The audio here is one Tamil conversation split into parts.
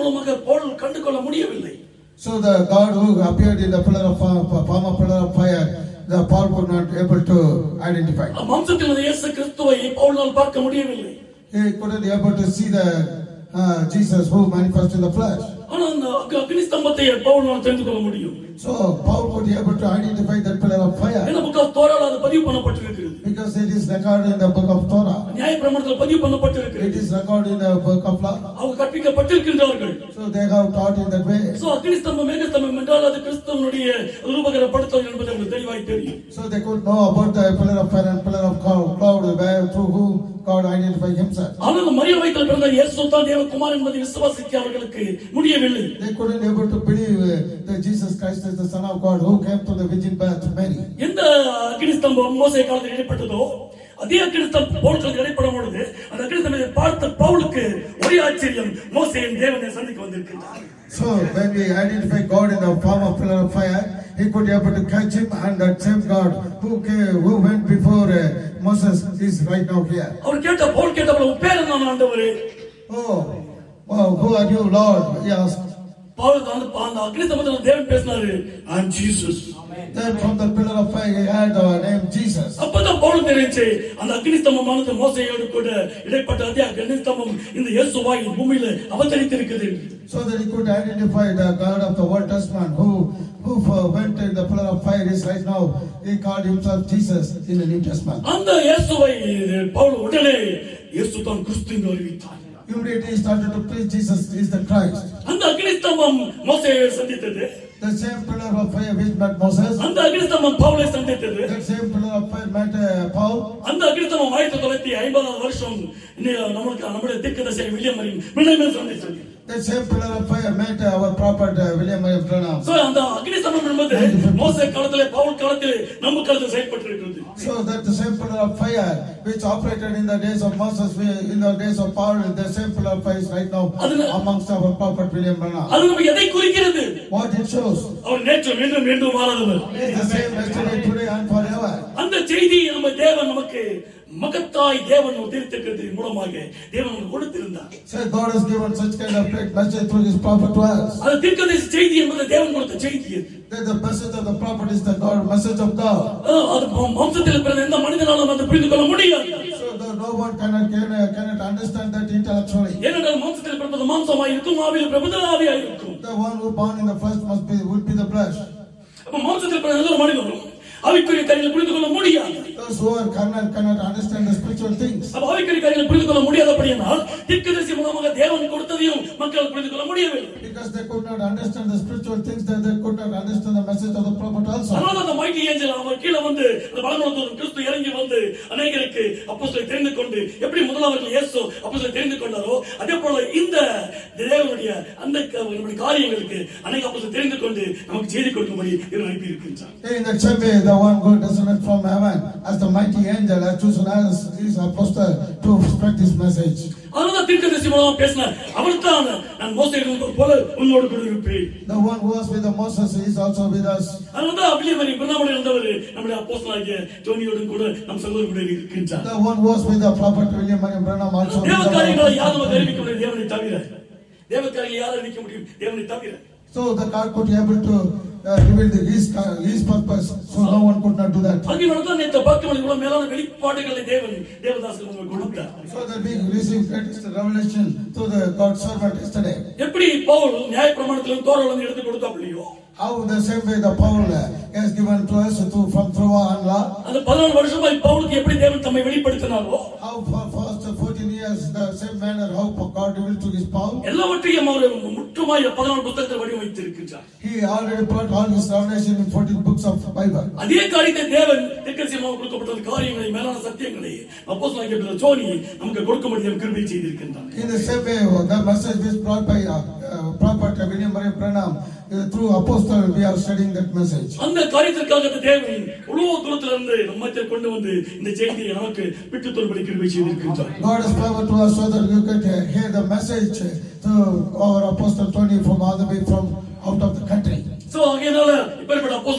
மூலமாக பவுல் கண்டு கொள்ள முடியவில்லை So the God who appeared in the pillar of fire, palm of pillar of fire, the Paul could not able to identify. மாம்சத்தில் இருந்த இயேசு கிறிஸ்துவை பவுலால் பார்க்க முடியவில்லை He couldn't able to see the uh, Jesus who manifested in the flesh. ஆனா அந்த அக்னி- அக்னி ஸ்தம்பத்தை பவுலால் தெரிந்து கொள்ள முடியும் So Paul could be able to identify that pillar of fire ஏன்னா புக் ஆஃப் தோரால் அது பதிவு பண்ணப்பட்டிருக்கிறது because it is recorded in the book of Torah. நியாய பிரமாணத்தில் பதிவு பண்ணப்பட்டிருக்கிறது It is recorded in the book of law. அவங்க கற்பிக்கப்பட்டிருக்கின்றார்கள் So they have taught in that way. So அக்னி ஸ்தம்பம் மேக ஸ்தம்பம் என்றால் அது கிறிஸ்தவனுடைய ரூபகரப்படுத்தல் என்பது அவங்களுக்கு தெளிவாய் தெரியும் So they could know about the pillar of fire and pillar of cloud, cloud where through whom God identified himself. ஆனால் மரிய வயிற்றில் பிறந்த இயேசு தான் தேவகுமார் என்பதை விசுவாசிக்க அவர்களுக்கு முடியவில்லை They couldn't able to believe uh, that Jesus Christ is the Son of God who came to the virgin birth Mary. எந்த அக்னி ஸ்தம்பம் மோசை காலத்தில் இடைப்பட்டதோ அதே அக்னி ஸ்தம்பம் பவுலுக்கு இடைப்படும் பொழுது அந்த அக்னி ஸ்தம்பத்தை பார்த்த பவுலுக்கு ஒரே ஆச்சரியம் மோசையின் தேவனை சந்திக்க வந்திருக்கின்றார் So when we identify God in the form of pillar of fire, he could be able to catch him and that same God who came, who went before uh, Moses is right now here. அவர் கேட்ட பவுல் கேட்டவர்கள் உன் பேர் என்ன ஆண்டவரே Oh, wow, who are you, Lord? He asked. பவுலுக்கு அந்த அந்த அக்னி ஸ்தம்பத்தில் தேவன் பேசினாரு I'm Jesus Then from the pillar of fire he had the name Jesus. அப்பதான் பவுல் தெரிஞ்சு அந்த அக்னி ஸ்தம்பமானது மோசையோடு கூட இடைப்பட்ட அதே அக்னி ஸ்தம்பம் இந்த இயேசுவாய் பூமியில அவதரித்திருக்குது So that he could identify the God of the Old Testament who who uh, went in the pillar of fire is right now. He called himself Jesus in the New Testament. அந்த இயேசுவை பவுல் உடனே இயேசு தான் கிறிஸ்து என்று அறிவித்தார் Immediately he started to preach Jesus is the Christ. அந்த அக்னி ஸ்தம்பம் மோசையை சந்தித்தது The same pillar of fire which met Moses. அந்த அக்னி ஸ்தம்பம் பவுலை சந்தித்தது That same pillar of fire met uh, Paul. அந்த அக்னி ஸ்தம்பம் ஆயிரத்தி தொள்ளாயிரத்தி ஐம்பதாம் வருஷம் இன்னைக்கு நம்மளுக்கு நம்முடைய தீர்க்கதரிசி வில்லியம் மரியம் வில்லியம் சந்தித்தது That same pillar of fire met uh, our prophet uh, William Marion Branham. So அந்த அக்னி ஸ்தம்பம் என்பது மோசை காலத்திலே பவுல் காலத்திலே நம்ம காலத்தில் செயல்பட்டிருக்கிறது So that the same pillar of fire which operated in the days of Moses, we- in the days of Paul, the same pillar of fire is right now Aduna- amongst our prophet William Branham. அது நம்ம எதை குறிக்கிறது What it shows அவர் நேற்று மீண்டும் மீண்டும் மாறாதவர் is the same yesterday, today and forever. அந்த செய்தி நம்ம தேவன் நமக்கு மகத்தாய் தேவன் உதிர்த்திருக்கிறது மூலமாக தேவன் நமக்கு கொடுத்திருந்தார் So God has given such kind of great message through his prophet to us. அந்த தீர்க்கதரிசி செய்தி என்பது தேவன் கொடுத்த செய்தி அது. That the message of the prophet is the God, message of God. அஹ் அது வம்- வம்சத்தில் பிறந்த எந்த மனிதனாலும் அதை புரிந்து கொள்ள முடியாது So the, no one cannot, can, cannot understand that intellectually. ஏனென்றால் மாம்சத்தில் பிறந்தது மாம்சமாய் இருக்கும் ஆவியில் பிரபுத ஆவியாய் இருக்கும் The one who born in the flesh must be, would be the flesh. அப்ப மாம்சத்தில் பிறந்த எந்த ஒரு மனிதனும் ஆவிக்குரிய காரியங்களை புரிந்து கொள்ள முடியாது Those who are carnal cannot understand the spiritual things. அப்ப ஆவிக்குரிய காரியங்களை புரிந்து கொள்ள முடியாதபடியானால் தீர்க்கதரிசி மூலமாக தேவன் கொடுத்ததையும் மக்கள் புரிந்து கொள்ள முடியவில்லை Because they could not understand the spiritual things, that they could not understand the message of the prophet also. அதனால அந்த மைட்டி ஏஞ்சல் அவர் கீழே வந்து அந்த பலமுடன் கிறிஸ்து இறங்கி வந்து அநேகருக்கு அப்போஸ்தலரை தெரிந்து கொண்டு எப்படி முதலாவர்கள் இயேசு அப்போஸ்தலரை தெரிந்து கொண்டாரோ அதே போல இந்த தேவனுடைய அந்த க- நம்முடைய காரியங்களுக்கு அநேக அப்போஸ்தலர் தெரிந்து கொண்டு நமக்கு செய்தி கொடுக்கும்படி இவர் அனுப்பி இருக்கின்றார் In the same way, the one God descended from heaven as the mighty angel has chosen us, his apostle, to spread this message. அதனால தீர்க்கதரிசி மூலமா பேசினார் அவர் தான் நான் மோசடி போல உன்னோடு கூட இருப்பேன் The one who was with the Moses is also with us. அதனால தான் அபிலியமரி பிரணாமணி இருந்தவர் நம்முடைய அப்போஸ்தலனாகிய ஜோனியோடும் கூட நம் சகோதரர் கூட இருக்கின்றார் The one who was with the prophet William Marion Branham also. with தேவ the காரியங்களை யார் prophet. நமக்கு அறிவிக்க முடியும் தேவனை தவிர தேவ காரியங்களை யார் அறிவிக்க முடியும் தேவனை தவிர So the God could be able to uh, reveal the, his, his purpose, so no one could not do that. அதனால தான் நேற்று பக்தமணி இவ்வளவு மேலான வெளிப்பாடுகளை தேவன் தேவதாசன் உங்களுக்கு கொடுத்தார் So that we receive greatest revelation through the God's servant yesterday. எப்படி பவுல் நியாய பிரமாணத்திலும் தோரலும் எடுத்து கொடுத்தாப்லையோ How the same way the Paul uh, has given to us through, from through and law. அந்த பதினாலு வருஷமாய் பவுலுக்கு எப்படி தேவன் தம்மை வெளிப்படுத்தினாரோ How for first 14 years, the same manner how God revealed to his Paul. எல்லாவற்றையும் அவர் முற்றுமாய் பதினாலு புத்தகத்தில் வடிவமைத்திருக்கின்றார் He already brought all his revelation in 14 books of Bible. அதே காரியத்தை தேவன் திக்கசியமாக கொடுக்கப்பட்ட காரியங்களை மேலான சத்தியங்களை அப்போஸ் ஜோனி நமக்கு கொடுக்கும்படி தேவன் கிருபை செய்திருக்கின்றார் In the same way, the message is brought by uh, uh, Prophet William Maria Branham. Uh, through Apostle, we are studying that message. அந்த காரியத்திற்காக அந்த தேவன் இவ்வளவு தூரத்துல இருந்து நம்மத்தை கொண்டு வந்து இந்த செய்தியை நமக்கு விட்டு தோல்படி கிருபை செய்திருக்கின்றார் God has power to us so that you could uh, hear the message uh, through our Apostle Tony from all the way from out of the country. So ஆகையினால இப்படிப்பட்ட அப்போஸ்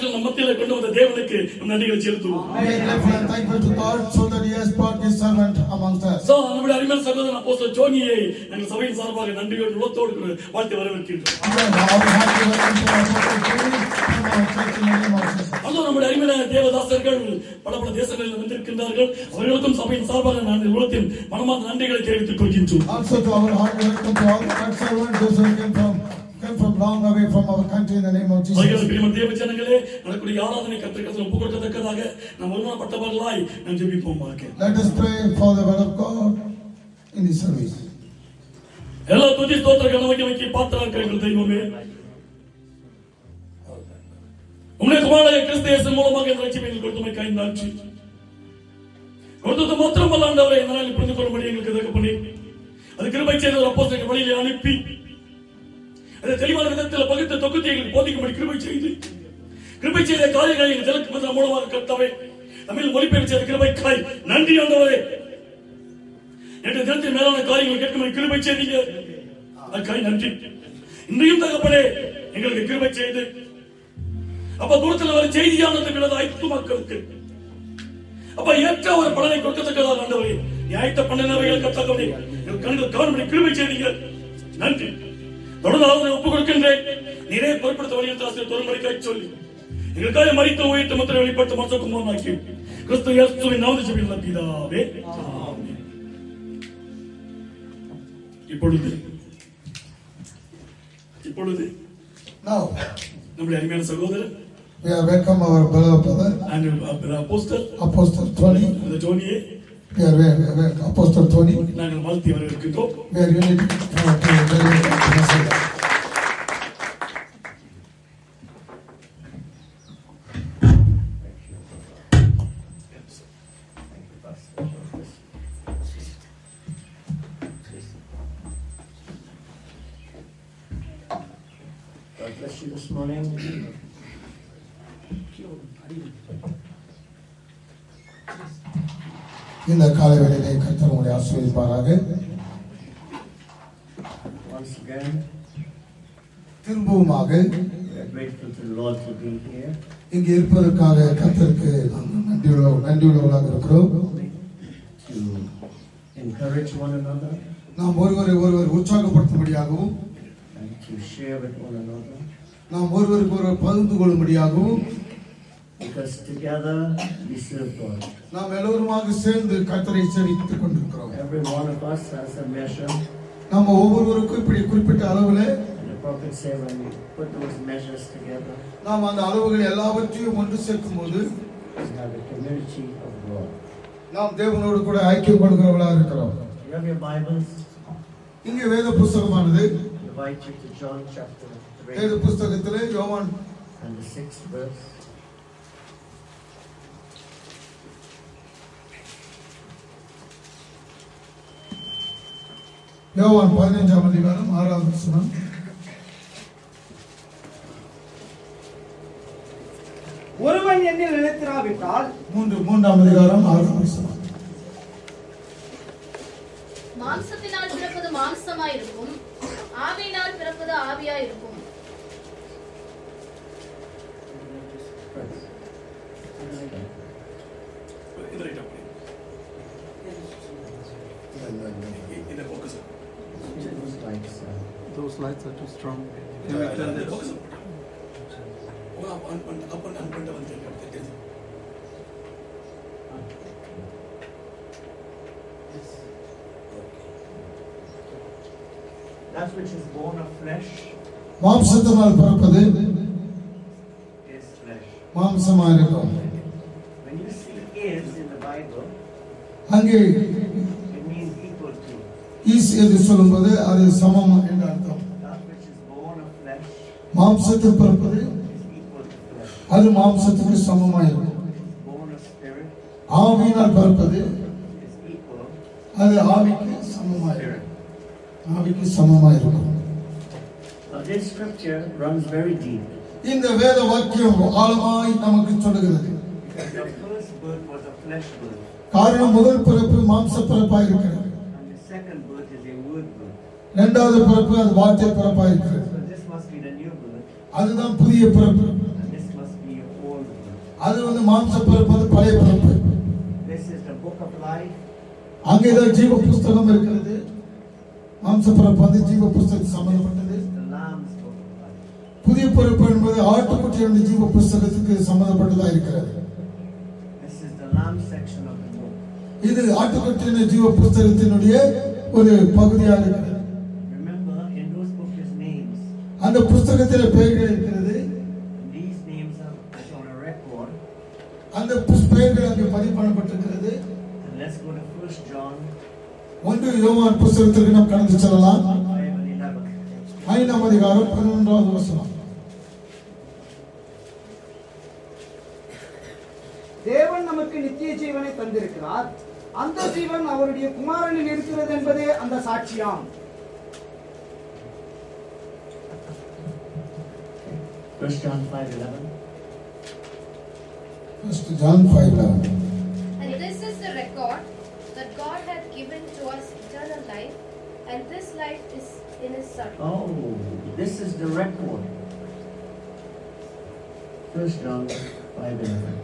அப்போஸ்தலர் நம்ம மத்தியில கொண்டு வந்த தேவனுக்கு நம் நன்றிகளை செலுத்துவோம் We are grateful and thankful to God so that He has brought His servant amongst us. So, நம்முடைய அருமையான சகோதரன் அப்போஸ்தலர் ஜோனியை நாங்கள் சபையின் சார்பாக நன்றியோடு உள்ளத்தோடு கூட வாழ்த்து வரவேற்கின்றோம் Our hearty welcome to our Apostle Tony from our church in the name of Jesus. அதுவும் நம்முடைய அருமையான தேவதாசர்கள் பல பல தேசங்களில் வந்திருக்கின்றார்கள் அவர்களுக்கும் சபையின் சார்பாக நான் உள்ளத்தின் மனமார்ந்த நன்றிகளை தெரிவித்துக் கொள்கின்றோம் Also to our hearty welcome to all the God servants, those who came from, came from long away from our country in the name of சகல Jesus. பிரியமான தேவ ஜனங்களே நடக்கூடிய ஆராதனை கத்திரிக்கத்தில் ஒப்புக் கொடுக்கத்தக்கதாக நாம் ஒருமனப்பட்டவர்களாய் நாம் ஜெபிப்போமாக Let us pray for the word of God in this service. எல்லா துதி ஸ்தோத்திர கனவைக்கு பாத்திரா இருக்கிற தெய்வமே உம்முடைய குமாரனாகிய கிறிஸ்து இயேசு மூலமாக இந்த ரட்சிப்பை எங்களுக்கு கொடுத்தமை கை நன்றி கொடுத்தது மாத்திரமல்ல ஆண்டவரை இந்த நாளில் புரிந்து கொள்ளும்படி எங்களுக்கு இதற்கு பண்ணி அது கிருபை செய்த அப்போ வழியிலே அனுப்பி அதை தெளிவான விதத்தில் பகுத்த தொகுதி எங்களுக்கு போதிக்கும்படி கிருபை செய்து கிருபை செய்த காரியங்களை எங்கள் ஜனக்கு பதில் மூலமாக கர்த்தாவே தமிழ் மொழிபெயர்ப்பு செய்த கிருபைக்காய் நன்றி ஆண்டவரே நேற்று தினத்தின் மேலான காரியங்கள் கேட்கும்படி கிருபை செய்தீங்க அதுக்காய் நன்றி இன்றையும் தகப்பனே எங்களுக்கு கிருபை செய்து அப்ப தூரத்தில் வர செய்தியானது வினதாய்த்து மக்களுக்கு அப்ப ஏற்ற ஒரு பலனை கொடுக்கத்தக்கதாக ஆண்டவரே நியாயத்த பண்ணினவைகள் கத்தக்கவனே எங்கள் கண்கள் கவனப்படி கிருபை செய்தீங்க நன்றி தொடர்ந்து ஆளுநரை ஒப்புக் கொடுக்கின்றேன் நீரே பொருட்படுத்த வழியில் ஆசிரியர் தொடர்படிக்காய் சொல்லி எங்களுக்காக மறித்த உயிர்த்த முத்திரை வெளிப்பட்டு மசகுமாரனாக்கி கிறிஸ்து இயேசுவின் நாமத்தில் ஜெபிக்கிறேன் பிதாவே ஆமென். இப்பொழுது இப்பொழுது Now, நம்முடைய அருமையான சகோதரர் we have welcome our beloved brother, and apostle Apostle Tony. அந்த ஜோனியை We are we are- Apostle Tony. நாங்கள் வாழ்த்தி வரவேற்கின்றோம் We are ready to come to the message. God bless you this morning. இந்த காலை வேளையிலே கர்த்தர் உங்களை ஆசீர்வதிப்பாராக Once again, திரும்பவுமாக we are grateful to the Lord for being here. இங்கே இருப்பதற்காக கர்த்தருக்கு நாங்கள் நன்றியுள்ள நன்றியுள்ளவர்களாக இருக்கிறோம் to encourage one another நாம் ஒருவரை ஒருவர் உற்சாகப்படுத்தும்படியாகவும் and to share with one another நாம் ஒருவருக்கு ஒருவர் பகிர்ந்து கொள்ளும்படியாகவும் because together we serve God. நாம் எல்லோருமாக சேர்ந்து கர்த்தரை சேவித்துக் கொண்டிருக்கிறோம் Every one of us has a measure, நம்ம ஒவ்வொருவருக்கும் இப்படி குறிப்பிட்ட அளவுல and the prophet said when we put those measures together, நாம் அந்த அளவுகள் எல்லாவற்றையும் ஒன்று சேர்க்கும் போது we have a community of God. நாம் தேவனோடு கூட ஐக்கியம் கொள்கிறவர்களாக இருக்கிறோம் You have your Bibles? இங்கே வேத புஸ்தகமானது I invite you to John chapter வேத 3 புஸ்தகத்திலே யோவான் and the sixth verse. யோவான் பதினைஞ்சாம் அதிகாரம் ஆறாவது வசனம் ஒருவன் என்னில் நிலைத்திராவிட்டால் மூன்று மூன்றாம் அதிகாரம் ஆறாம் வசனம் மாம்சத்தினால் பிறப்பது மாம்சமாயிருக்கும் ஆவியினால் பிறப்பது ஆவியாயிருக்கும் இந்த ரைட் அப்படி இந்த focus Those lights, uh, Those lights are too strong. Can we turn this? Focus upon பண்ண அப் அன் அன் பண்ணிட்டு வந்து தெரியுது that which is born of flesh மாம்சத்தினால் பிறப்பது is flesh. மாம்சமா இருக்கும் When you see is in the Bible, அங்கே it means equal to. Is என்று சொல்லும்போது அது சமம் என்று அர்த்தம் That which is born of flesh மாம்சத்தில் பிறப்பது is equal to flesh. அது மாம்சத்துக்கு சமமாக இருக்கும் Born of spirit ஆவியினால் பிறப்பது is equal அது ஆவிக்கு சமமாக spirit. இருக்கும் ஆவிக்கு சமமாக இருக்கும் Now this scripture runs very deep. இந்த வேத வாக்கியம் ஆழமாய் நமக்கு சொல்லுகிறது Because the first birth was a flesh birth, காரணம் முதல் பிறப்பு மாம்ச பிறப்பாய் இருக்கிறது and the second birth is a word birth. இரண்டாவது பிறப்பு அது வார்த்தை பிறப்பாய் இருக்கிறது So this must be the new birth, அதுதான் புதிய பிறப்பு and this must be your அது வந்து மாம்ச பிறப்பு வந்து பழைய பிறப்பு This is the book of life. அங்கேதான் ஜீவ புஸ்தகம் இருக்கிறது மாம்ச பிறப்பு வந்து ஜீவ புஸ்தகம் சம்பந்தப்பட்டது The Lamb's book of life. புதிய பிறப்பு என்பது ஆட்டுக்குட்டியுடைய ஜீவ புஸ்தகத்துக்கு சம்பந்தப்பட்டதா இருக்கிறது This is the Lamb section of the book. இது ஆட்டுக்குட்டியின் ஜீவ புஸ்தகத்தினுடைய ஒரு பகுதியா இருக்கிறது Remember, in those books is names. அந்த புஸ்தகத்தில் பெயர்கள் இருக்கிறது These names are is on a record. அந்த புஸ்- பெயர்கள் அங்கே பதிவு பண்ணப்பட்டிருக்கிறது And let's go to First John ஒன்று யோவான் புஸ்தகத்திற்கு நாம் கடந்து செல்லலாம் 5 and 11. ஐந்தாம் அதிகாரம் பதினொன்றாவது வசனம் தேவன் நமக்கு நித்திய ஜீவனை தந்திருக்கிறார் அந்த ஜீவன் அவருடைய குமாரனில் இருக்கிறது என்பதே அந்த சாட்சியாம் First John 5 11. First John 5:11. And this is the record that God hath given to us eternal life, and this life is in his Son. Oh, this is the record. First John 5 11.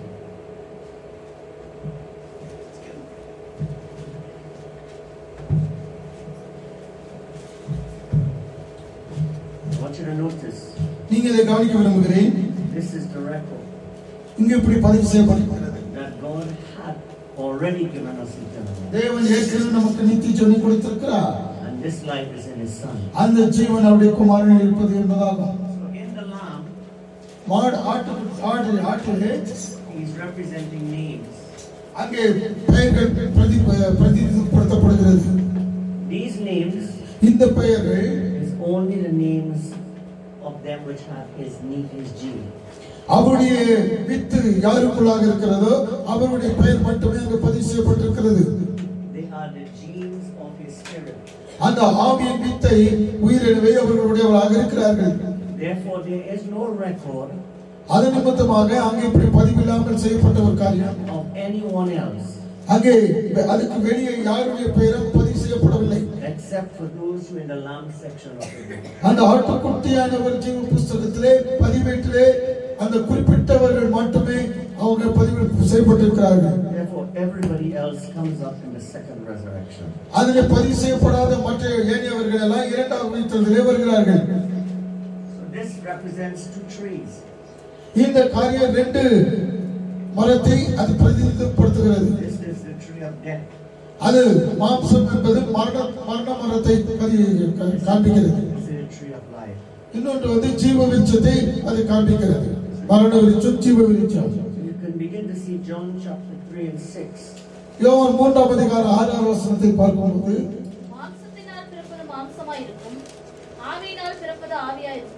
I want you to notice நீங்க இதை கவனிக்க விரும்புகிறேன் this is the record இங்க இப்படி பதிவு செய்யப்பட்டிருக்கிறது that God had already given us eternal life. தேவன் ஏற்கனவே நமக்கு நித்திய ஜீவனை கொடுத்திருக்கிறார் And this life is in His Son. அந்த ஜீவன் அவருடைய குமாரனில் இருப்பது என்பதாகும் So in the Lamb, மாடு ஆட்டு ஆடு ஆட்டிலே He's representing names. அங்கே பெயர்கள் பிரதி பிரதிநிதிப்படுத்தப்படுகிறது These names இந்த பெயர்கள் is only the names of them which have His need, His gene. அவருடைய வித்து யாருக்குள்ளாக இருக்கிறதோ அவருடைய பெயர் மட்டுமே அங்கு பதிவு செய்யப்பட்டிருக்கிறது They are the genes of His Spirit. அந்த ஆவியின் வித்தை உயிரிழவை அவர்களுடையவர்களாக இருக்கிறார்கள் Therefore, there is no record அது நிமித்தமாக அங்கே இப்படி பதிவில்லாமல் செய்யப்பட்ட ஒரு காரியம் of anyone else அங்கே அதுக்கு வெளியே யாருடைய பெயரும் பதிவு செய்யப்படவில்லை except for those who in the Lamb section of the book. அந்த ஆட்டுக்குட்டியானவர் ஜீவ புஸ்தகத்திலே பதிவேட்டிலே அந்த குறிப்பிட்டவர்கள் மட்டுமே அவங்க பதிவு செய்யப்பட்டிருக்கிறார்கள் Therefore, everybody else comes up in the second resurrection. அதிலே பதிவு செய்யப்படாத மற்ற ஏனையவர்கள் எல்லாம் இரண்டாவது உயிர்த்தெழுதலே வருகிறார்கள் So this represents two trees. இந்த காரியம் ரெண்டு மரத்தை அது பிரதிநிதிப்படுத்துகிறது This is the tree of death. அது மாம்சம் என்பது மரண மரண மரத்தை பதி- காண்பிக்கிறது This is the tree of life. இன்னொன்று வந்து ஜீவ விருட்சத்தை அது காண்பிக்கிறது மரண விருட்சம் ஜீவ விருட்சம் So you can begin to see John chapter 3 and 6. யோவான் மூன்றாம் அதிகாரம் ஆறாம் வசனத்தை பார்க்கும்போது மாம்சத்தினால் பிறப்பது மாம்சமாயிருக்கும் ஆவியினால் பிறப்பது ஆவியாயிருக்கும்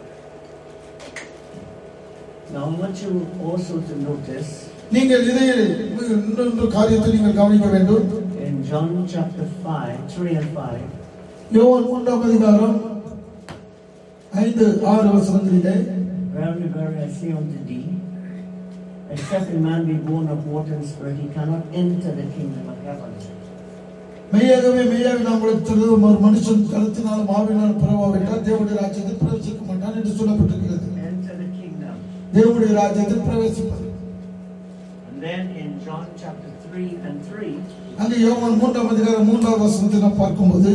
Now I want you also to notice நீங்கள் இதை இன்னொன்று காரியத்தை நீங்கள் கவனிக்க வேண்டும் in John chapter 5, 3 and 5, யோவான் மூன்றாம் அதிகாரம் ஐந்து ஆறு வசனங்களிலே Verily, verily, I say unto thee, except a man be born of water and spirit, he cannot enter the kingdom of heaven. மெய்யாகவே மெய்யாக நாம் உங்களுக்கு சொல்லுவோம் ஒரு மனுஷன் கருத்தினாலும் ஆவினாலும் பிறவாவிட்டால் தேவனுடைய ராஜ்யத்தில் பிரவேசிக்க மாட்டான் என்று சொல்லப்பட்டிருக்கிறது Enter the kingdom. தேவனுடைய ராஜ்யத்தில் பிரவேசிப்பது And then in John chapter 3 and 3, அங்கே யோவான் மூன்றாம் அதிகாரம் மூன்றாம் வசனத்தை நாம் பார்க்கும்போது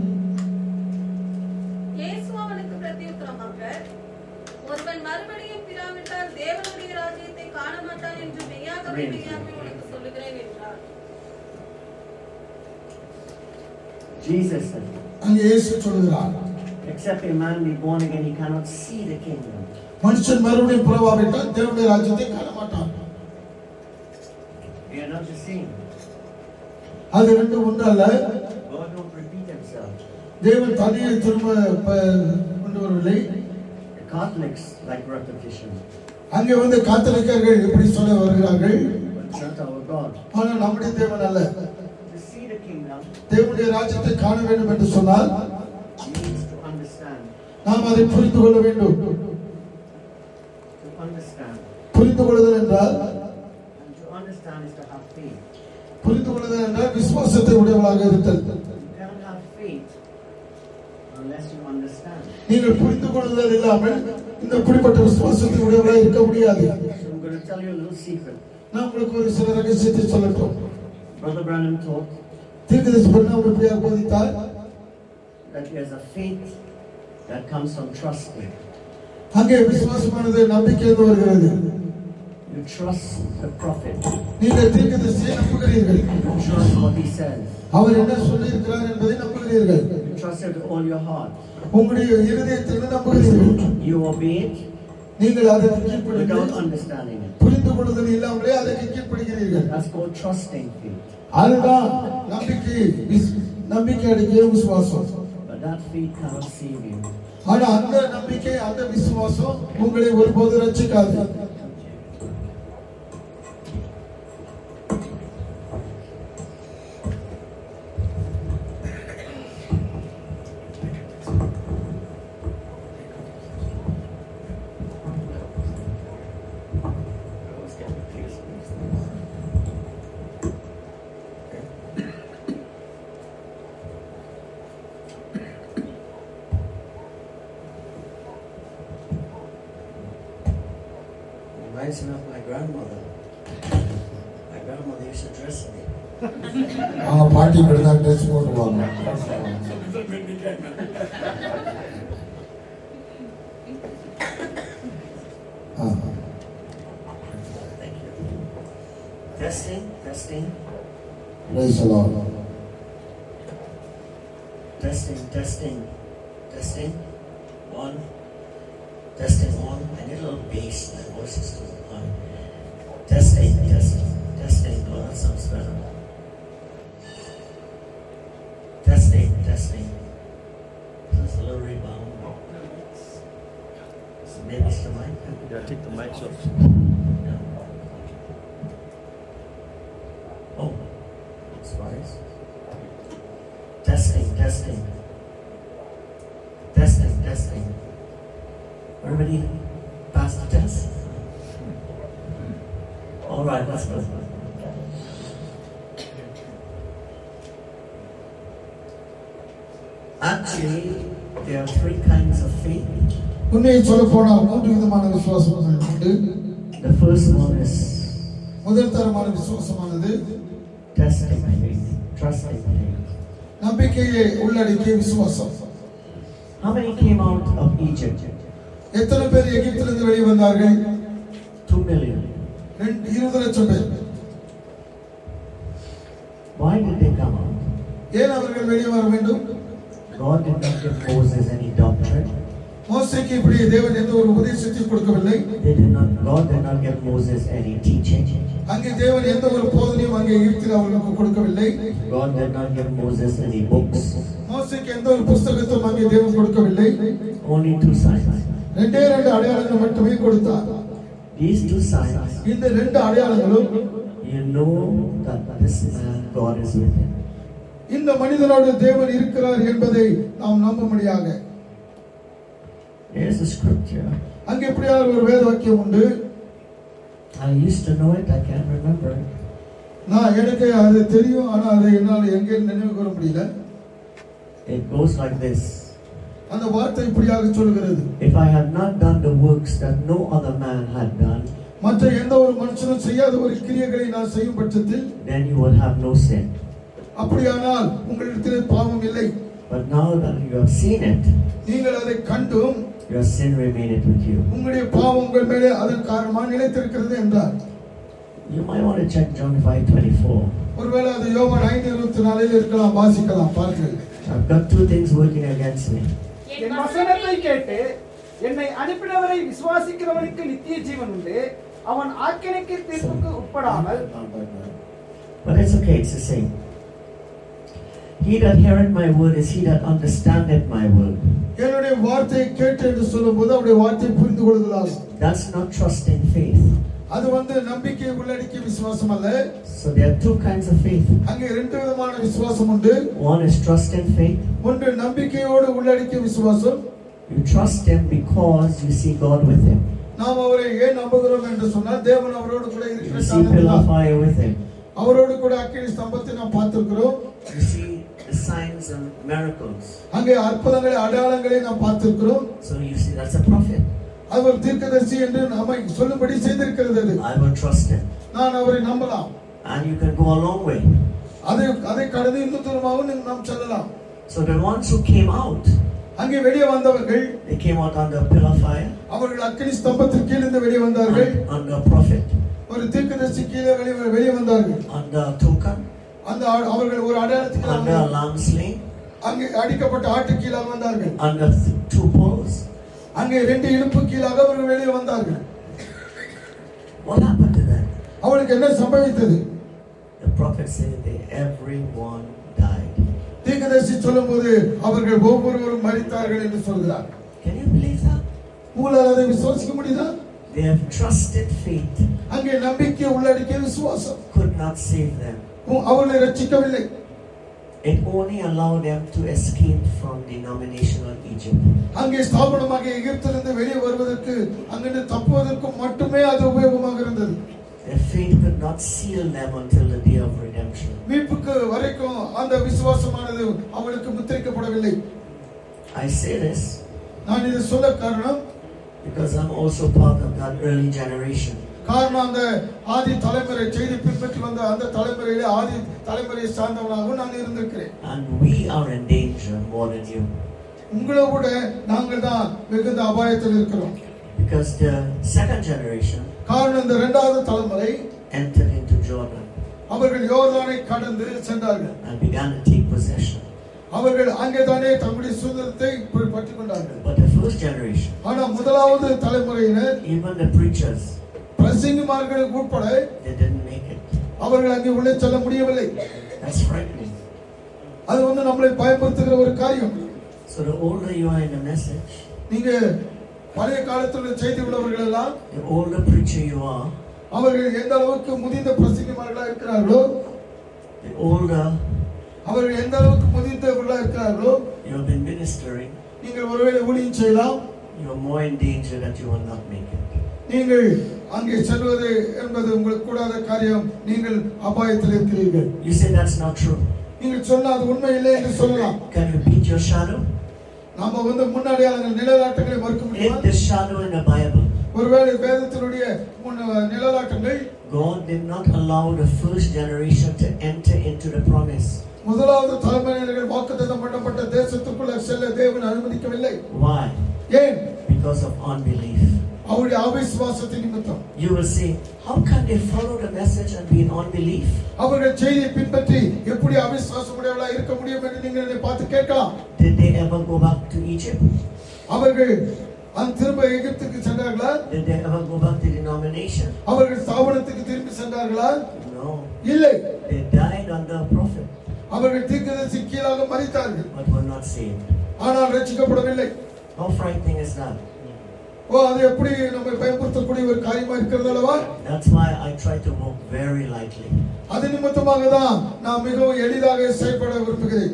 இயேசு அவனுக்கு பிரதியுத்தரமாக ஒருவன் மறுபடியும் பிறாவிட்டால் தேவனுடைய ராஜ்யத்தை காண மாட்டான் என்று மெய்யாகவே மெய்யாகவே உனக்கு சொல்லுகிறேன் என்றார் Jesus said, அங்கே இயேசு சொல்கிறார் Except a man be born again, he cannot see the kingdom. மனுஷன் மறுபடியும் பிறவாவிட்டால் தேவனுடைய ராஜ்யத்தை காண மாட்டான் They are not the same. அது ரெண்டு ஒன்று அல்ல God don't repeat himself. தேவன் தனியை திரும்ப ப- கொண்டு வரவில்லை The Catholics like repetition, அங்கே வந்து காத்தலிக்கர்கள் எப்படி சொல்ல வருகிறார்கள் but it's not our God. ஆனால் நம்முடைய தேவன் அல்ல To see the kingdom தேவனுடைய ராஜ்யத்தை காண வேண்டும் என்று சொன்னால் means to understand. நாம் அதை புரிந்து கொள்ள வேண்டும் To understand. புரிந்து கொள்ளுதல் என்றால் And to understand is to have faith. புரிந்து கொள்ளுதல் என்றால் விசுவாசத்தை உடையவளாக இருத்தல் You cannot have faith unless you understand. நீங்கள் புரிந்து கொள்ளுதல் இல்லாமல் இந்த குறிப்பிட்ட விசுவாசத்தை உடையவளாக இருக்க முடியாது So going to tell you a little secret. நான் உங்களுக்கு ஒரு சில ரகசியத்தை சொல்லட்டும் Brother Branham taught தீர்க்கதரிசி பிரணாம் எப்படியாக போதித்தார் that there's a faith that comes from trusting. அங்கே விசுவாசமானது நம்பிக்கையிலிருந்து வருகிறது You trust the prophet. நீங்கள் தீர்க்கதரிசியை நம்புகிறீர்கள் You trust what he says. அவர் என்ன சொல்லியிருக்கிறார் என்பதை நம்புகிறீர்கள் You trust it with all your heart. உங்களுடைய இருதயத்திலிருந்து நம்புகிறீர்கள் You obey it நீங்கள் அதற்கு without கீழ்ப்படுங்கள் understanding it. புரிந்து கொள்ளுதல் இல்லாமலே அதற்கு கீழ்ப்படுகிறீர்கள் That's called trusting faith. அதுதான் நம்பிக்கை விஸ்- நம்பிக்கை அடைக்கிற விசுவாசம் But that faith cannot save you. ஆனா அந்த நம்பிக்கை அந்த விசுவாசம் உங்களை ஒருபோது ரட்சிக்காது Reminds me of my grandmother. My grandmother used to dress me. அவங்க பாட்டி இப்படிதான் ட்ரெஸ் போட்டுருவாங்க ஆ. Thank you. Testing, testing, Praise the Lord. testing, testing, testing. One, testing one. I need a little bass. My voice is too high. Testing, testing, testing. Oh, that sounds better. Testing, testing. There's a little rebound. So maybe it's the mic. Yeah, take the mics off. Yeah. Oh, that's wise. Testing, testing. Testing, testing. Everybody pass the test? All right, let's go. Actually, there are three kinds of faith. உண்மையை சொல்ல போனால் மூன்று விதமான விசுவாசங்கள் உண்டு The first one is முதல் தரமான விசுவாசமானது testing faith, trusting faith. நம்பிக்கையை உள்ளடக்கிய விசுவாசம் How many came out of Egypt? எத்தனை பேர் எகிப்திலிருந்து வெளியே வந்தார்கள் Two million. ரெண்டு இருபது லட்சம் பேர் Why did they come out? ஏன் அவர்கள் வெளியே வர வேண்டும் God did not give Moses any doctrine. மோசைக்கு இப்படி தேவன் எந்த ஒரு உபதேசத்தையும் கொடுக்கவில்லை They did not. God did not give Moses any teaching. அங்கே தேவன் எந்த ஒரு போதனையும் அங்கே எகிப்தில் அவர்களுக்கு கொடுக்கவில்லை God did not give Moses any books. மோசைக்கு எந்த ஒரு புஸ்தகத்தையும் அங்கே தேவன் கொடுக்கவில்லை Only two signs. ரெண்டே ரெண்டு அடையாளங்கள் மட்டுமே கொடுத்தார் These two signs, இந்த ரெண்டு அடையாளங்களும் you know that this man, God is with him. இந்த மனிதனோடு தேவன் இருக்கிறார் என்பதை நாம் நம்பும்படியாக There's a scripture. அங்கே எப்படியாவது ஒரு வேத வாக்கியம் உண்டு I used to know it. I can't remember. it. நான் எனக்கு அது தெரியும் ஆனா அதை என்னால் எங்கே நினைவு கூற முடியல It goes like this. அந்த வார்த்தை இப்படியாக சொல்கிறது If I had not done the works that no other man had done, மற்ற எந்த ஒரு மனுஷனும் செய்யாத ஒரு கிரியைகளை நான் செய்யும் பட்சத்தில் then you would have no sin. அப்படியானால் உங்களிடத்தில் பாவம் இல்லை But now that you have seen it, நீங்கள் அதை கண்டும் your sin remaineth with you. உங்களுடைய பாவம் உங்கள் மேலே அதன் காரணமாக நிலைத்திருக்கிறது என்றார் You might want to check John 5:24. ஒருவேளை அது யோவான் ஐந்து இருபத்தி நாலில் இருக்கலாம் வாசிக்கலாம் பாருங்கள் I've got two things working against me. என் வசனத்தை கேட்டு என்னை அனுப்பினவரை விசுவாசிக்கிறவனுக்கு நித்திய ஜீவன் உண்டு அவன் ஆக்கினைக்கு தீர்ப்புக்கு உட்படாமல் But it's okay, it's the same. He that heareth my word is he that understandeth my word. என்னுடைய வார்த்தையை கேட்டு என்று சொல்லும்போது அவருடைய வார்த்தையை புரிந்து கொள்கிறார் That's not trusting faith. அது வந்து நம்பிக்கை உள்ளடக்கிய விசுவாசம் அல்ல So there are two kinds of faith. அங்கே ரெண்டு விதமான விசுவாசம் உண்டு One is trusting faith. ஒன்று நம்பிக்கையோடு உள்ளடக்கிய விசுவாசம் You trust him because you see God with him. நாம் அவரை ஏன் நம்புகிறோம் என்று சொன்னால் தேவன் அவரோடு கூட You இருக்கிற see pillar of காரணத்தினால் fire with him. அவரோடு கூட அக்கினி ஸ்தம்பத்தை நாம் பார்த்திருக்கிறோம் You see the signs and miracles. அங்கே அற்புதங்களை அடையாளங்களை நாம் பார்த்திருக்கிறோம் So you see that's a prophet. அது ஒரு தீர்க்கதரிசி என்று நம்மை சொல்லும்படி செய்திருக்கிறது அது I will trust him. நான் அவரை நம்பலாம் And you can go a long way. அதை அதை கடந்து இன்னும் தூரமாகவும் நீங்க- நாம் செல்லலாம் So the ones who came out, அங்கே வெளியே வந்தவர்கள் they came out under pillar fire, அவர்கள் அக்கினி ஸ்தம்பத்திற்கு கீழே இருந்து வெளியே வந்தார்கள் un- under prophet, ஒரு தீர்க்கதரிசி கீழே வெளியே வெளியே வந்தார்கள் under token, அந்த ஆ- அவர்கள் ஒரு அடையாளத்துக்கு under வந்தார்கள். lamb slain, அங்கே அடிக்கப்பட்ட ஆட்டு கீழாக வந்தார்கள் under th- two poles. அங்கே ரெண்டு இடுப்பு கீழாக அவர்கள் வெளியே வந்தார்கள் What happened to them? அவளுக்கு என்ன சம்பவித்தது The prophet said they everyone died. தீர்க்கதரிசி சொல்லும்போது அவர்கள் ஒவ்வொருவரும் மரித்தார்கள் என்று சொல்கிறார் Can you believe that? உங்களால் அதை விசுவாசிக்க முடியுதா They have trusted faith, அங்கே நம்பிக்கை உள்ளடக்கிய விசுவாசம் could not save them. உ- அவர்களை ரட்சிக்கவில்லை It only allowed them to escape from denominational Egypt. அங்கே ஸ்தாபனமாக எகிப்திலிருந்து வெளியே வருவதற்கு அங்கிருந்து தப்புவதற்கு மட்டுமே அது உபயோகமாக இருந்தது Their faith could not seal them until the day of redemption. மீட்புக்கு வரைக்கும் அந்த விசுவாசமானது அவளுக்கு முத்திரிக்கப்படவில்லை I say this நான் இதை சொல்ல காரணம் because I'm also part of that early generation. காரணம் அந்த ஆதி தலைமுறை செய்தி பின்பற்றி வந்த அந்த தலைமுறையிலே ஆதி தலைமுறையை சார்ந்தவனாகவும் நான் இருந்திருக்கிறேன் And we are in danger more than you. உங்களை விட நாங்கள் தான் மிகுந்த அபாயத்தில் இருக்கிறோம் Because the second generation காரணம் இந்த இரண்டாவது தலைமுறை entered into Jordan அவர்கள் யோர்தானை கடந்து சென்றார்கள் and began to take possession. அவர்கள் அங்கேதானே தங்களுடைய சுதந்திரத்தை பற்றிக் கொண்டார்கள் But the first generation, ஆனா முதலாவது தலைமுறையினர் even the preachers, பிரசங்கிமார்களுக்கு உட்பட they didn't make it. அவர்கள் அங்கே உள்ளே செல்ல முடியவில்லை That's frightening. அது வந்து நம்மளை பயன்படுத்துகிற ஒரு காரியம் So the older you are in the message, நீங்க பழைய காலத்துல செய்தி உள்ளவர்கள் எல்லாம் the older preacher you are, அவர்கள் எந்த அளவுக்கு முதிர்ந்த பிரசங்கிமார்களா இருக்கிறார்களோ the older அவர்கள் எந்த அளவுக்கு முதிர்ந்தவர்களா இருக்கிறார்களோ you have been ministering, நீங்கள் ஒருவேளை ஊழியம் செய்யலாம் you are more in danger that you will not make it. நீங்கள் அங்கே செல்வது என்பது உங்களுக்கு கூடாத காரியம் நீங்கள் அபாயத்தில் இருக்கிறீர்கள் You say that's not true. நீங்கள் சொன்ன அது உண்மை இல்லை என்று சொல்லலாம் Can you beat your shadow? நாம வந்து முன்னாடியாளர்கள் நிழலாட்டங்களை மறுக்க Hit முடியுமா the shadow in the Bible. ஒருவேளை வேதத்தினுடைய முன் நிழலாட்டங்கள் God did not allow the first generation to enter into the promise. முதலாவது தலைமுறையினர்கள் வாக்குத்தத்தம் பண்ணப்பட்ட தேசத்துக்குள்ள செல்ல தேவன் அனுமதிக்கவில்லை Why? ஏன் Because of unbelief. அவருடைய அவிசுவாசத்தின் நிமித்தம் You will say, How can they follow the message and be in unbelief? அவர்கள் செய்தியை பின்பற்றி எப்படி அவிசுவாசமுடையவர்களா இருக்க முடியும் என்று நீங்கள் என்னை பார்த்து கேட்கலாம் Did they ever go back to Egypt? அவர்கள் அந்த திரும்ப எகிப்துக்கு சென்றார்களா Did they ever go back to denomination? அவர்கள் ஸ்தாபனத்துக்கு திரும்பி சென்றார்களா No. இல்லை They died under a prophet, அவர்கள் தீர்க்கதரிசி கீழாக மறித்தார்கள் but were not saved. ஆனால் ரட்சிக்கப்படவில்லை How frightening is that? ஓ அது எப்படி நம்மை பயன்படுத்தக்கூடிய ஒரு காரியமா இருக்கிறது அல்லவா That's why I try to walk very lightly. அது நிமித்தமாக தான் நான் மிகவும் எளிதாக செயல்பட விரும்புகிறேன்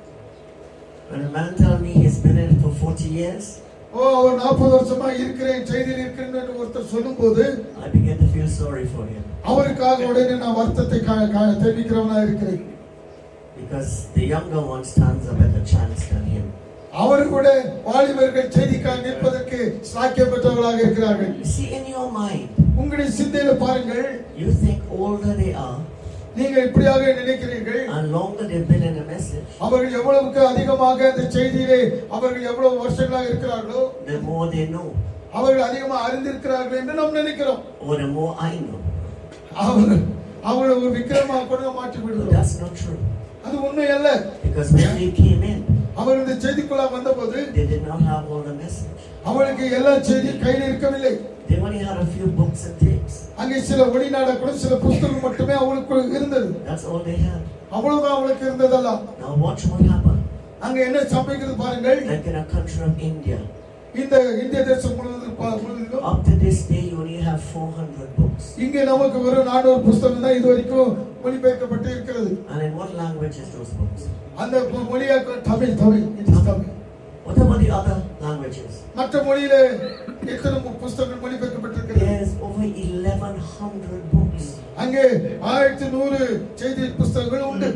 When a man tells me he's been in it for 40 years, ஓ அவர் நாற்பது வருஷமா இருக்கிறேன் செய்தியில் இருக்கிறேன் என்று ஒருத்தர் சொல்லும்போது I begin to feel sorry for him. அவருக்காக உடனே நான் வருத்தத்தை கா- கா- தெரிவிக்கிறவனா இருக்கிறேன் Because the younger one stands a better chance than him. அவர் கூட வாலிபர்கள் செய்திக்காக நிற்பதற்கு சாக்கியம் பெற்றவர்களாக இருக்கிறார்கள் You see, in your mind, உங்களுடைய சிந்தையில பாருங்கள் you think older they are நீங்க இப்படியாக நினைக்கிறீர்கள் and longer they've been in the message, அவர்கள் எவ்வளவுக்கு அதிகமாக அந்த செய்தியிலே அவர்கள் எவ்வளவு வருஷங்களாக இருக்கிறார்களோ the more they know, அவர்கள் அதிகமாக அறிந்திருக்கிறார்கள் என்று நாம் நினைக்கிறோம் or the more I know. அவர்கள் அவங்களை ஒரு விக்கிரமாக கூட மாற்றி But விடுகிறோம் that's not true. அது உண்மை அல்ல Because when they came in, அவர் இந்த செய்திக்குள்ள வந்தபோது they did not have all the message. அவளுக்கு எல்லா செய்தியும் கையில் இருக்கவில்லை They only had a few books and tapes. அங்கே சில வெளிநாட கூட சில புஸ்தகம் மட்டுமே அவளுக்கு இருந்தது That's all they had. அவ்வளவுதான் அவளுக்கு இருந்ததெல்லாம் Now watch what happened. அங்க என்ன சம்பவிக்கிறது பாருங்கள் Like in a country of India, இந்த இந்திய தேசம் முழுவதும் பா- முழுவதிலும் up to this day you only have 400 books. இங்கே நமக்கு வெறும் நானூறு புஸ்தகம் தான் இது வரைக்கும் மொழிபெயர்க்கப்பட்டு இருக்கிறது And in what language is those books? அந்த மொ- மொழியாக்க Tamil Tamil it is Tamil What about the other languages? மற்ற மொழியில எத்தனை மு- புஸ்தகங்கள் மொழிபெயர்க்கப்பட்டிருக்கிறது There's over 1100 books. அங்கே ஆயிரத்தி நூறு செய்தி புஸ்தகங்கள் உண்டு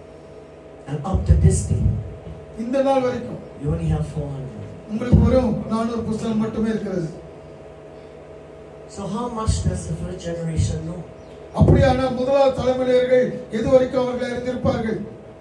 And up to this day, இந்த நாள் வரைக்கும் you only have 400. உங்களுக்கு வெறும் நானூறு புஸ்தகம் மட்டுமே இருக்கிறது So how much does the first generation know? அப்படியான முதலாவது தலைமுறையர்கள் எது வரைக்கும் அவர்கள் அறிந்திருப்பார்கள்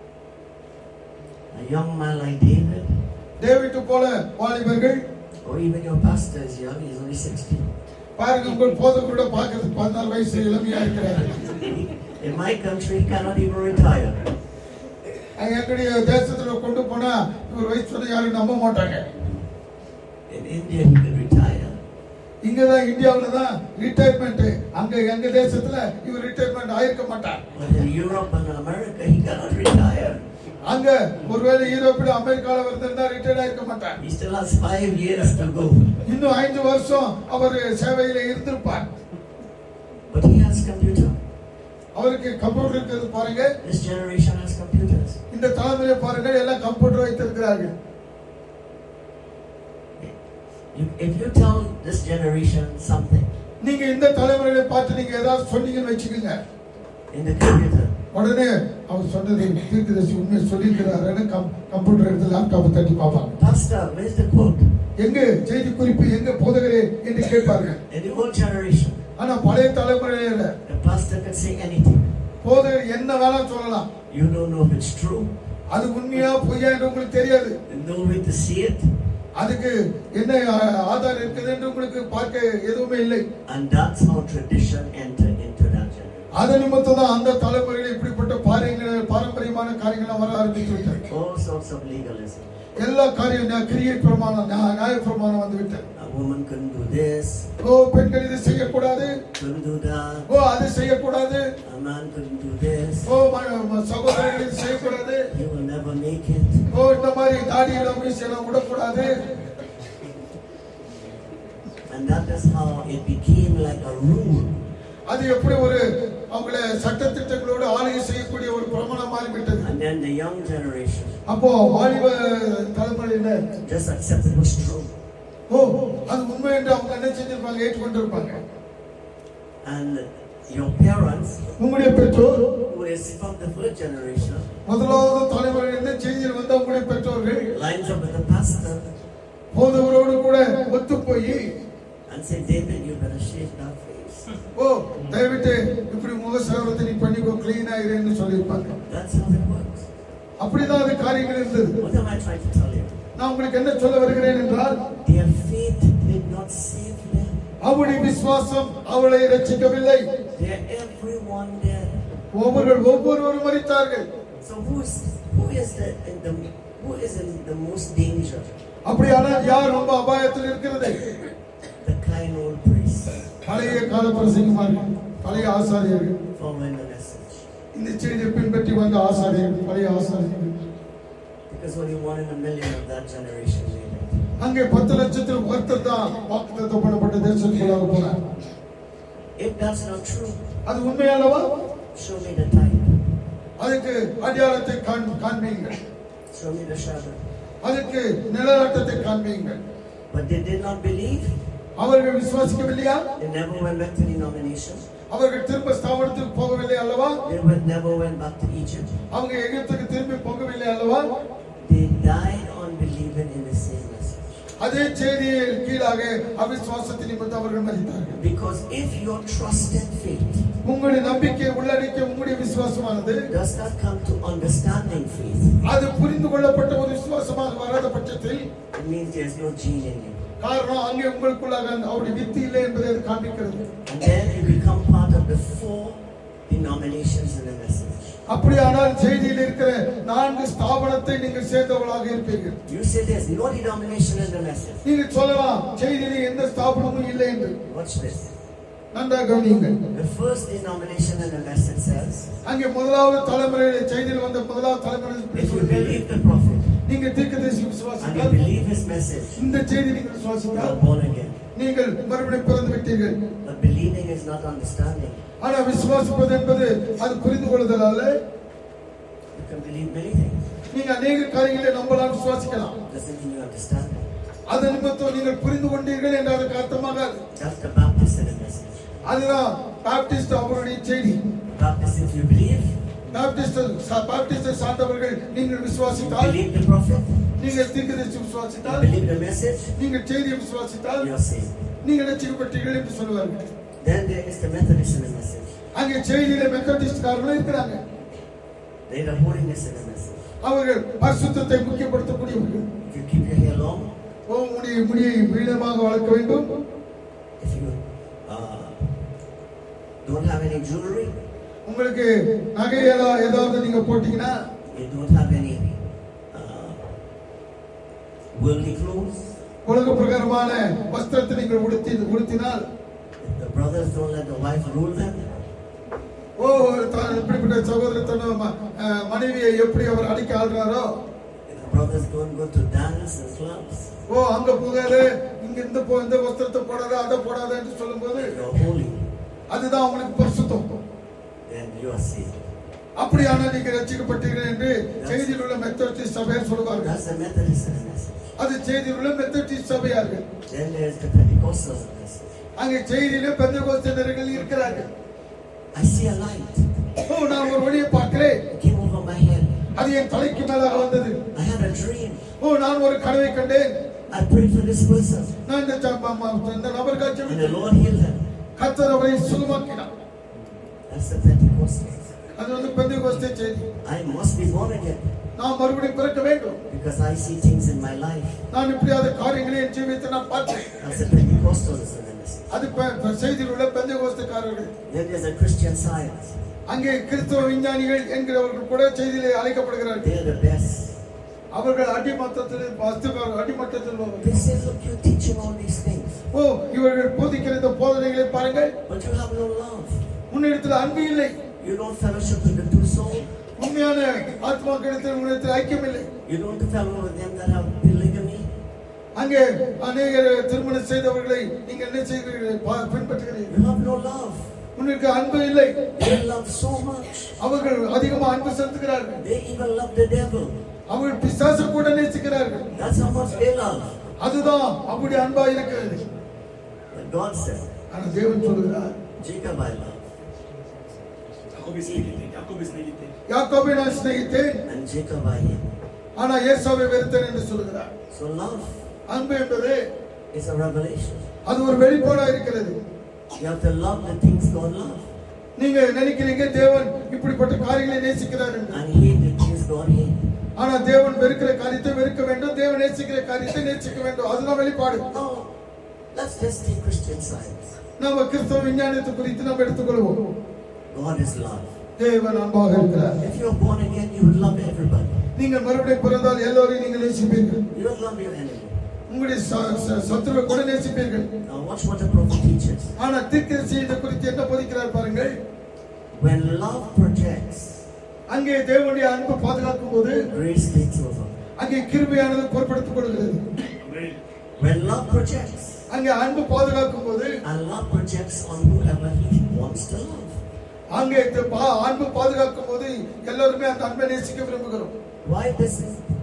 A young man like David, David போல வாலிபர்கள் or even your pastor is young, he's only 16. பாருங்க உங்கள் போதர் கூட பார்க்கறதுக்கு பதினாறு வயசு இளமையா இருக்கிறாரு In my country, he cannot even retire. எங்களுடைய தேசத்துல கொண்டு போனா இவர் வயசு சொன்ன யாரும் நம்ப மாட்டாங்க In India, he could retire. இங்கதான் இந்தியாவுல தான் ரிட்டையர்மெண்ட் அங்க எங்க தேசத்துல இவர் ரிட்டையர்மெண்ட் ஆயிருக்க மாட்டார் But in Europe and America, he cannot retire. அங்க ஒருவேளை யூரோப்பில் அமெரிக்கால வந்திருந்தா ரிட்டையர்ட் ஆயிருக்க மாட்டார் He still has five years to go. இன்னும் ஐந்து வருஷம் அவர் சேவையில இருந்திருப்பார் But he has computer. அவருக்கு கம்ப்யூட்டர் இருக்கிறது பாருங்க This generation has computers. இந்த தலைமுறை பாருங்க எல்லாம் கம்ப்யூட்டர் வைத்திருக்கிறார்கள் You, if you tell this generation something நீங்க இந்த தலைமுறையை பார்த்து நீங்க ஏதாவது சொன்னீங்கன்னு வச்சுக்கோங்க in the computer, உடனே அவர் சொன்னது தீர்க்கதரிசி உண்மையை சொல்லியிருக்கிறாருன்னு கம் கம்ப்யூட்டர் எடுத்து லேப்டாப்பை தட்டி பார்ப்பாங்க Pastor, where's the quote? எங்க செய்தி குறிப்பு எங்க போதகரே என்று கேட்பாங்க In the old generation, ஆனா பழைய தலைமுறையில the pastor can say anything. போதகர் என்ன வேணா சொல்லலாம் You don't know if it's true. அது உண்மையா பொய்யா என்று உங்களுக்கு தெரியாது No way to see it. அதுக்கு என்ன ஆ- ஆதாரம் இருக்குது என்று உங்களுக்கு பார்க்க எதுவுமே இல்லை And that's how tradition entered into that generation. அது நிமித்தம் தான் அந்த தலைமுறையில் இப்படிப்பட்ட பாரியங்கள் பாரம்பரியமான காரியங்கள் வர ஆரம்பித்து விட்டது All sorts of legalism. எல்லா காரியம் நியா- கிரியை பிரமாணம் நியா- நியாய பிரமாணம் வந்து விட்டது A woman couldn't do this, ஓ பெண்கள் இது செய்யக்கூடாது couldn't do that. ஓ அது செய்யக்கூடாது A man couldn't do this. ஓ ம- ம- சகோதரர்கள் இது செய்யக்கூடாது He will never make it. ஓ இந்த மாதிரி தாடியில மீசையெல்லாம் விடக்கூடாது And that is how it became like a rule. அது எப்படி ஒரு அவங்கள சட்டத்திட்டங்களோடு ஆளுகை செய்யக்கூடிய ஒரு பிரமாணம் மாறிவிட்டது And then the young generation அப்போ வாலிப தலைமுறையில just accepted it was true. ஓ அது உண்மை என்று அவங்க என்ன செஞ்சிருப்பாங்க ஏற்றுக்கொண்டிருப்பாங்க And your parents, உங்களுடைய பெற்றோர் who is from the first generation, முதலாவது தலைமுறையிலிருந்து செய்தியில் வந்த உங்களுடைய பெற்றோர்கள் lines up with the pastor போதவரோடு கூட ஒத்து போய் and say, David, you better shave that face. ஓ தயவிட்டு இப்படி முக சேவரத்தை நீ பண்ணிக்கோ கிளீனா இருன்னு சொல்லியிருப்பாங்க That's how it works. அப்படிதான் அது காரியங்கள் இருந்தது What am I trying to tell you? நான் உங்களுக்கு என்ன சொல்ல வருகிறேன் என்றால் Their faith did not save them. அவருடைய விசுவாசம் அவளை ரட்சிக்கவில்லை They're everyone dead. ஒவ்வொரு ஒவ்வொருவரும் மறித்தார்கள் So who's who is the, in the who is in the most danger? அப்படியானால் யார் ரொம்ப அபாயத்தில் இருக்கிறது The kind old priest பழைய கால பிரசங்கமார்கள் பழைய ஆசாரியர்கள் following the message. இந்த செய்தியை பின்பற்றி வந்த ஆசாரியர்கள் பழைய ஆசாரியர்கள் Because only one in a million of that generation made it. அங்கே பத்து லட்சத்தில் ஒருத்தர் தான் வாக்குத்தத்தம் பண்ணப்பட்ட தேசத்துக்குள்ளாக போனார் If that's not true, அது உண்மையானவா show me the type. அதுக்கு அடையாளத்தை காண்- காண்பீங்கள் Show me the shadow. அதுக்கு நிழலாட்டத்தை காண்பீங்கள் But they did not believe. அவர்கள் விசுவாசிக்கவில்லையா They never went back to denomination. அவர்கள் திரும்ப ஸ்தாபனத்துக்கு போகவில்லை அல்லவா They went, never went back to Egypt. அவங்க எகிப்துக்கு திரும்பி போகவில்லை அல்லவா They died on believing in the same message. அதே செய்தியின் கீழாக அவிசுவாசத்தின் நிமித்தம் அவர்கள் மதித்தார்கள் Because if your trust and faith உங்களுடைய நம்பிக்கை உள்ளடக்கிய உங்களுடைய விசுவாசமானது does not come to understanding faith, அது புரிந்து கொள்ளப்பட்ட ஒரு விசுவாசமாக வராத பட்சத்தில் it means there's no gene in you. காரணம் அங்கே உங்களுக்குள்ளாக அந்த அவருடைய வித்து இல்லை என்பதை அது காண்பிக்கிறது And then you become part of the four denominations in the message. அப்படியானால் செய்தியில் இருக்கிற நான்கு ஸ்தாபனத்தை நீங்கள் சேர்ந்தவர்களாக இருப்பீர்கள் You say there's no denomination in the message. நீங்கள் சொல்லலாம் செய்தியிலே எந்த ஸ்தாபனமும் இல்லை என்று Watch this. நன்றாக கவனியுங்கள் The first denomination in the message says, அங்கே முதலாவது தலைமுறையில் செய்தியில் வந்த முதலாவது தலைமுறை if you believe the prophet நீங்க தீர்க்கதரிசி and you விசுவாசித்தால் believe his message, இந்த செய்தி நீங்கள் you are விசுவாசித்தால் born again. நீங்கள் மறுபடியும் பிறந்து விட்டீர்கள் But believing is not understanding. ஆனா விசுவாசிப்பது என்பது அது புரிந்து கொள்ளுதல் அல்ல You can believe many things. நீங்க அநேக காரியங்களை நம்பலாம் விசுவாசிக்கலாம் Doesn't mean you understand it. அது நிமித்தம் நீங்கள் புரிந்து கொண்டீர்கள் என்று அதுக்கு அர்த்தமாகாது That's the Baptist in the message. அதுதான் பாப்டிஸ்ட் அவருடைய செய்தி Baptist, if you believe, Baptist பாப்டிஸ்டை சார்ந்தவர்கள் நீங்கள் you விசுவாசித்தால் believe the prophet, நீங்கள் தீர்க்கதரிசி you விசுவாசித்தால் believe the message, நீங்கள் செய்தியை விசுவாசித்தால் you are saved. நீங்கள் ரட்சிக்கப்பட்டீர்கள் என்று சொல்லுவார்கள் Then there is the Methodist in the message. அங்கே செய்தியில மெத்தடிஸ்ட்காரர்களும் இருக்கிறாங்க There is the holiness in the message. அவர்கள் பரிசுத்தத்தை முக்கியப்படுத்தக்கூடியவர்கள் If you keep your hair long, ஓ முடியை முடியை வீணமாக வளர்க்க வேண்டும் if you uh, don't have any jewelry, உங்களுக்கு நகையெல்லாம் ஏதாவது நீங்க போட்டீங்கன்னா you don't have any uh, worldly clothes, உலக பிரகாரமான வஸ்திரத்தை நீங்கள் உடுத்தி உடுத்தினால் if the brothers don't let the wife rule them, ஓ தான் இப்படிப்பட்ட சகோதரர் தன் ம- அஹ், மனைவியை எப்படி அவர் அடிக்க ஆள்றாரோ if the brothers don't go to dance and clubs, ஓ அங்க போகாது இங்க இந்த போ இந்த வஸ்திரத்தை போடாத அதை போடாத என்று சொல்லும்போது you're holy, அதுதான் உங்களுக்கு பரிசுத்தம் then you are saved. அப்படியான நீங்க ரசிக்கப்பட்டீர்கள் என்று செய்தியில் உள்ள மெத்தடிஸ்ட் சபையார் சொல்லுவார்கள் That's the Methodist in the message. அது செய்தியில் உள்ள மெத்தடிஸ்ட் சபையார்கள் Then there's the Pentecostal message. அங்கே செய்தியில பெந்தகோஸ்தர்கள் இருக்கிறார்கள் I see a light. ஓ நான் ஒரு வழியை பார்க்கிறேன் It came over my head. அது என் தலைக்கு மேலாக வந்தது I had a dream. ஓ நான் ஒரு கனவை கண்டேன் I prayed for this person, நான் இந்த ச- ம- ம- இந்த நபர் காட்சி and the Lord healed him. கத்தர் அவரை சுகமாக்கினார் That's the Pentecostal. அது வந்து பெந்தகோஸ்தே செய்தி I must be born again நான் மறுபடியும் பிறக்க வேண்டும் because I see things in my life. நான் இப்படியாத காரியங்களை என் ஜீவியத்தை நான் பார்த்தேன் That's the Pentecostals in the message. அது பெ- பெ- செய்தியில் உள்ள பெந்தகோஸ்தக்காரர்கள் Then there's a Christian science. அங்கே கிறிஸ்தவ விஞ்ஞானிகள் என்கிறவர்கள் கூட செய்தியிலே அழைக்கப்படுகிறார்கள் They're the best. அவர்கள் அடிமட்டத்தில் வஸ்துவார்கள் அடிமட்டத்தில் உள்ளவர்கள். They say, look, you're teaching all these things, ஓ இவர்கள் போதிக்கிற இந்த போதனைகளை பாருங்கள் but you have no love. முன்னிடத்தில் அன்பு இல்லை You don't fellowship with the two souls. உண்மையான ஆத்மாக்களிடத்தில் உன்னிடத்தில் ஐக்கியம் இல்லை You don't fellowship with them that have polygamy. அங்கே அநேகர் திருமணம் செய்தவர்களை நீங்கள் என்ன செய்கிறீர்கள் பா- பின்பற்றுகிறீர்கள் You have no love. உன்னிற்கு அன்பு இல்லை They love so much. அவர்கள் அதிகமா அன்பு செலுத்துகிறார்கள் They even love the devil. அவர்கள் பிசாசு கூட நேசிக்கிறார்கள் That's how much they love. அதுதான் அப்படி அன்பா இருக்கிறது But God said, ஆனா தேவன் சொல்லுகிறார் Jacob I love, யாக்கோபை சிநேகித்தேன், யாக்கோபை சிநேகித்தேன். யாக்கோபை நான் சிநேகித்தேன் and Jacob I hate. ஆனா ஏசாவை வெறுத்தேன் என்று சொல்லுகிறார் So love அன்பு என்பது is a revelation. அது ஒரு வெளிப்பாடா இருக்கிறது You have to love the things God loves நீங்க நினைக்கிறீங்க தேவன் இப்படிப்பட்ட காரியங்களை நேசிக்கிறார் என்று and hate the things God hates. ஆனா தேவன் வெறுக்கிற காரியத்தை வெறுக்க வேண்டும் தேவன் நேசிக்கிற காரியத்தை நேசிக்க வேண்டும் அதுதான் வெளிப்பாடு No, let's just take Christian science. நம்ம கிறிஸ்தவ விஞ்ஞானத்தை குறித்து நம்ம எடுத்துக்கொள்வோம் God is love. தேவன் அன்பாக இருக்கிறார் If you're born again, you will love everybody. நீங்கள் மறுபடியும் பிறந்தால் எல்லோரையும் நீங்கள் நேசிப்பீர்கள் You will love your enemy. உங்களுடைய ச- ச- சத்துருவை கூட நேசிப்பீர்கள் Now watch what the prophet teaches. ஆனா தீர்க்கதரிசி இதை குறித்து என்ன போதிக்கிறார் பாருங்கள் When love projects, அங்கே தேவனுடைய அன்பு பாதுகாக்கும் போது grace takes over. அங்கே கிருபையானது பொறுப்படுத்திக் கொள்கிறது ஆமென். When love projects, அங்கே அன்பு பாதுகாக்கும் போது and love projects on whoever he wants to love. அங்கே இந்த பா- அன்பு பாதுகாக்கும் போது எல்லாருமே அந்த அன்பை நேசிக்க விரும்புகிறோம் Why does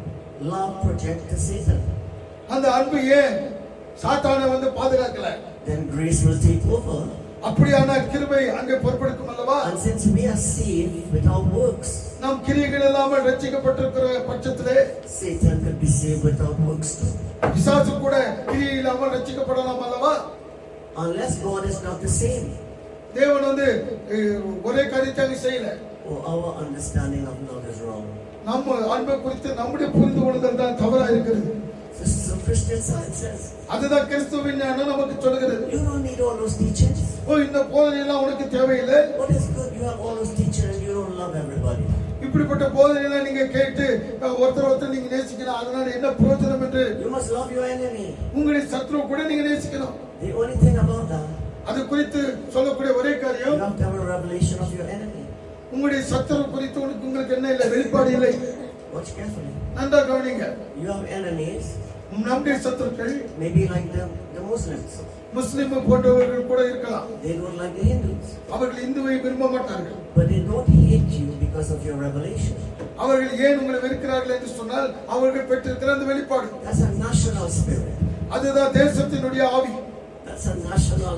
love project to Satan? அந்த அன்பு ஏன் சாத்தானை வந்து பாதுகாக்கல Then grace will take over. அப்படியான கிருபை அங்கே பொறுப்படுக்கும் அல்லவா And since we are saved without works, நாம் கிரியைகள் இல்லாமல் ரட்சிக்கப்பட்டிருக்கிற பட்சத்திலே Satan could be saved without works too. பிசாசு கூட கிரியை இல்லாமல் ரட்சிக்கப்படலாம் அல்லவா Unless God is not the same. தேவன் வந்து அஹ், ஒரே காரியத்தை அங்க செய்யல Or our understanding of love is wrong. நம்ம அன்பை குறித்து நம்முடைய புரிந்து கொள்ளுதல் தான் தவறா இருக்கிறது This is what Christian science says. அதுதான் கிறிஸ்துவின் ஞானம் நமக்கு சொல்கிறது You don't need all those teachers. ஓ இந்த போதனை எல்லாம் உனக்கு தேவையில்லை What is good? You have all those teachers and you don't love everybody. இப்படிப்பட்ட போதனை எல்லாம் நீங்க கேட்டு அஹ், ஒருத்தர் ஒருத்தர் நீங்க நேசிக்கலாம் அதனால என்ன பிரயோஜனம் என்று You must love your enemy. உங்களுடைய சத்ருவை கூட நீங்க நேசிக்கணும் The only thing about that, அது குறித்து சொல்லக்கூடிய ஒரே you காரியம் have to have a revelation of your enemy. உங்களுடைய சத்துரு குறித்து உனக்கு உங்களுக்கு என்ன இல்லை வெளிப்பாடு இல்லை Watch carefully. நன்றா கவனிங்க You have enemies, நம்முடைய சத்துருக்கள் maybe like the, the Muslims. முஸ்லிம் போன்றவர்கள் கூட இருக்கலாம் They don't like the Hindus. அவர்கள் இந்துவை விரும்ப மாட்டார்கள் But they don't hate you because of your revelation. அவர்கள் ஏன் உங்களை வெறுக்கிறார்கள் என்று சொன்னால் அவர்கள் பெற்றிருக்கிற அந்த வெளிப்பாடு That's a national spirit. அதுதான் தேசத்தினுடைய ஆவி That's a national,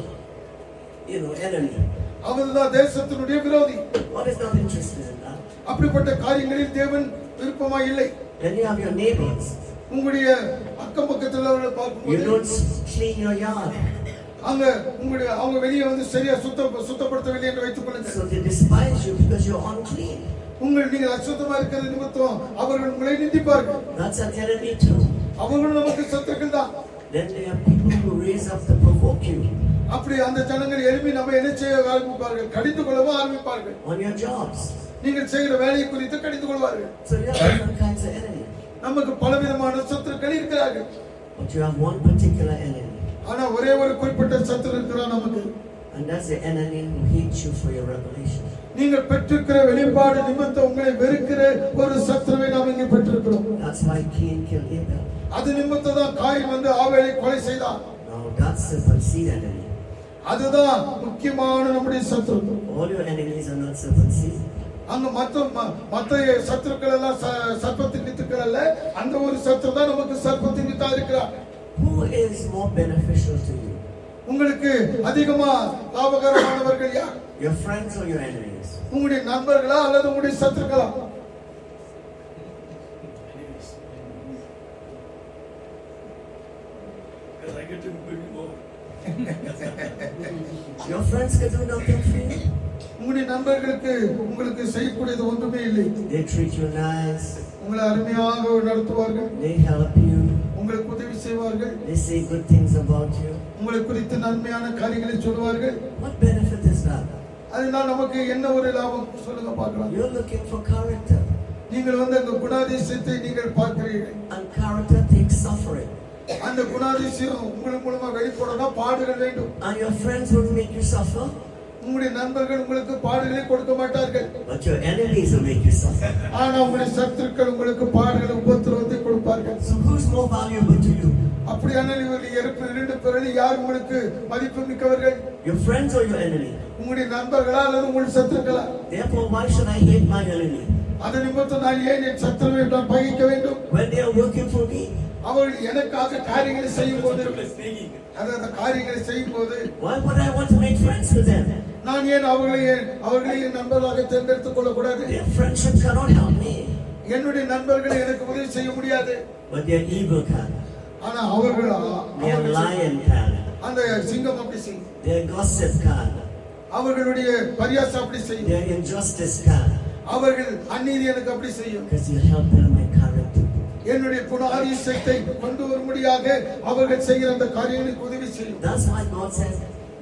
you know, enemy. அவர்தான் தேசத்தினுடைய விரோதி God is not interested in that. அப்படிப்பட்ட காரியங்களில் தேவன் விருப்பமா இல்லை Then you have your neighbors. உங்களுடைய அக்கம் பக்கத்தில் உள்ளவர்களை You பார்க்கும்போது don't s- clean your yard. அங்க உங்களுடைய அவங்க வெளியே வந்து சரியா சுத்த சுத்தப்படுத்தவில்லை என்று வைத்துக் கொள்ளுங்க So they despise you because you're unclean. உங்கள் நீங்கள் அசுத்தமா இருக்கிற நிமித்தம் அவர்கள் உங்களை நிந்திப்பார்கள் That's an enemy too. அவர்களும் நமக்கு சத்துக்கள் தான் Then there are people who raise up to provoke you அப்படி அந்த ஜனங்கள் எழுப்பி நம்ம என்ன செய்ய ஆரம்பிப்பார்கள் கடிந்து கொள்ளவும் ஆரம்பிப்பார்கள் on your jobs. நீங்கள் செய்கிற வேலையை குறித்து கடிந்து கொள்வார்கள் So you have different kinds of enemy. நமக்கு பலவிதமான சத்துருக்கள் இருக்கிறார்கள் But you have one particular enemy. ஆனா ஒரே ஒரு குறிப்பிட்ட சத்துரு இருக்கிறான் நமக்கு And that's the enemy who hates you for your revelation. நீங்கள் பெற்றிருக்கிற வெளிப்பாடு நிமித்தம் உங்களை வெறுக்கிற ஒரு சத்துருவை நாம் இங்கே பெற்றிருக்கிறோம் That's why Cain killed Abel. அது நிமித்தம் தான் காய் வந்து ஆவேலை கொலை செய்தான் Now that's serpent seed enemy. அதுதான் முக்கியமான நம்முடைய சத்துரு All your enemies are not serpent seed. அங்க மத்த ம- மத்த சத்துருக்கள் எல்லாம் ச- சர்ப்பத்தின் வித்துக்கள் அல்ல அந்த ஒரு சத்துரு தான் நமக்கு சர்ப்பத்தின் வித்தா இருக்கிறார் Who is more beneficial to you? உங்களுக்கு அதிகமா லாபகரமானவர்கள் யார் Your friends or your enemies? உங்களுடைய நண்பர்களா அல்லது உங்களுடைய சத்துருக்களா Because I get to be more. Your friends can do nothing for you. உங்களுடைய நண்பர்களுக்கு உங்களுக்கு செய்யக்கூடியது ஒன்றுமே இல்லை They treat you nice. உங்களை அருமையாக நடத்துவார்கள் They help you. உங்களுக்கு உதவி செய்வார்கள் They say good things about you. உங்களை குறித்து நன்மையான காரியங்களை சொல்லுவார்கள் What benefit is that? அதனால் நமக்கு என்ன ஒரு லாபம் சொல்லுங்க பார்க்கலாம் You're looking for character. நீங்கள் வந்து அந்த குணாதிசயத்தை நீங்கள் பார்க்கிறீர்கள் And character takes suffering. அந்த குணாதிசயம் உங்களுக்கு மூலமா வெளிப்படணும் பாடுகள் வேண்டும் And your friends will make you suffer. உங்களுடைய நண்பர்கள் உங்களுக்கு பாடுகளை கொடுக்க மாட்டார்கள் But your enemies will make you suffer. ஆனா உங்களுடைய சத்துருக்கள் உங்களுக்கு பாடுகளை உபத்திரவத்தை கொடுப்பார்கள் So who's more valuable to you? அப்படியானால் இவர்கள் இறப்பு இரண்டு பேரில் யார் உங்களுக்கு மதிப்பு மிக்கவர்கள் Your friends or your enemy? உங்களுடைய நண்பர்களா அல்லது உங்களுடைய சத்துருக்களா Therefore, why should I hate my enemy? அது நிமித்தம் நான் ஏன் என் சத்துருவை நான் பகைக்க வேண்டும் When they are working for me? அவர்கள் எனக்காக காரியங்களை செய்யும் போது People are speaking. அது அந்த காரியங்களை செய்யும் போது Why would I want to make friends with them? நான் ஏன் அவர்களை ஏன் அவர்களை என் நண்பர்களாக தேர்ந்தெடுத்துக் கொள்ளக்கூடாது Their friendship cannot help me. என்னுடைய நண்பர்கள் எனக்கு உதவி செய்ய முடியாது But their evil can. ஆனா அவர்கள் Their அவர்கள் lion can. அந்த சிங்கம் அப்படி செய்யும் Their gossip can. அவர்களுடைய பரியாசம் அப்படி செய்யும் Their injustice can. அவர்கள் அநீதி எனக்கு அப்படி செய்யும் Because you help build my character. என்னுடைய குணாதிசயத்தை கொண்டு வரும்படியாக அவர்கள் செய்கிற அந்த காரியங்களுக்கு உதவி செய்யும் That's why God says,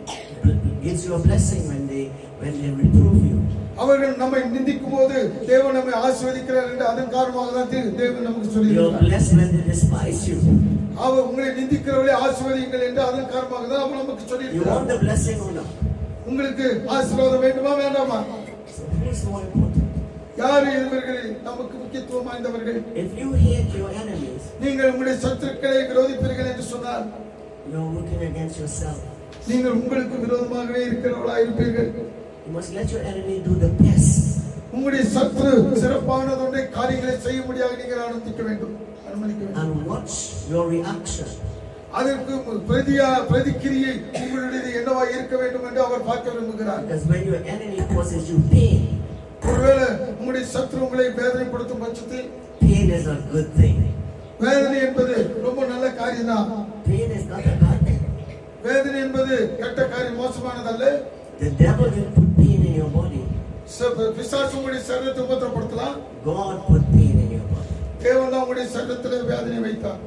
gives you a blessing when they when they reprove you. அவர்கள் நம்மை நிந்திக்கும் போது தேவன் நம்மை ஆசீர்வதிக்கிறார் என்று அதன் காரணமாக தான் தே- தேவன் நமக்கு சொல்லி You're blessed when they despise you. அவர் உங்களை நிந்திக்கிறவர்களை ஆசீர்வதிங்கள் என்று அதன் காரணமாக தான் அவர் நமக்கு சொல்லி You want the blessing or not? உங்களுக்கு ஆசீர்வாதம் வேண்டுமா வேண்டாமா So who's more important? யார் இவர்கள் நமக்கு முக்கியத்துவம் வாய்ந்தவர்கள் If you hate your enemies, நீங்கள் உங்களுடைய சத்துருக்களை விரோதிப்பீர்கள் என்று சொன்னால் you're working against yourself. நீங்கள் உங்களுக்கு விரோதமாகவே இருக்கிறவர்களா இருப்பீர்கள் You must let your enemy do the best. உங்களுடைய சத்ரு சிறப்பானதொன்றை காரியங்களை செய்யும்படியாக நீங்கள் அனுமதிக்க வேண்டும் அனுமதிக்க வேண்டும் And watch your reaction. அதற்கு பிரதியா பிரதிக்கிரியை உங்களுடையது என்னவா இருக்க வேண்டும் என்று அவர் பார்க்க விரும்புகிறார் Because when your enemy causes you pain, ஒருவேளை உங்களுடைய சத்ரு உங்களை வேதனைப்படுத்தும் பட்சத்தில் pain is a good thing. வேதனை என்பது ரொம்ப நல்ல காரியம் தான் Pain is not a bad thing. வேதனை என்பது கெட்ட காரியம் மோசமானதல்ல The devil will put pain in your body. ச- பிசாசு உங்களுடைய சரீரத்தை உபத்திரப்படுத்தலாம் God put pain in your body. தேவன் தான் உங்களுடைய சரீரத்தில் வேதனை வைத்தார்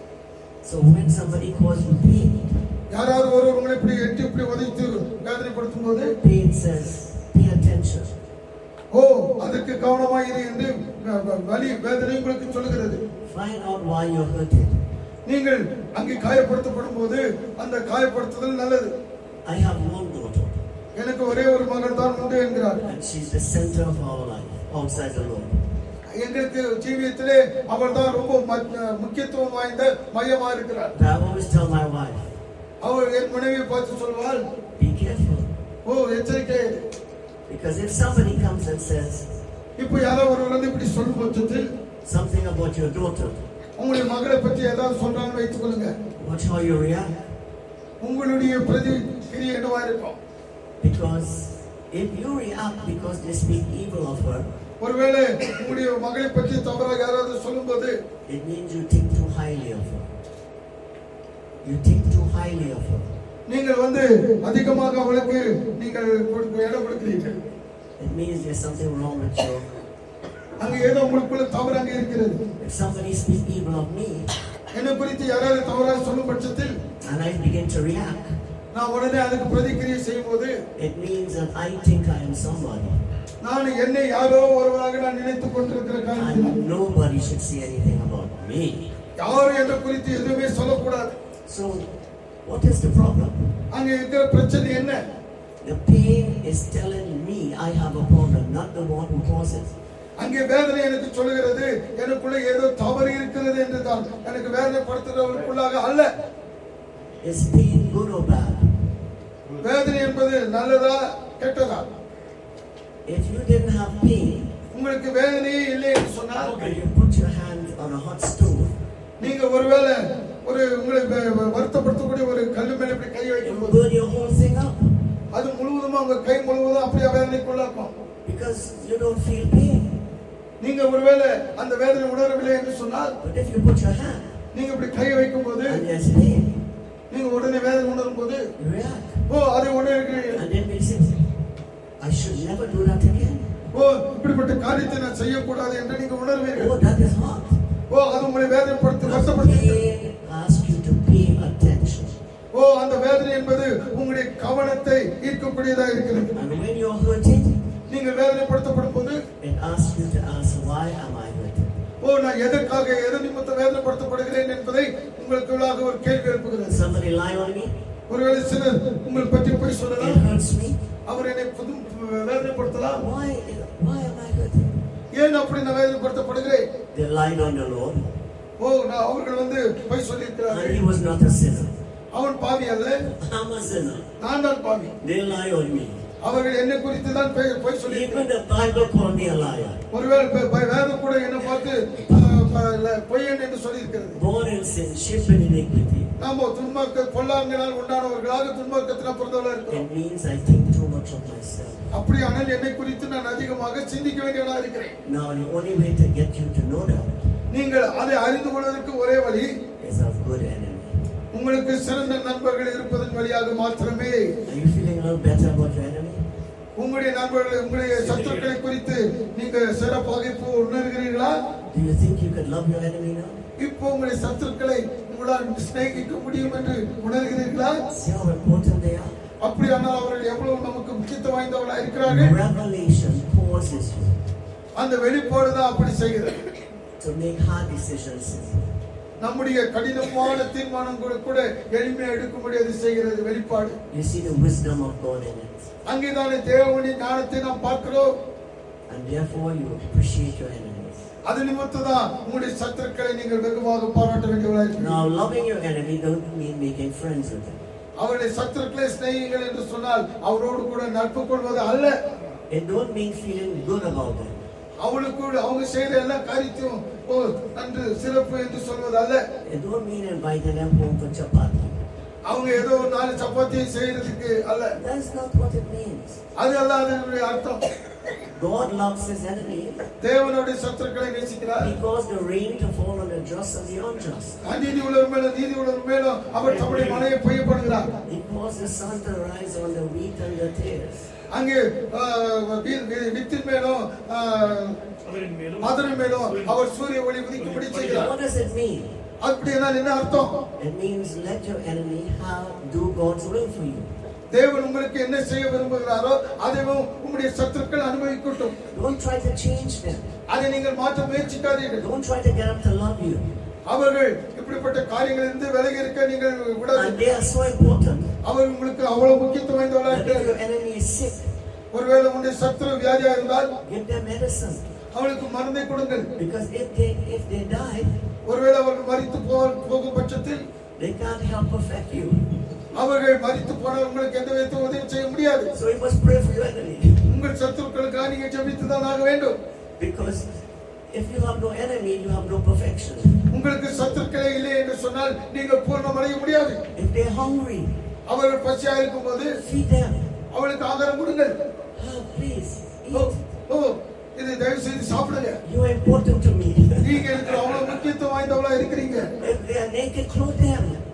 So when somebody causes you pain, யாராவது ஒருவர் உங்களை இப்படி எட்டி இப்படி உதைத்து வேதனைப்படுத்தும் போது pain says, pay attention. ஓ அதற்கு கவனமாயிரு என்று வ- வ- வலி வேதனை உங்களுக்கு சொல்லுகிறது Find out why you're hurting. நீங்கள் அங்கே காயப்படுத்தப்படும் போது அந்த காயப்படுத்துதல் நல்லது I have one daughter, எனக்கு ஒரே ஒரு மகள் தான் உண்டு என்கிறார் and she's the center of our life outside the Lord. எங்களுக்கு ஜீவியத்திலே அவள் தான் ரொம்ப ம- முக்கியத்துவம் வாய்ந்த மையமா இருக்கிறார் But I always tell my wife, அவள் என் மனைவியை பார்த்து சொல்வாள் be careful. ஓ எச்சரிக்கை Because if somebody comes and says இப்போ யாரோ ஒருவர் வந்து இப்படி சொல்லும் பட்சத்தில் something about your daughter, உங்களுடைய மகளை பற்றி ஏதாவது சொல்றாங்கன்னு வைத்துக் கொள்ளுங்க watch how you react. உங்களுடைய பிரதிகிரி என்னவா இருக்கும் Because if you react because they speak evil of her, ஒருவேளை உங்களுடைய மகளை பற்றி தவறாக யாராவது சொல்லும்போது it means you think too highly of her. You think too highly of her. நீங்கள் வந்து அதிகமாக அவளுக்கு நீங்கள் கொடுக்க இடம் கொடுக்கிறீர்கள் It means there's something wrong with you. அங்க ஏதோ உங்களுக்குள்ள தவறு அங்கே இருக்கிறது If somebody speaks evil of me என்னை குறித்து யாராவது தவறாக சொல்லும் பட்சத்தில் and I begin to react, நான் உடனே அதுக்கு பிரதிக்கிரியை செய்யும் போது it means that I think I am somebody. நான் என்னை யாரோ ஒருவராக நான் நினைத்துக் கொண்டிருக்கிற காரணத்தினால் And nobody should say anything about me. யாரும் என்னை குறித்து எதுவுமே சொல்லக்கூடாது So, what is the problem? அங்க இருக்கிற பிரச்சனை என்ன The pain is telling me I have a problem, not the one who caused it. அங்கே வேதனை எனக்கு சொல்லுகிறது எனக்குள்ள ஏதோ தவறு இருக்கிறது என்றுதான் எனக்கு வேதனைப்படுத்துறவர்களுக்குள்ளாக அல்ல Is pain good or bad? வேதனை என்பது நல்லதா கெட்டதா If you didn't have pain உங்களுக்கு வேதனையே இல்லை என்று சொன்னால் and you put your hand on a hot stove, நீங்க ஒருவேளை ஒரு உங்களை வ- வ- வருத்தப்படுத்தக்கூடிய ஒரு கல்லு மேல இப்படி கை it வைக்கும் will போது burn your whole thing up அது முழுவதுமா உங்க கை முழுவதும் அப்படியே வேதனைக்குள்ளாக்கும் because you don't feel pain. நீங்க ஒருவேளை அந்த வேதனை உணரவில்லை என்று சொன்னால் But if you put your hand நீங்க இப்படி கை வைக்கும் போது and there's pain, நீங்க உடனே வேதனை உணரும் போது you react. ஓ அதை உணர்கிறீர்கள் And then we say, I should never do that again. ஓ இப்படிப்பட்ட காரியத்தை நான் செய்யக்கூடாது என்று நீங்க உணர்வீர்கள் Oh, that is hot. ஓ அது உங்களை வேதனைப்படுத்தி வருத்தப்படுத்தி Pain asks you to pay attention. ஓ அந்த வேதனை என்பது உங்களுடைய கவனத்தை ஈர்க்கக்கூடியதா இருக்கிறது And when you're hurting, நீங்கள் வேதனைப்படுத்தப்படும் போது it asks you to ask, why am I hurting? ஓ நான் எதற்காக எது நிமித்தம் வேதனைப்படுத்தப்படுகிறேன் என்பதை உங்களுக்குள்ளாக ஒரு கேள்வி எழுப்புகிறது Somebody lie on me, ஒருவேளை சிலர் உங்களை பற்றி போய் it சொல்லலாம் hurts me. அவர் என்னை புது வேதனைப்படுத்தலாம் Why, why am I hurting? ஏன் அப்படி நான் வேதனைப்படுத்தப்படுகிறேன் They lied on the Lord, ஓ நான் அவர்கள் வந்து போய் and சொல்லியிருக்கிறார்கள் he was not a sinner. அவன் பாவி அல்ல I'm a sinner. நான் தான் பாவி They lie on me. அவர்கள் என்னை குறித்து தான் போய் போய் Even சொல்லியிருக்கிறார்கள் the Bible called me a liar. ஒருவேளை ப- ப- வேதம் கூட என்ன பார்த்து அஹ், ப- இல்ல, பொய்யன் என்று சொல்லியிருக்கிறது Born in sin, shaped in iniquity. நாம துன்மார்க்க பொல்லாங்கனால் உண்டானவர்களாக துன்மார்க்கத்தினால் பிறந்தவர்களா இருக்கிறோம் It means I think too much of myself. அப்படியானால் என்னை குறித்து நான் அதிகமாக சிந்திக்க வேண்டியவனா இருக்கிறேன் Now, the only way to get you to know that நீங்கள் அதை அறிந்து கொள்வதற்கு ஒரே வழி is a good enemy. உங்களுக்கு சிறந்த நண்பர்கள் இருப்பதன் வழியாக மாத்திரமே Are you feeling a little better about your enemy? உங்களுடைய நண்பர்களை உங்களுடைய சத்துருக்களை குறித்து நீங்க சிறப்பாக இப்போ உணர்கிறீர்களா Do you think you could love your enemy now? இப்போ உங்களுடைய சத்துருக்களை உங்களால் சிநேகிக்க முடியும் என்று உணர்கிறீர்களா See how important they are? அப்படியானால் அவர்கள் எவ்வளவு நமக்கு முக்கியத்துவம் வாய்ந்தவர்களா இருக்கிறார்கள் Revelation causes you அந்த வெளிப்பாடு தான் அப்படி செய்கிறது to make hard decisions. நம்முடைய கடினமான தீர்மானம் கூட கூட எளிமையா எடுக்கும்படி அது செய்கிறது வெளிப்பாடு You see the wisdom of God in it. அங்கேதானே தேவனின் ஞானத்தை நாம் பார்க்கிறோம் And therefore you appreciate your enemies. அது நிமித்தம் தான் உங்களுடைய சத்துருக்களை நீங்கள் வெகுவாக பாராட்ட வேண்டியவர்களாக இருக்கிறீர்கள். Now loving your enemy don't mean making friends with them. அவருடைய சத்துருக்களை சிநேகிகள் என்று சொன்னால் அவரோடு கூட நட்பு கொள்வது அல்ல It don't mean feeling good about them. அவளுக்கு கூட அவங்க செய்யற எல்லா காரியத்தையும் ஓ நன்று சிறப்பு என்று சொல்வது அல்ல It don't mean inviting them home for chapati. அவங்க ஏதோ ஒரு நாலு சப்பாத்தியை செய்யறதுக்கு அல்ல That's not what it means. அது அல்ல அதனுடைய அர்த்தம் God loves his enemy. தேவனுடைய சத்துருக்களை நேசிக்கிறார் He caused the rain to fall on the just and the unjust. அநீதி உள்ளவர் மேலும் நீதி உள்ளவர் மேலும் அவர் தம்முடைய மனையை பெய்யப்படுகிறார் He caused the sun to rise on the wheat and the tares. அங்கே ஆஹ், வி- வி- வித்தின் மேலும் ஆஹ், அவரின் மேலும் மதுரை மேலும் அவர் சூரிய ஒளி உதிக்கும்படி செய்கிறார் What does it mean? அப்படி என்னால் என்ன அர்த்தம் It means let your enemy have do God's will for you. தேவன் உங்களுக்கு என்ன செய்ய விரும்புகிறாரோ அதையும் உங்களுடைய சத்துருக்கள் அனுபவிக்கட்டும் Don't try to change them. அதை நீங்கள் மாற்ற முயற்சிக்காதீர்கள் Don't try to get them to love you. அவர்கள் இப்படிப்பட்ட காரியங்களிலிருந்து விலகி இருக்க நீங்கள் விடாது And they are so important அவர் உங்களுக்கு அவ்வளவு முக்கியத்துவம் வாய்ந்தவர்களா that if your இருக்கிறார்கள் enemy is sick, ஒருவேளை உங்களுடைய சத்துரு வியாதியா இருந்தால் give them medicine. அவளுக்கு மருந்தை கொடுங்கள் Because if they if they die, ஒருவேளை அவர்கள் மறித்து போ- போகும் பட்சத்தில் they can't help perfect you. அவர்கள் மறித்து போனால் உங்களுக்கு எந்த விதத்தில் உதவி செய்ய முடியாது So you must pray for your enemy. உங்கள் சத்துருக்களுக்காக நீங்க ஜெபித்து தான் ஆக வேண்டும் Because if you have no enemy, you have no perfection. உங்களுக்கு சத்துருக்களே இல்லை என்று சொன்னால் நீங்கள் பூர்ணம் அடைய முடியாது If they're hungry, அவர்கள் பசியா இருக்கும் போது feed them. அவளுக்கு ஆகாரம் கொடுங்கள் Oh, please, ஓ, eat. ஓ, இது தயவு செய்து சாப்பிடுங்க You are important to me. நீங்க எனக்கு அவ்வளவு முக்கியத்துவம் வாய்ந்தவளா இருக்கிறீங்க If they are naked, clothe them.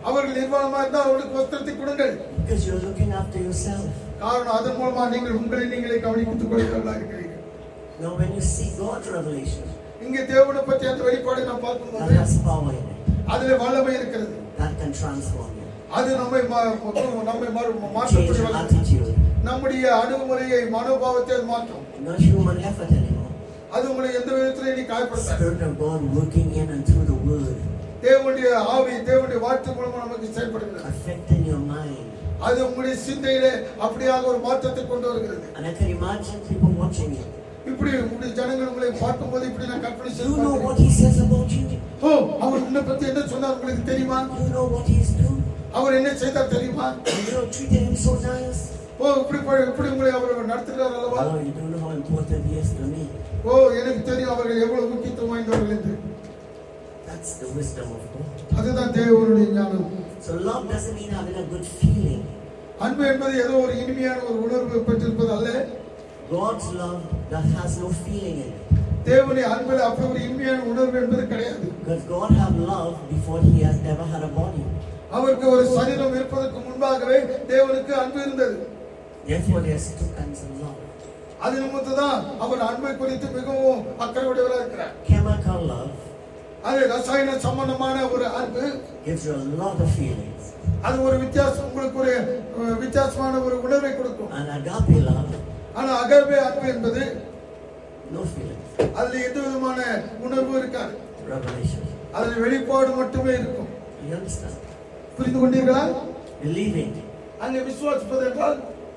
அவர்கள் நிர்வாணமா இருந்தால் அவர்களுக்கு வஸ்திரத்தை கொடுங்கள் Because you're looking after yourself. காரணம் அதன் மூலமா நீங்கள் உங்களை நீங்களே கவனித்துக் கொள்கிறவர்களா இருக்கிறீர்கள் Now, when you see God's revelation, இங்கே தேவனை பற்றி அந்த வெளிப்பாடை நாம் that பார்க்கும்போது has power in it. அதிலே வல்லமை இருக்கிறது That can transform you. அது நம்மை மா- நம்மை மாறு- Change மாற்றப்படி your வளர்க்கும். attitude. நம்முடைய அணுகுமுறையை மனோபாவத்தை அது மாற்றும் Not human effort anymore. அது உங்களை எந்த விதத்திலே நீ காயப்படுத்தாது Spirit of God working in and through the Word, தேவனுடைய ஆவி தேவனுடைய வார்த்தை மூலமா நமக்கு செயல்படுகிறது affecting your mind. அது உங்களுடைய சிந்தையிலே அப்படியாக ஒரு மாற்றத்தை கொண்டு வருகிறது And I can imagine people watching you. இப்படி உங்களுடைய ஜனங்கள் உங்களை பார்க்கும்போது இப்படி நான் கற்பனை You செய்து know what பார்க்கிறேன். He says about you. ஓ அவர் உன்னை பத்தி என்ன சொன்னார் உங்களுக்கு தெரியுமா You know what He's doing. அவர் என்ன செய்தார் தெரியுமா And you know, treated Him so nice. ஓ இப்படி ப- இப்படி உங்களை அவர் நடத்துகிறார் அல்லவா Oh, you don't know how important He is to me. ஓ எனக்கு தெரியும் அவர்கள் எவ்வளவு முக்கியத்துவம் வாய்ந்தவர்கள் என்று That's the wisdom of God. அதுதான் தேவனுடைய ஞானம் So love doesn't mean having a good feeling. அன்பு என்பது ஏதோ ஒரு இனிமையான ஒரு உணர்வு பெற்றிருப்பது அல்ல God's love that has no feeling in it. தேவனுடைய அன்பில் அப்படி ஒரு இனிமையான உணர்வு என்பது கிடையாது Because God had love before He has ever had a body. அவருக்கு ஒரு சரீரம் இருப்பதற்கு முன்பாகவே தேவனுக்கு அன்பு இருந்தது Therefore, there's two kinds of love. அது நிமித்தம் தான் அவர் அன்பை குறித்து மிகவும் அக்கறையுடையவராக இருக்கிறார் Chemical love அது ரசாயன சம்பந்தமான ஒரு அன்பு gives you a lot of feelings. அது ஒரு வித்தியாசம் உங்களுக்கு ஒரு அஹ், வித்தியாசமான ஒரு உணர்வை கொடுக்கும் And agape love, ஆனா அகர்வே அன்பு என்பது no feelings. அதுல எந்த விதமான உணர்வும் இருக்காது Revelation. அதுல வெளிப்பாடு மட்டுமே இருக்கும் You understand? புரிந்து கொண்டீர்களா Believing, அங்கே விசுவாசிப்பது என்றால்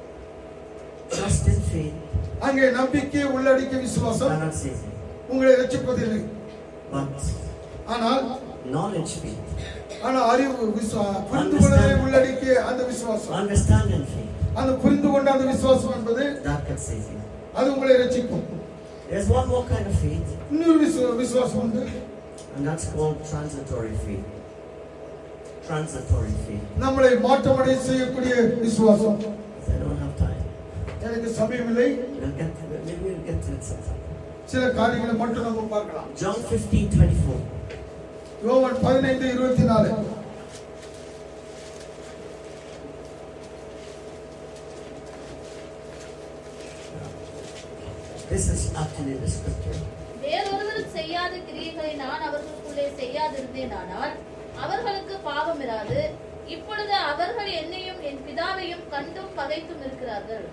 trust in faith, அங்கே நம்பிக்கை உள்ளடக்கிய விசுவாசம் cannot save you. உங்களை ரட்சிப்பதில்லை But ஆனால் knowledge faith, ஆனா அறிவு விசுவா புரிந்து கொள்வதை உள்ளடக்கிய அந்த விசுவாசம் understanding faith, அந்த புரிந்து கொண்ட அந்த விசுவாசம் என்பது that can save you. அது உங்களை ரட்சிக்கும் There's one more kind of faith, இன்னொரு விசுவ விசுவாசம் உண்டு and that's called transitory faith. Transitory faith. நம்மளை மாற்றமடைய செய்யக்கூடிய விசுவாசம் I don't have time. எனக்கு சமயமில்லை We'll get to it. Maybe we'll get to it sometime. சில காரியங்களை மட்டும் நம்ம பார்க்கலாம் John 15, 24. யோவான் பதினைந்து இருபத்தி நாலு This is actually the scripture. வேறொருவரும் செய்யாத கிரியைகளை நான் அவர்களுக்குள்ளே செய்யாதிருந்தேனானால் அவர்களுக்கு பாவம் இராது இப்பொழுது அவர்கள் என்னையும் என் பிதாவையும் கண்டும் பகைத்தும் இருக்கிறார்கள்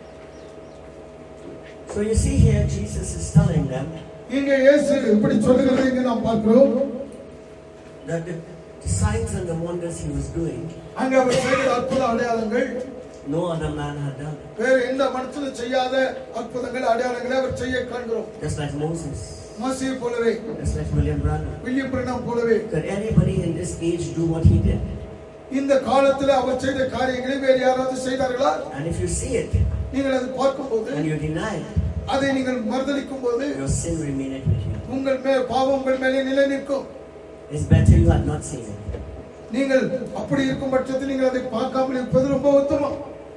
So you see here, Jesus is telling them இங்கே இயேசு இப்படி சொல்லுகிறதை இங்கே நாம் பார்க்கிறோம் that the signs and the wonders he was doing, அங்கே அவர் செய்த அற்புத அடையாளங்கள் no other man had done. வேறு எந்த மனுஷனும் செய்யாத அற்புதங்கள் அடையாளங்களை அவர் செய்ய காண்கிறோம் Just like Moses, மோசையை போலவே just like William Branham. William Branham போலவே Could anybody in this age do what he did? இந்த காலத்தில் அவர் செய்த காரியங்களை வேறு யாராவது செய்தார்களா And if you see it நீங்கள் அதை பார்க்கும்போது and you deny it, அதை நீங்கள் மறுதளிக்கும் போது your sin remaineth with you. உங்கள் மே பாவம் உங்கள் மேலே நிலை நிற்கும் It's better you had not seen it. நீங்கள் அப்படி இருக்கும் பட்சத்தில் நீங்கள் அதை பார்க்காமல் இருப்பது ரொம்ப உத்தமம்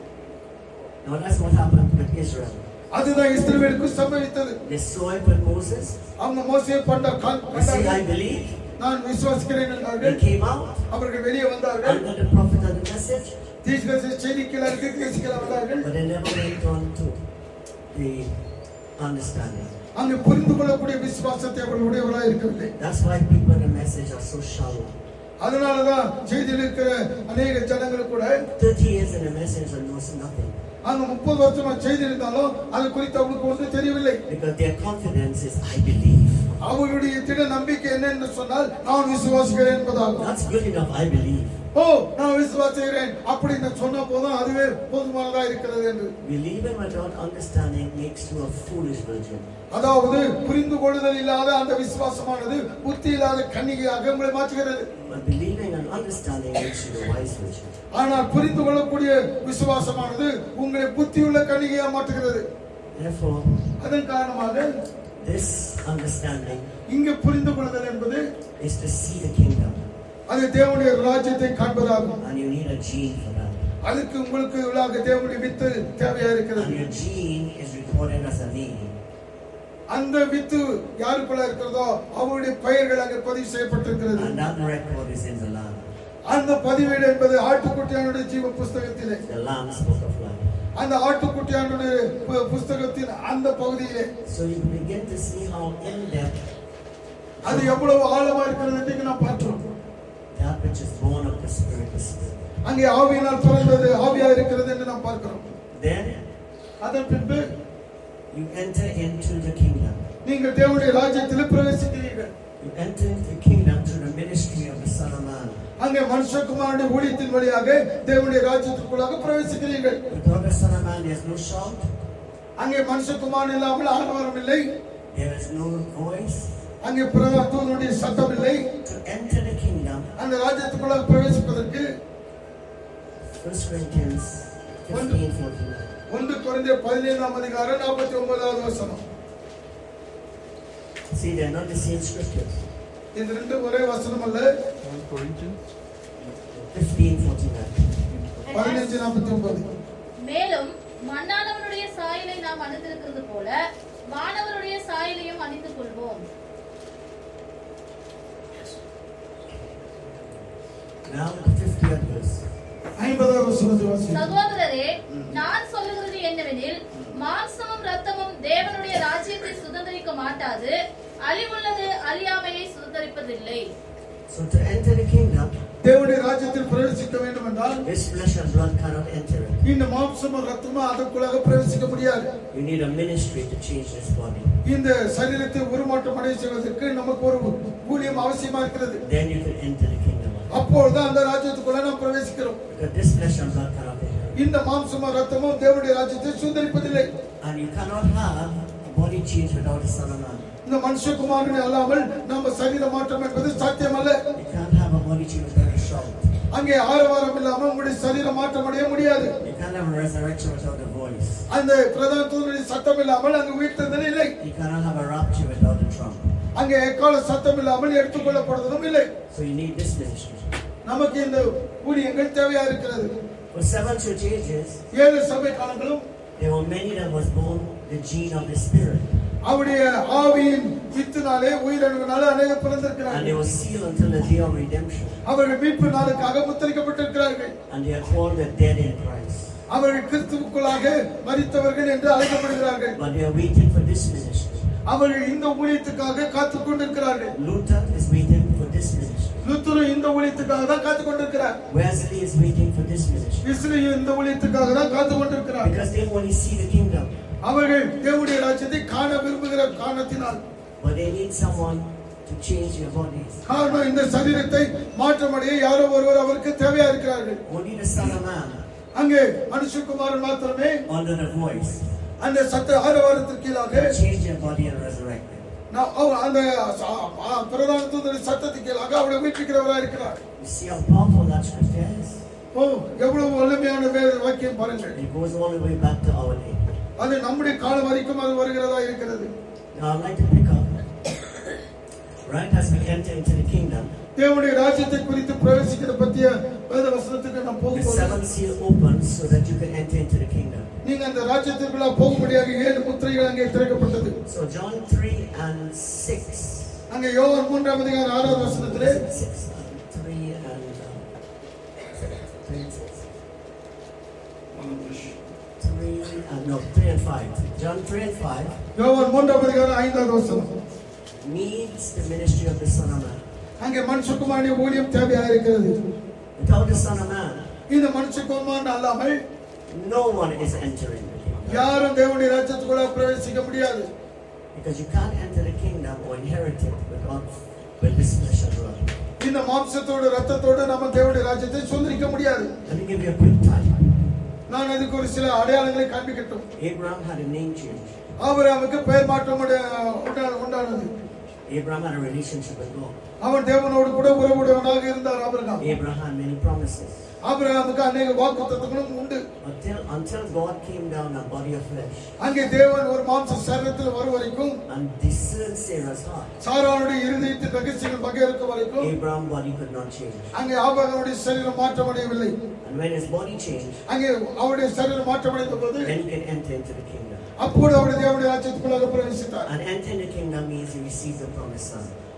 Now that's what happened with Israel. அதுதான் இஸ்ரவேலுக்கு சம்பவித்தது They saw it with Moses. அவங்க மோசையை பண்ண They say, I believe. நான் விசுவாசிக்கிறேன் They என்றார்கள் came out அவர்கள் வெளியே வந்தார்கள் under the prophet of the message, தீர்க்கதரிசி செய்திக்கெல்லாம் தீர்க்கதரிசிக்கெல்லாம் வந்தார்கள் but they never went on to the understanding. அங்கு புரிந்து கொள்ளக்கூடிய விசுவாசத்தை அவர்கள் உடையவராக இருக்கவில்லை That's why people in the message are so shallow. அதனாலதான் செய்தியில் இருக்கிற அநேக ஜனங்கள் கூட 30 years in the message and knows nothing. அங்க முப்பது வருஷமா செய்தி இருந்தாலும் அது குறித்து அவங்களுக்கு ஒன்றும் தெரியவில்லை Because their confidence is, I believe. அவர்களுடைய திட நம்பிக்கை என்ன என்று சொன்னால் நான் விசுவாசிக்கிறேன் என்பதாகும் That's good enough, I believe. ஓ நான் விசுவாசிக்கிறேன் அப்படி நான் சொன்ன போதும் அதுவே போதுமானதா இருக்கிறது என்று Believing without understanding makes you a foolish virgin. அதாவது புரிந்து கொள்ளுதல் இல்லாத அந்த விசுவாசமானது புத்தி இல்லாத கன்னிகையாக உங்களை மாற்றுகிறது But believing and understanding makes you a wise virgin. ஆனால் புரிந்து கொள்ளக்கூடிய விசுவாசமானது உங்களை புத்தியுள்ள கன்னிகையாக மாற்றுகிறது Therefore, அதன் காரணமாக this understanding இங்கு புரிந்து கொள்ளுதல் என்பது is to see the kingdom. அது தேவனுடைய ராஜ்யத்தை காண்பதாகும் And you need a gene for that. அதுக்கு உங்களுக்கு உள்ளாக தேவனுடைய வித்து தேவையா And இருக்கிறது your gene is recorded as a name. அந்த வித்து யாருக்குள்ள இருக்கிறதோ அவருடைய பெயர்கள் அங்கே பதிவு செய்யப்பட்டிருக்கிறது And that record is in the land. அந்த பதிவேடு என்பது ஆட்டுக்குட்டியானுடைய ஜீவ புஸ்தகத்திலே the Lamb's Book of Life. அந்த ஆட்டுக்குட்டியானுடைய பு- புஸ்தகத்தின் அந்த பகுதியிலே So you begin to see how in depth அது எவ்வளவு ஆழமா இருக்கிறது இன்னைக்கு நாம் பார்க்கிறோம் that which is born of the Spirit is spirit. அங்கே ஆவியினால் பிறந்தது ஆவியா இருக்கிறது என்று நாம் பார்க்கிறோம் Then அதன் பின்பு you enter into the kingdom. நீங்கள் தேவனுடைய ராஜ்யத்தில் பிரவேசிக்கிறீர்கள் You enter into the kingdom through the ministry of the Son of Man. அங்கே மனுஷகுமாரனுடைய ஊழியத்தின் வழியாக தேவனுடைய ராஜ்யத்திற்குள்ளாக பிரவேசிக்கிறீர்கள் Without the Son of Man, there's no shout, அங்கே மனுஷகுமாரன் இல்லாமல் ஆரவாரம் இல்லை there is no voice. அங்கே பிரதா- தூதனுடைய சத்தம் இல்லை To enter the kingdom, அந்த ராஜ்யத்துக்குள்ளாக பிரவேசிப்பதற்கு 1 Corinthians 15 49. ஒன்று குறைந்த பதினேழாம் அதிகாரம் நாற்பத்தி ஒன்பதாவது வசனம் See, they're not the same scriptures. இது ரெண்டு ஒரே வசனம் அல்ல 1 Corinthians 15 49. பதினஞ்சு நாற்பத்தி ஒன்பது மேலும் மண்ணானவனுடைய சாயலை நாம் அணிந்திருக்கிறது போல வானவருடைய சாயலையும் அணிந்து கொள்வோம் Now, the 50th verse. ஐம்பதாவது வசனத்தை வாசி சகோதரரே நான் சொல்லுகிறது என்னவெனில் மாம்சமும் ரத்தமும் தேவனுடைய ராஜ்யத்தை சுதந்திரிக்க மாட்டாது அழிவுள்ளது அழியாமையை சுதந்திரிப்பதில்லை So, to enter the kingdom, தேவனுடைய ராஜ்யத்தில் பிரவேசிக்க வேண்டும் என்றால் this flesh and blood cannot enter it. இந்த மாம்சமும் ரத்தமும் அதற்குள்ளாக பிரவேசிக்க முடியாது You need a ministry to change this body. இந்த சரீரத்தை உருமாற்றம் அடைய செய்வதற்கு நமக்கு ஒரு ஊழியம் அவசியமா இருக்கிறது Then you can enter the kingdom. அப்பொழுது அந்த ராஜ்யத்துக்குள்ள நாம் பிரவேசிக்கிறோம் Because this flesh and blood cannot enter. இந்த மாம்சமும் ரத்தமும் தேவனுடைய ராஜ்யத்தை சுந்தரிப்பதில்லை And you cannot have a body change without the Son of Man. இந்த மனுஷகுமாரனை அல்லாமல் நம்ம சரீர மாற்றம் என்பது சாத்தியமல்ல You can't have a body change without a shout. அங்கே ஆரவாரம் இல்லாமல் உங்களுடைய சரீர மாற்றம் அடைய முடியாது You can't have a resurrection without a voice. அந்த பிரதான தூதனுடைய சத்தம் இல்லாமல் அங்கு உயிர்த்தெழுதல் இல்லை You cannot have a rapture without a trump. அங்கே எக்கால சத்தம் இல்லாமல் எடுத்துக்கொள்ளப்படுவதும் இல்லை So you need this ministry. நமக்கு இந்த ஊழியங்கள் தேவையா இருக்கிறது For seven church ages, ஏழு சபை காலங்களும் there were many that was born the gene of the Spirit. அவருடைய ஆவியின் வித்தினாலே உயிரணுவினாலே அநேக And they பிறந்திருக்கிறார்கள் were sealed until the day of redemption. அவர்கள் மீட்பு நாளுக்காக முத்திரிக்கப்பட்டிருக்கிறார்கள் And they are called the dead in Christ. அவர்கள் கிறிஸ்துவுக்குள்ளாக மரித்தவர்கள் என்று அழைக்கப்படுகிறார்கள் But they are waiting for this ministry. அவர்கள் இந்த ஊழியத்துக்காக காத்துக் கொண்டிருக்கிறார்கள் Luther is waiting for this ministry. லுத்துரு இந்த ஊழியத்துக்காக தான் காத்துக் கொண்டிருக்கிறார் Wesley is waiting for this ministry. Israel இந்த ஊழியத்துக்காக தான் காத்துக் கொண்டிருக்கிறார் Because they only see the kingdom. அவர்கள் தேவனுடைய ராஜ்யத்தை காண விரும்புகிற காரணத்தினால் But they need someone to change their bodies. காரணம் இந்த சரீரத்தை மாற்றமடைய யாரோ ஒருவர் அவருக்கு தேவையா இருக்கிறார்கள் Only the Son of Man, அங்கே மனுஷகுமாரன் மாத்திரமே under the voice, அந்த சத்த ஆரவாரத்திற்கு கீழாக can change their body and resurrect them. நான் அவர் அந்த ச- ஆ, பிரதான தூதரின் சத்தத்துக்கு கீழாக அவரை வீட்டுக்கிறவராக இருக்கிறார் You see how powerful that scripture is? ஓ எவ்வளவு வலிமையான வேறு வாக்கியம் பாருங்கள் It goes all the way back to our day. அது நம்முடைய காலம் வரைக்கும் அது வருகிறதா இருக்கிறது Now I'd like to pick up, right as we enter into the kingdom, தேவனுடைய ராஜ்யத்தை குறித்து பிரவேசிக்கிற பத்திய வேத வசனத்துக்கு நாம் the போகும்போது seventh seal opens so that you can enter into the kingdom. நீங்க அந்த ராஜ்யத்திற்குள்ள போகும்படியாக ஏழு முத்திரைகள் அங்கே திறக்கப்பட்டது So John 3 and 6. அங்கே யோவான் மூன்றாம் அதிகாரம் ஆறாவது வசனத்திலே 6 and 3 and uh, 3 and 6. 3 and no, 3 and 5. John 3 and 5 யோவான் மூன்றாம் அதிகாரம் ஐந்தாவது வசனம் needs the ministry of the Son of Man. அங்கே மனுஷகுமாரனுடைய ஊழியம் தேவையா இருக்கிறது Without the Son of Man, இந்த மனுஷகுமாரன் அல்லாமல் no one is entering the kingdom. யாரும் தேவனுடைய ராஜ்யத்துக்குள்ள பிரவேசிக்க முடியாது Because you can't enter the kingdom or inherit it without with this flesh and blood. இந்த மாம்சத்தோடு ரத்தத்தோடு நம்ம தேவனுடைய ராஜ்யத்தை சுதந்திரிக்க முடியாது Let me give you a quick time. நான் அதுக்கு ஒரு சில அடையாளங்களை காண்பிக்கட்டும் Abraham had a name change. ஆபிரகாமுக்கு பெயர் மாற்றம் உண்ட- உண்டா- உண்டானது Abraham had a relationship with God. அவன் தேவனோடு கூட உறவுடையவனாக இருந்தார் Abraham Abraham had many promises. ஆபிரகாமுக்கு அநேக வாக்குத்தத்தங்களும் உண்டு Until, until God came down in a body of flesh அங்கே தேவன் ஒரு மாம்ச சரீரத்தில் வரும் வரைக்கும் and discerned Sarah's heart, சாராளுடைய இருதயத்தின் ரகசியங்கள் பகையிருக்க வரைக்கும் Abraham's body could not change. அங்கே ஆபிரகாமுடைய சரீரம் மாற்றமடையவில்லை And when his body changed, அங்கே அவருடைய சரீரம் மாற்றமடைந்த போது then he could enter into the kingdom. அப்போது அவருடைய தேவனுடைய ராஜ்யத்துக்குள்ளாக பிரவேசித்தார் And enter in the kingdom means he received the promised son.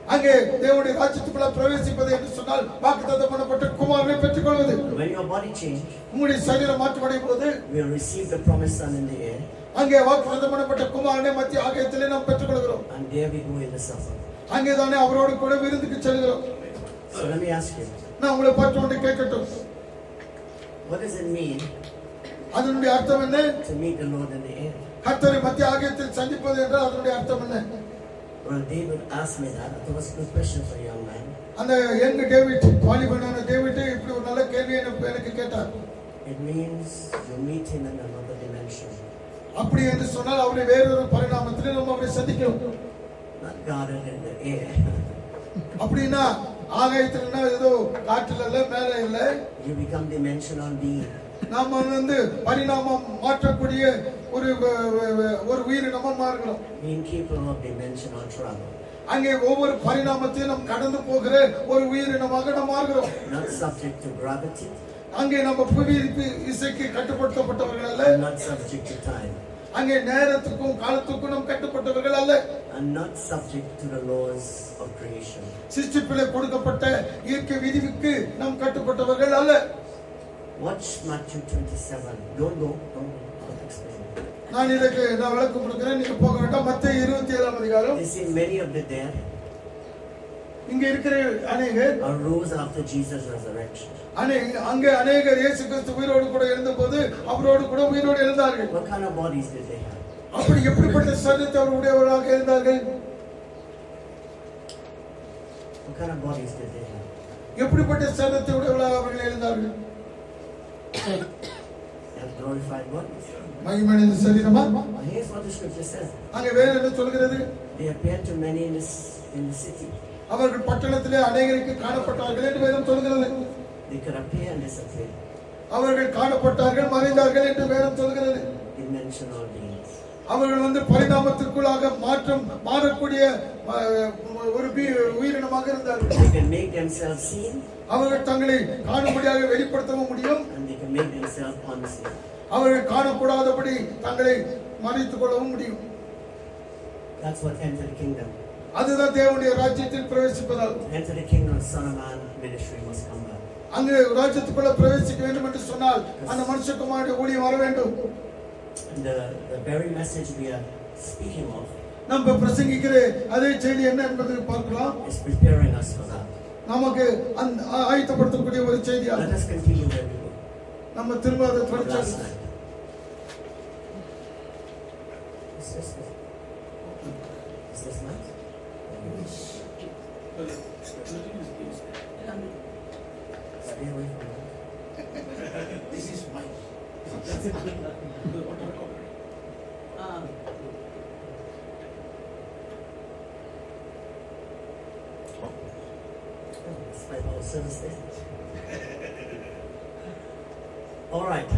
அங்கே தேவனுடைய ராஜ்யத்துக்குள்ள பிரவேசிப்பது என்று சொன்னால் வாக்குத்தத்தம் பண்ணப்பட்ட குமாரனை பெற்றுக்கொள்வது When your body changed, உங்களுடைய சரீரம் மாற்றமடையும் போது we will receive the promised son in the air, அங்கே வாக்குத்தத்தம் பண்ணப்பட்ட குமாரனை மத்திய ஆகாயத்திலே நாம் பெற்றுக்கொள்கிறோம் and there we go in the supper. அங்கே தானே அவரோடு கூட விருந்துக்கு செல்கிறோம் So let me ask you, நான் உங்களை பார்த்து ஒன்று கேட்கட்டும் what does it mean அதனுடைய அர்த்தம் என்ன to meet the Lord in the air? கர்த்தரை மத்திய ஆகாயத்தில் சந்திப்பது என்றால் அதனுடைய அர்த்தம் என்ன Well, David asked me that. I thought it was a good question for a young man. அந்த யங் டேவிட் வாலிபனான டேவிட் இப்படி ஒரு நல்ல கேள்வியை எனக்கு எனக்கு கேட்டார் It means you meet him in another dimension. அப்படி என்று சொன்னால் அவரை வேறொரு பரிணாமத்திலே நம்ம அவரை சந்திக்கிறோம் Not guarded in the air. அப்படின்னா ஆகாயத்தில்னா ஏதோ காற்றுல இல்ல மேல இல்ல You become dimensional being. நாம வந்து பரிணாமம் மாற்றக்கூடிய ஒரு வ- வ- வ- ஒரு உயிரினமா மாறுகிறோம் Being capable of dimensional travel. அங்கே ஒவ்வொரு பரிணாமத்தையும் நாம் கடந்து போகிற ஒரு உயிரினமாக நாம் மாறுகிறோம் Not subject to gravity. அங்கே நம்ம புவி ஈர்ப்பு இசைக்கு கட்டுப்படுத்தப்பட்டவர்கள் அல்ல And not subject to time. அங்கே நேரத்துக்கும் காலத்துக்கும் நாம் கட்டுப்பட்டவர்கள் அல்ல And not subject to the laws of creation. சிருஷ்டிப்பிலே கொடுக்கப்பட்ட இயற்கை விதிவுக்கு நாம் கட்டுப்பட்டவர்கள் அல்ல Watch Matthew 27. Don't go. Don't go. I'll explain. நான் இதற்கு நான் விளக்கம் கொடுக்கிறேன் நீங்க போக வேண்டாம் மத்திய இருபத்தி ஏழாம் அதிகாரம் You see, many of the dead இங்க இருக்கிற அநேகர் arose after Jesus' resurrection. அநேக அங்கே அநேகர் இயேசு கிறிஸ்து உயிரோடு கூட இருந்தபோது அவரோடு கூட உயிரோடு எழுந்தார்கள் What kind of bodies did they have? அப்படி எப்படிப்பட்ட சரீரத்தை அவர் உடையவராக இருந்தார்கள் What kind of bodies did they have? எப்படிப்பட்ட சரீரத்தை உடையவராக அவர்கள் எழுந்தார்கள் They have glorified bodies. மகிமடைந்த சரீரமா Now, here's what the scripture says. அங்கே வேற என்ன சொல்கிறது They appeared to many in, this, in the city. அவர்கள் பட்டணத்திலே அநேகருக்கு காணப்பட்டார்கள் என்று வேதம் சொல்கிறது They could appear and disappear. அவர்கள் காணப்பட்டார்கள் மறைந்தார்கள் என்று வேதம் சொல்கிறது Dimensional beings. அவர்கள் வந்து பரிணாமத்திற்குள்ளாக மாற்றம் மாறக்கூடிய அஹ், ஒரு பி- உயிரினமாக இருந்தார்கள் They can make themselves seen அவர்கள் தங்களை காணும்படியாக வெளிப்படுத்தவும் முடியும் and they can make themselves unseen. அவர்கள் காணக்கூடாதபடி தங்களை மறைத்துக் கொள்ளவும் முடியும் That's what enter the kingdom. அதுதான் தேவனுடைய ராஜ்யத்தில் பிரவேசிப்பதால் Enter the kingdom of Son of Man ministry must come back. அங்கு ராஜ்யத்துக்குள்ள பிரவேசிக்க வேண்டும் என்று சொன்னால் அந்த மனுஷகுமாருடைய ஊழியம் வர வேண்டும் And the, the very message we are speaking of நம்ம பிரசங்கிக்கிற அதே செய்தி என்ன என்பது பார்க்கலாம் is preparing us for that. நமக்கு அந்த ஆ- ஆயத்தப்படுத்தக்கூடிய ஒரு Let செய்தியாக us continue where we were நம்ம திரும்ப அதை from தொடர்ச்சி last night. Is this, is this nice? Stay away from that. This is mine. It's like our service there. All right.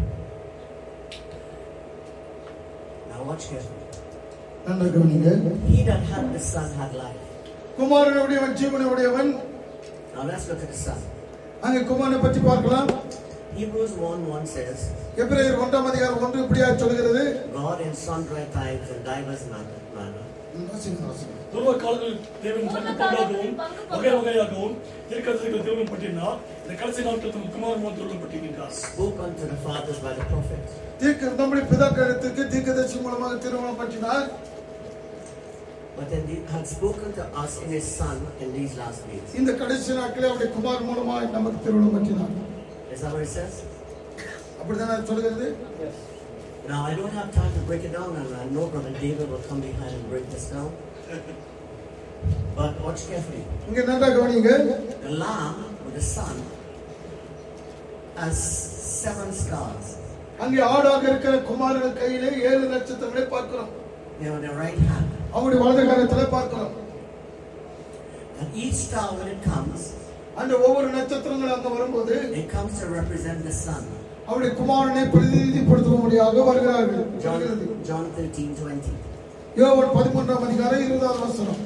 Now watch carefully. நன்றா கவனிங்க He that had the Son had life. குமாரனுடையவன் ஜீவனுடையவன் Now let's look at the Son. அங்கே குமாரனை பற்றி பார்க்கலாம் Hebrews 1 1 says, எபிரேயர் ஒன்றாம் அதிகாரம் ஒன்று இப்படியா சொல்கிறது God in sundry times and divers manner, manner துருவ காலங்களில் தேவன் பங்கு பங்காகவும் வகை வகையாகவும் இருக்கிறதுக்கு தேவன் பட்டினார் இந்த கடைசி நாட்கள் தம் குமார் மூலம் சொல்லப்பட்டிருக்கிறார் spoke unto the fathers by the prophets. தீர்க்க நம்முடைய பிதாக்களுக்கு தீர்க்கதரிசி மூலமாக திருமணம் பற்றினார் But then he had spoken to us in his Son in these last days. இந்த கடைசி நாட்களே அவருடைய குமார் மூலமாக நமக்கு திருமணம் பற்றினார் Is that what it says? அப்படித்தானே அது சொல்கிறது Now I don't have time to break it down, and I know Brother David will come behind and break this down. But watch carefully. இங்க நன்றா கவனிங்க The lamb or the son has seven stars. அங்கே ஆடாக இருக்கிற குமாரன் கையிலே ஏழு நட்சத்திரங்களை பார்க்கிறோம் They're on their right hand. அவருடைய வலது காலத்துல பார்க்கிறோம் And each star, when it comes, அந்த ஒவ்வொரு நட்சத்திரங்கள் அங்க வரும்போது it comes to represent the sun. அவருடைய குமாரனை பிரதிநிதிப்படுத்தும்படியாக வருகிறார்கள் John, வருகிறது. John 13 20. யோவான் பதிமூன்றாம் அதிகாரம் இருபதாவது வசனம்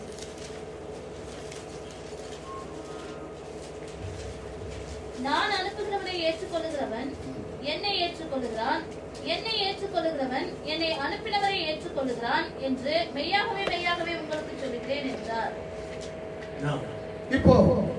நான் அனுப்புகிறவனை ஏற்றுக்கொள்ளுகிறவன் என்னை ஏற்றுக்கொள்ளுகிறான் என்னை ஏற்றுக்கொள்ளுகிறவன் என்னை அனுப்பினவரை ஏற்றுக்கொள்ளுகிறான் என்று மெய்யாகவே மெய்யாகவே உங்களுக்கு சொல்லுகிறேன் என்றார் Now, இப்போ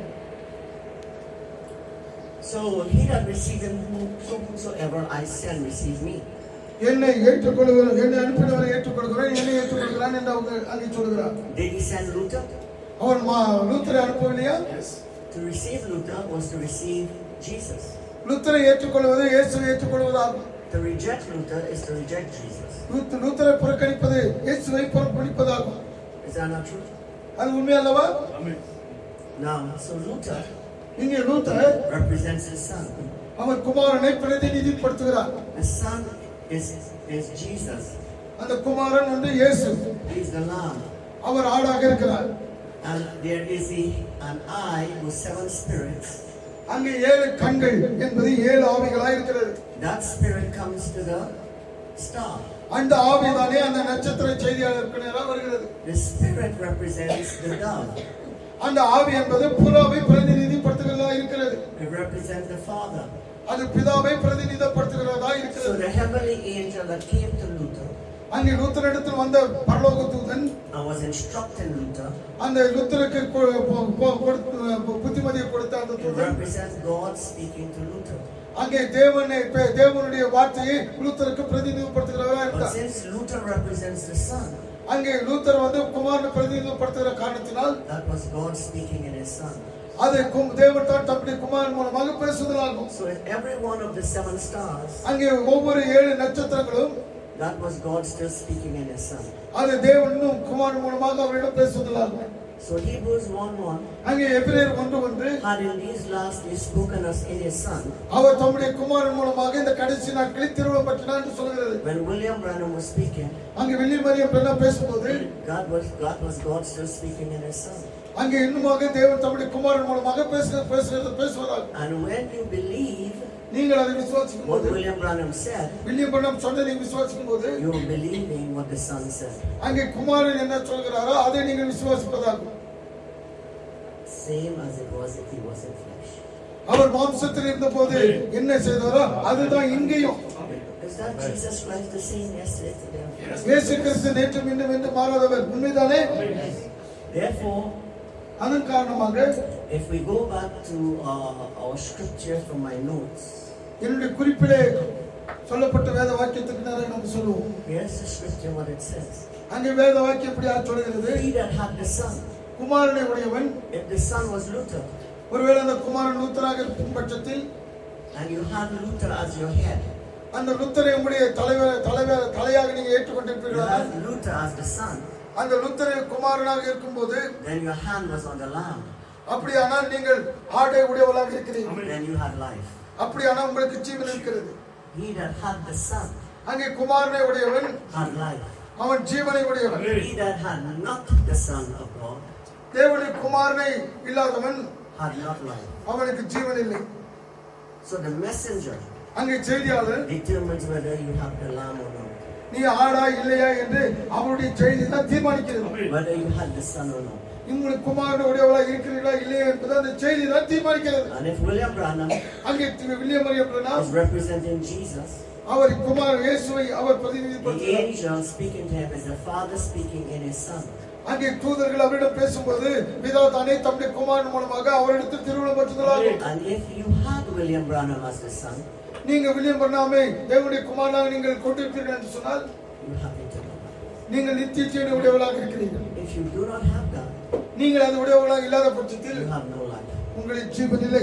so he that received him, who- so whosoever I send receive me. என்னை ஏற்றுக்கொள்கிறோம் என்னை அனுப்பினவரை ஏற்றுக்கொள்கிறோம் என்னை ஏற்றுக்கொள்கிறான் என்று அவங்க அங்கே சொல்கிறார் Did he send Luther? அவன் மா- லூத்தரை அனுப்பவில்லையா To receive Luther was to receive Jesus. லூத்தரை ஏற்றுக்கொள்வது இயேசுவை ஏற்றுக்கொள்வதாகும் To reject Luther is to reject Jesus. லூத்- லூத்தரை புறக்கணிப்பது இயேசுவை புறக்கணிப்பதாகும் Is that not true? அது உண்மை அல்லவா Now, so Luther இங்கே லூத்தர் represents his son. அவர் குமாரனை பிரதிநிதிப்படுத்துகிறார் The son is, is Jesus. அந்த குமாரன் வந்து இயேசு He is the lamb. அவர் ஆடாக இருக்கிறார் And there is a, an eye with seven spirits. அங்கே ஏழு கண்கள் என்பது ஏழு ஆவிகளாய் இருக்கிறது That spirit comes to the star. அந்த ஆவிதானே அந்த நட்சத்திர செய்தியாளருக்கு நேராக வருகிறது The spirit represents the dove. அந்த ஆவி என்பது புறாவை பிரதிநிதிப்படுத்துகிறதா இருக்கிறது It represents the father. அது பிதாவை பிரதிநிதிப்படுத்துகிறதா So இருக்கிறது the heavenly angel that came to Luther அங்கே லூத்தரிடத்தில் வந்த பரலோக தூதன் and was instructing Luther அந்த லுத்தருக்கு கொ- கொ- கொ- கொடுத்து- புத்திமதியை கொடுத்த அந்த it தூதன் represents God speaking to Luther. அங்கே தேவனை பே- தேவனுடைய வார்த்தையை லூத்தருக்கு பிரதிநிதிப்படுத்துகிறவரா But இருந்தார் since Luther represents the son, அங்கே லூத்தர் வந்து குமாரனை பிரதிநிதிப்படுத்துகிற காரணத்தினால் that was God speaking in his son. அது கும்- தேவன் தான் தம்முடைய குமாரன் மூலமாக பேசுதலாகும் So in every one of the seven stars, அங்கே ஒவ்வொரு ஏழு நட்சத்திரங்களும் that was God still speaking in his son. அது தேவனும் குமாரன் மூலமாக அவரிடம் பேசுதலாகும் So Hebrews 1 1 அங்கே எபிரேயர் ஒன்று ஒன்று had in these last days spoken us in his son. அவர் தம்முடைய குமாரன் மூலமாக இந்த கடைசி நாட்களில் திருவிழம் பற்றினார் என்று சொல்கிறது When William Branham was speaking, அங்கே வெள்ளி மரியம் பெண்ணா பேசும்போது God was God was God still speaking in his son. அங்கே இன்னுமாக தேவன் தம்முடைய குமாரன் மூலமாக பேசுகிறது பேசுகிறது பேசுவதாகும் And when you believe நீங்கள் அதை விசுவாசிக்கும் what போது William Branham said, வில்லியம் பண்ணம் சொன்னதை விசுவாசிக்கும் போது you are believing what the son said. அங்கே குமாரன் என்ன சொல்கிறாரோ அதை நீங்கள் விசுவாசிப்பதாகும் Same as it was if he was in flesh. அவர் மாம்சத்தில் இருந்த போது என்ன செய்தாரோ அதுதான் இங்கேயும் Is that Jesus Christ the same yesterday, today? and forever? இயேசு கிறிஸ்து நேற்று மீண்டும் என்று மாறாதவர் உண்மைதானே Therefore, அதன் காரணமாக if we go back to uh, our scripture from my notes, என்னுடைய குறிப்பிலே சொல்லப்பட்ட வேத வாக்கியத்துக்கு நேரம் நம்ம சொல்லுவோம் here's the scripture what it says. அங்கே வேத வாக்கியம் எப்படி சொல்கிறது He that had the son, குமாரனை உடையவன் if the son was Luther, ஒருவேளை அந்த குமாரன் லூத்தராக இருக்கும் பட்சத்தில் and you had Luther as your head, அந்த லுத்தரை உங்களுடைய தலைவர் தலைவர் தலையாக நீங்க you ஏற்றுக்கொண்டிருப்பீர்களா had Luther as the son, அந்த லுத்தரை குமாரனாக இருக்கும்போது then your hand was on the lamb, அப்படியானால் நீங்கள் ஆடை உடையவளாக இருக்கிறீர்கள் then you had life. அப்படியானால் உங்களுக்கு ஜீவன் இருக்கிறது He that had the son அங்கே குமாரனை உடையவன் had life. அவன் ஜீவனை உடையவன் He that had not the son of God தேவனுடைய குமாரனை இல்லாதவன் had not life. அவனுக்கு ஜீவன் இல்லை So the messenger அங்கே செய்தியாளர் determines whether you have the lamb or not, நீ ஆடா இல்லையா என்று அவருடைய செய்தி தான் தீர்மானிக்கிறது whether you had the son or not. உங்களுக்கு குமாரனை உடையவளா இருக்கிறீர்களா இல்லையா என்பது அந்த செய்தி தான் தீர்மானிக்கிறது And if William Branham அங்கே William Marion is representing Jesus, அவர் குமார் இயேசுவை அவர் the பிரதிநிதிப்படுத்துகிறார் angel speaking to him is the father speaking in his son. அங்கே தூதர்கள் அவரிடம் பேசும்போது பிதா தானே தம்முடைய குமாரன் மூலமாக அவரிடத்தில் திருவிழம் பெற்றதாகும் And if you had William Branham as the son, நீங்க வில்லியம் பண்ணாமே தேவனுடைய குமாரனாக நீங்கள் கொண்டிருப்பீர்கள் என்று சொன்னால் you have eternal life. நீங்கள் நித்திய ஜீவனை உடையவளாக இருக்கிறீர்கள் If you do not have that, நீங்கள் அது உடையவளாக இல்லாத பட்சத்தில் you have no life. உங்களுக்கு ஜீவன் இல்லை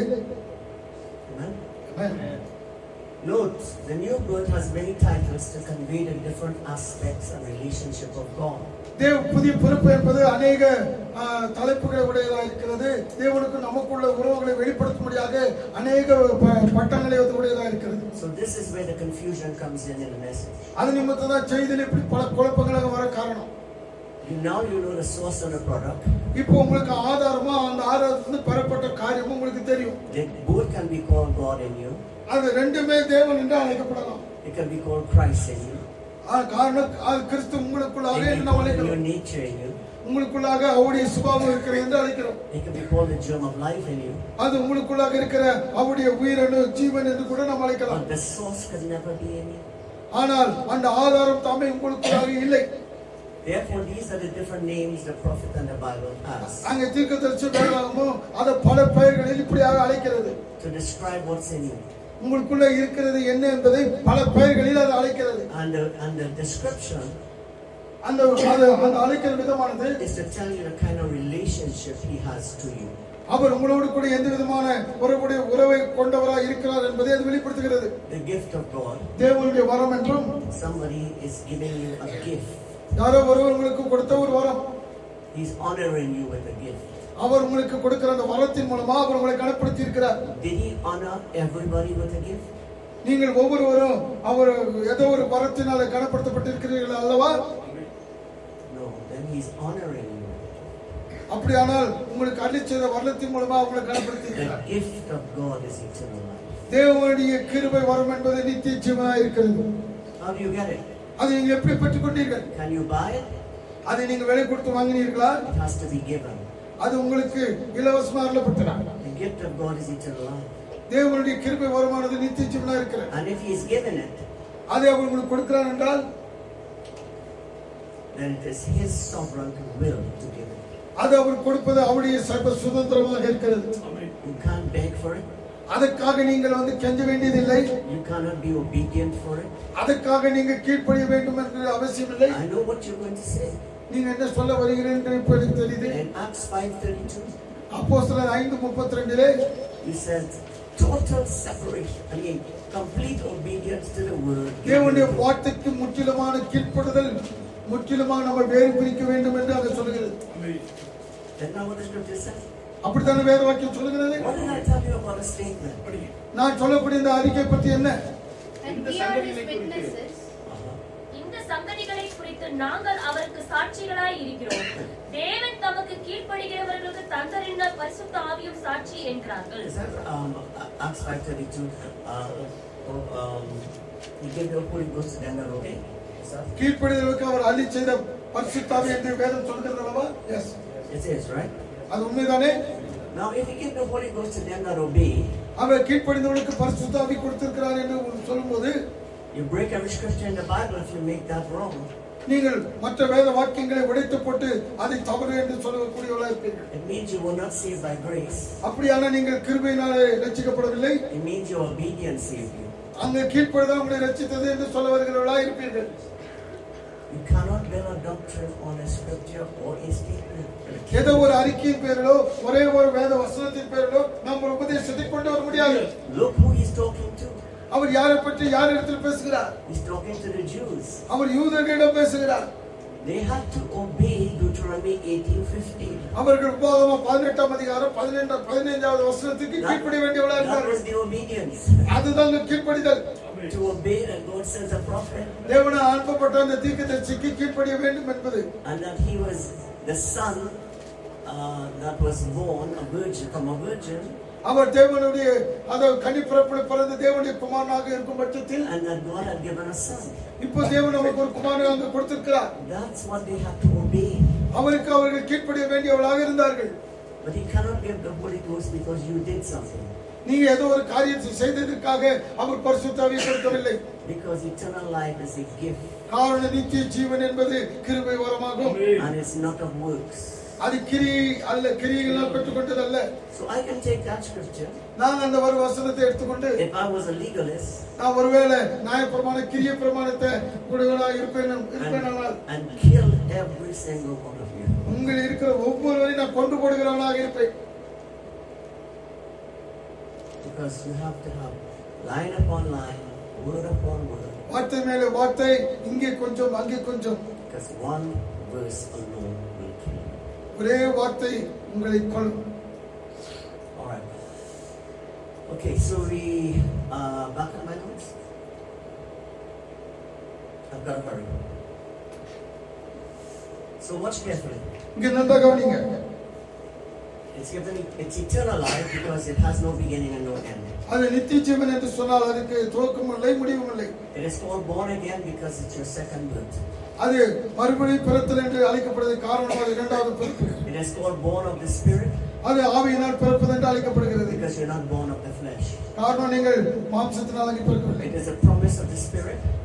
Amen. Amen. Note, the new birth has many titles to convey the different aspects and relationship of God. தேவ புதிய பிறப்பு என்பது அநேக ஆ, தலைப்புகளை உடையதாக இருக்கிறது தேவனுக்கு நமக்குள்ள உறவுகளை வெளிப்படுத்தும்படியாக அநேக ப- பட்டங்களை அது உடையதாக இருக்கிறது So this is where the confusion comes in in the message. அது நிமித்தம் தான் செய்தியில் இப்படி பல குழப்பங்களாக வர காரணம் You now you know the source of the product. இப்போ உங்களுக்கு ஆதாரமா அந்த ஆதாரத்திலிருந்து பெறப்பட்ட காரியமும் உங்களுக்கு தெரியும் They both can be called God in you. அது ரெண்டுமே தேவன் என்று அழைக்கப்படலாம் It can be called Christ in you. ஆ, காரணம் அது கிறிஸ்து உங்களுக்குள்ளாக It can என்று be நாம் called your அழைக்கிறோம் nature in you. உங்களுக்குள்ளாக அவருடைய சுபாவம் இருக்கிற என்று அழைக்கிறோம் It can be called the germ of life in you. அது உங்களுக்குள்ளாக இருக்கிற அவருடைய உயிரணு ஜீவன் என்று கூட நாம் அழைக்கலாம் But the source could never be in you. ஆனால் அந்த ஆதாரம் தாமே உங்களுக்குள்ளாக இல்லை Therefore, these are the different names the prophet and the Bible has அங்கே தீர்க்கதரிசி வேதாகமும் அதை பல பெயர்களில் இப்படியாக அழைக்கிறது to describe what's in you. உங்களுக்குள்ள இருக்கிறது என்ன என்பதை பல பெயர்களில் அது அழைக்கிறது And the, and the description அந்த அது அந்த அழைக்கிற விதமானது is to tell you the kind of relationship he has to you. அவர் உங்களோடு கூட எந்த விதமான உறவுடைய உறவை கொண்டவராக இருக்கிறார் என்பதை அது வெளிப்படுத்துகிறது The gift of God. தேவனுடைய வரம் என்றும் Somebody is giving you a gift. யாரோ ஒருவர் உங்களுக்கு கொடுத்த ஒரு வரம் He's honoring you with a gift. அவர் உங்களுக்கு கொடுக்கிற அந்த வரத்தின் மூலமா அவர் உங்களை கனப்படுத்தி இருக்கிறார் Did he honor everybody with a gift? நீங்கள் ஒவ்வொருவரும் அவர் ஏதோ ஒரு வரத்தினால கனப்படுத்தப்பட்டிருக்கிறீர்கள் அல்லவா No. Then he's honoring you. அப்படியானால் உங்களுக்கு அள்ளி செய்த வரத்தின் மூலமா அவங்களை கனப்படுத்தி The இருக்கிறார் gift of God is eternal life. தேவனுடைய கிருபை வரம் என்பது நித்திய ஜீவனாக இருக்கிறது How do you get it? அதை நீங்க எப்படி பெற்றுக் கொண்டீர்கள் Can you buy it? அதை நீங்க விலை கொடுத்து வாங்கினீர்களா It has to be given. அது உங்களுக்கு இலவசமா அருளப்பட்டதா The gift of God is eternal life. தேவனுடைய கிருபை வரமானது நித்திய ஜீவனா இருக்கிறது And if he's given it, அதை அவர் உங்களுக்கு கொடுக்கிறார் என்றால் then it is his sovereign will to give it. அது அவர் கொடுப்பது அவருடைய சர்வ சுதந்திரமாக இருக்கிறது You can't beg for it. அதற்காக நீங்கள் வந்து கெஞ்ச வேண்டியதில்லை You cannot be obedient for it. அதற்காக நீங்க கீழ்ப்படிய வேண்டும் என்ற அவசியம் இல்லை I know what you're going to say. நீங்க என்ன சொல்ல வருகிறீர்கள் என்று இப்ப எனக்கு தெரியுது In Acts 5.32, அப்போ சிலர் ஐந்து முப்பத்தி ரெண்டிலே he said, total separation. I mean, complete obedience to the word. தேவனுடைய வார்த்தைக்கு முற்றிலுமான கீழ்ப்படுதல் முற்றிலுமாக நம்ம வேறு பிரிக்க வேண்டும் என்று அதை சொல்லுகிறது That's not what the scripture says. அப்படித்தானே வேத வாக்கியம் சொல்லுகிறது What did I tell you about a statement? நான் சொல்லக்கூடிய இந்த அறிக்கை பற்றி என்ன And we are his witnesses. Uh-huh. இந்த சங்கதிகளை குறித்து நாங்கள் அவருக்கு சாட்சிகளாய் இருக்கிறோம் தேவன் தமக்கு கீழ்ப்படுகிறவர்களுக்கு தந்தறிந்த பரிசுத்த ஆவியும் சாட்சி என்கிறார்கள் Is that um, Acts 5.32? Uh, oh, um, he gave the Holy Ghost to them, okay? Is that? கீழ்ப்படிதலுக்கு அவர் அள்ளி செய்த பரிசுத்தாவி என்று வேதம் சொல்கிறது அல்லவா எஸ் It is, right? அது உண்மைதானே Now, if he gave the Holy Ghost to them that obey, அவர் கீழ்ப்படிந்தவர்களுக்கு பரிசுத்தாவி கொடுத்திருக்கிறார் என்று சொல்லும்போது you break every scripture in the Bible if you make that wrong. நீங்கள் மற்ற வேத வாக்கியங்களை உடைத்து போட்டு அதை தவறு என்று சொல்லக்கூடியவர்களாக இருப்பீர்கள் It means you were not saved by grace. அப்படியான நீங்கள் கிருபையினாலே ரட்சிக்கப்படவில்லை It means your obedience saved you. அங்க கீழ்ப்படுதல் உங்களை ரட்சித்தது என்று சொல்ல வருகிறவர்களாக இருப்பீர்கள் You cannot build a doctrine on a scripture or a statement. ஏதோ ஒரு அறிக்கையின் பேரிலோ ஒரே ஒரு வேத வசனத்தின் பேரிலோ நாம் ஒரு உபதேசத்தை கொண்டு வர முடியாது Look who he's talking to. அவர் யாரை பற்றி யார் இடத்தில் பேசுகிறார் He's talking to the Jews. அவர் யூதர்களிடம் பேசுகிறார் They had to obey Deuteronomy 18:15. அவர்கள் உபாகமம் பதினெட்டாம் அதிகாரம் பதினெண்டு பதினைந்தாவது வசனத்துக்கு கீழ்ப்படிய வேண்டியவர்களா that இருந்தார்கள் was the obedience. அதுதான் அந்த கீழ்ப்படிதல் To obey that God sends a prophet தேவன அனுப்பப்பட்ட அந்த தீர்க்கதரிசிக்கு கீழ்ப்படிய வேண்டும் என்பது and that he was the son uh, that was born a virgin from a virgin அவர் தேவனுடைய அந்த கனிப்பிறப்பில் பிறந்த தேவனுடைய குமாரனாக இருக்கும் பட்சத்தில் and that God had given a son. இப்போ தேவன் நமக்கு ஒரு குமாரனை அங்கு கொடுத்திருக்கிறார் That's what they had to obey. அவருக்கு அவர்கள் கீழ்ப்படிய வேண்டியவர்களாக இருந்தார்கள் But he cannot give the Holy Ghost because you did something. நீங்க ஏதோ ஒரு காரியத்தை செய்ததற்காக அவர் பரிசுத்தாவியை கொடுக்கவில்லை Because eternal life is a gift காரண நித்திய ஜீவன் என்பது கிருபை வரமாகும் and it's not of works. அது கிரி அல்ல கிரியைகளால் பெற்றுக்கொண்டதல்ல So I can take that scripture. நான் அந்த ஒரு வசனத்தை எடுத்துக்கொண்டு If I was a legalist நான் ஒருவேளை நியாயப்பிரமாண கிரிய பிரமாணத்தை உடையவனாக இருப்பேன் இருப்பேனால் and, and kill every single one of you. உங்கள் இருக்கிற ஒவ்வொருவரையும் நான் கொண்டு போடுகிறவனாக இருப்பேன் Because you have to have line upon line, word upon word. வார்த்தை மேல வார்த்தை இங்கே கொஞ்சம் அங்கே கொஞ்சம் Because one verse alone will kill you. ஒரே வார்த்தை உங்களை கொள்ளும் All right. Okay, so we uh, back on my notes. I've got to hurry. So watch carefully. இங்க நல்லா கவனிங்க It's given. It's eternal life because it has no beginning and no end. அது நித்திய ஜீவன் என்று சொன்னால் அதுக்கு துவக்கம் இல்லை முடிவும் இல்லை It is called born again because it's your second birth. அது மறுபடி பிறத்தல் என்று அழைக்கப்படுவது காரணம் அது இரண்டாவது பிறப்பு It is called born of the spirit அது ஆவியினால் பிறப்பது என்று அழைக்கப்படுகிறது because you're not born of the flesh. காரணம் நீங்கள் மாம்சத்தினால் அங்கே பிறக்கவில்லை It is a promise of the spirit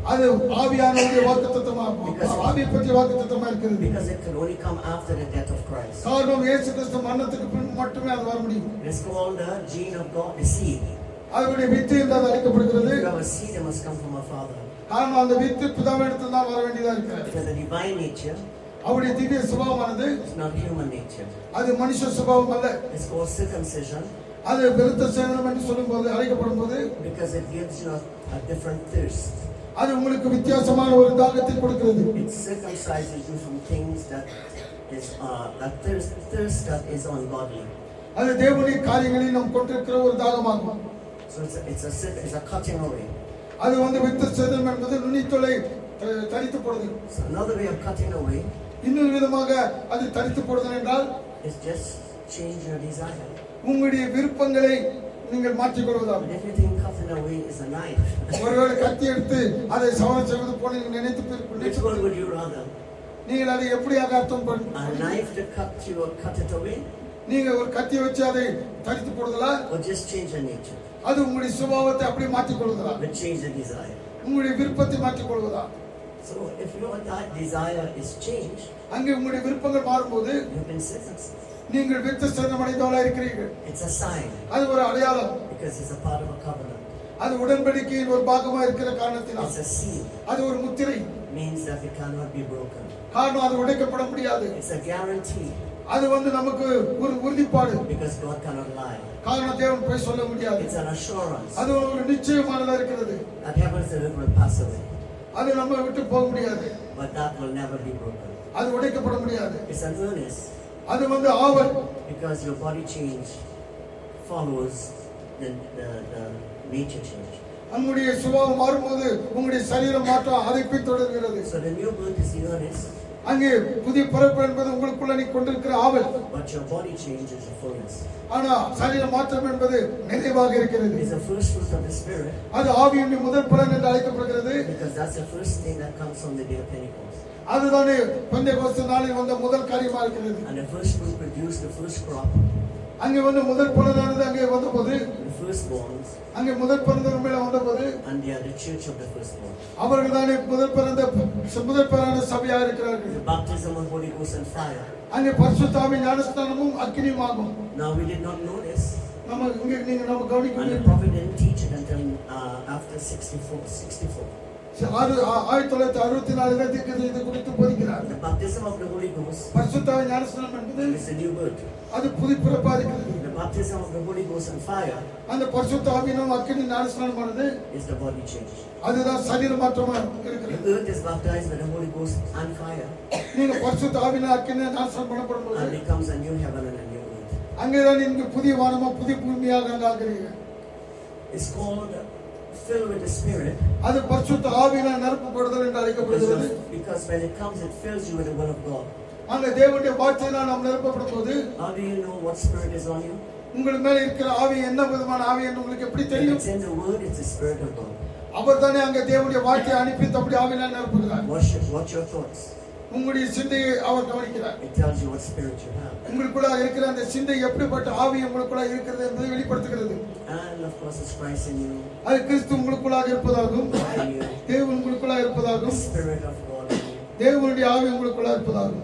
அது ஆவியானவருடைய வாக்குத்தத்தமா ஆவியை பற்றிய வாக்குத்தத்தமா இருக்கிறது Because it can only come after the death of Christ. காரணம் இயேசு கிறிஸ்து மரணத்துக்கு பின் மட்டுமே அது வர முடியும் It's called the gene of God, the seed. அதனுடைய வித்து என்று அது அழைக்கப்படுகிறது If you have a seed, it must come from a father. காரணம் அந்த வித்து பிதாவிடத்தில் தான் வர வேண்டியதா இருக்கிறது Because the divine nature அவருடைய திவ்ய சுபாவமானது is not human nature. அது மனுஷ சுபாவம் அல்ல It's called circumcision அது பெருத்த சேதனம் என்று சொல்லும்போது அழைக்கப்படும் போது because it gives you a, a different thirst. அது உங்களுக்கு வித்தியாசமான ஒரு தாகத்தை கொடுக்கிறது It circumcises you from things that is uh, that thirst, thirst that is ungodly. அது தேவனுடைய காரியங்களில் நாம் கொண்டிருக்கிற ஒரு தாகமாகும் So it's a, it's a cir- it's a cutting away. அது வந்து வித்து சேதனம் என்பது நுனித்தொலை த- தரித்து போடுதல் So another way of cutting away இன்னொரு விதமாக அது தரித்து போடுதல் என்றால் is just change your desire. உங்களுடைய விருப்பங்களை நீங்கள் But மாற்றிக்கொள்வதாகும் if you think cutting away is a knife, ஒருவேளை கத்தி எடுத்து அதை சவரம் செய்வது போல நீங்கள் நினைத்து which பிறகு one would you rather? நீங்கள் அதை எப்படியாக அர்த்தம் A பண்ண knife to cut you or cut it away, நீங்க ஒரு கத்தியை வச்சு அதை தரித்து போடுதலா or just change your nature, அது உங்களுடைய சுபாவத்தை அப்படியே மாற்றிக் கொள்வதா but change the desire. உங்களுடைய விருப்பத்தை மாற்றிக் கொள்வதா So if your that desire is changed, அங்கே உங்களுடைய விருப்பங்கள் மாறும்போது you've been circumcised. நீங்கள் வித்து சேதமடைந்தவளா இருக்கிறீர்கள் It's a sign அது ஒரு அடையாளம் because it's a part of a covenant. அது உடன்படிக்கையின் ஒரு பாகமா இருக்கிற காரணத்தினால் It's a seal. அது ஒரு முத்திரை Means that it cannot be broken. காரணம் அது உடைக்கப்பட முடியாது It's a guarantee அது வந்து நமக்கு ஒரு உறுதிப்பாடு because God cannot lie. காரணம் தேவன் போய் சொல்ல முடியாது It's an assurance அது ஒரு நிச்சயமானதா இருக்கிறது that heavens and earth will pass away, அது நம்ம விட்டு போக முடியாது but that will never be broken. அது உடைக்கப்பட முடியாது It's an earnest அது வந்து ஆவல் because your body change follows the, the, the nature change. நம்முடைய சுபாவம் மாறும்போது உங்களுடைய சரீரம் மாற்றம் அதை பின்தொடர்கிறது So the new birth is the earnest, அங்கே புதிய பிறப்பு என்பது உங்களுக்குள்ள நீ கொண்டிருக்கிற ஆவல் but your body change is the fullness. ஆனா சரீர மாற்றம் என்பது நிறைவாக இருக்கிறது It's the first fruit of the Spirit அது ஆவியின் முதல் பலன் என்று அழைக்கப்படுகிறது because that's the first thing that comes from the day of Pentecost. அதுதானே பந்தய நாளில் வந்த முதல் காரியமா இருக்கிறது And the first fruit produced the first crop, அங்கே வந்து முதல் பலனானது அங்கே வந்தபோது the firstborns, அங்கே முதல் பிறந்தவர் மேல வந்தபோது and they are the church of the firstborn. அவர்கள் தானே முதல் பிறந்த முதல் பிறந்த சபையா இருக்கிறார்கள் The baptism of Holy Ghost and fire. அங்கே பரிசுத்தாவின் ஞானஸ்தானமும் அக்கினியும் ஆகும் Now we did not know this, நம்ம இங்க நீங்க நம்ம and the கவனிக்க prophet didn't teach it until uh, after 64. 64. ஆறு ஆ- ஆயிரத்தி தொள்ளாயிரத்தி அறுபத்தி நாலுல தீர்க்கதரிசி இது குறித்து போதிக்கிறார் The baptism of the Holy Ghost பரிசுத்தாவின் ஞானஸ்தானம் என்பது is a new birth. அது புது பிறப்பா இருக்கிறது The baptism of the Holy Ghost and fire அந்த பரிசுத்தாவினும் அக்கினி ஞானஸ்தானமானது is the body change. அதுதான் சரீர மாற்றமா The இருக்கிறது earth is baptized with the Holy Ghost and fire, நீங்க பரிசுத்தாவின அக்கினி ஞானஸ்தானம் பண்ணப்படும் and போது becomes a new heaven and a new earth. அங்கேதான் நீங்க புதிய வானமா புதிய பூமியாக அங்க ஆகிறீங்க It's called filled with the Spirit அது பரிசுத்த ஆவியினால் நிரப்பப்படுதல் என்று அழைக்கப்படுகிறது because, because when it comes, it fills you with the Word of God. அங்க தேவனுடைய வார்த்தையினால் நாம் நிரப்பப்படும் போது How do you know what Spirit is on you? உங்கள் மேல இருக்கிற ஆவி என்ன விதமான ஆவி என்று உங்களுக்கு எப்படி If தெரியும் it's in the Word, it's the Spirit of God. அவர் தானே அங்க தேவனுடைய வார்த்தையை அனுப்பி தப்படி ஆவியினால் நிரப்புகிறார் Watch your, watch your thoughts. உங்களுடைய சிந்தையை அவர் கவனிக்கிறார் It tells you what spirit you have. உங்களுக்குள்ள இருக்கிற அந்த சிந்தை எப்படிப்பட்ட ஆவி உங்களுக்குள்ள இருக்கிறது என்பதை வெளிப்படுத்துகிறது And of course, it's Christ in you, அது கிறிஸ்து உங்களுக்குள்ளாக இருப்பதாகவும் in you, தேவன் உங்களுக்குள்ளாக the இருப்பதாகவும் Spirit of God in you, தேவனுடைய ஆவி உங்களுக்குள்ளாக இருப்பதாகவும்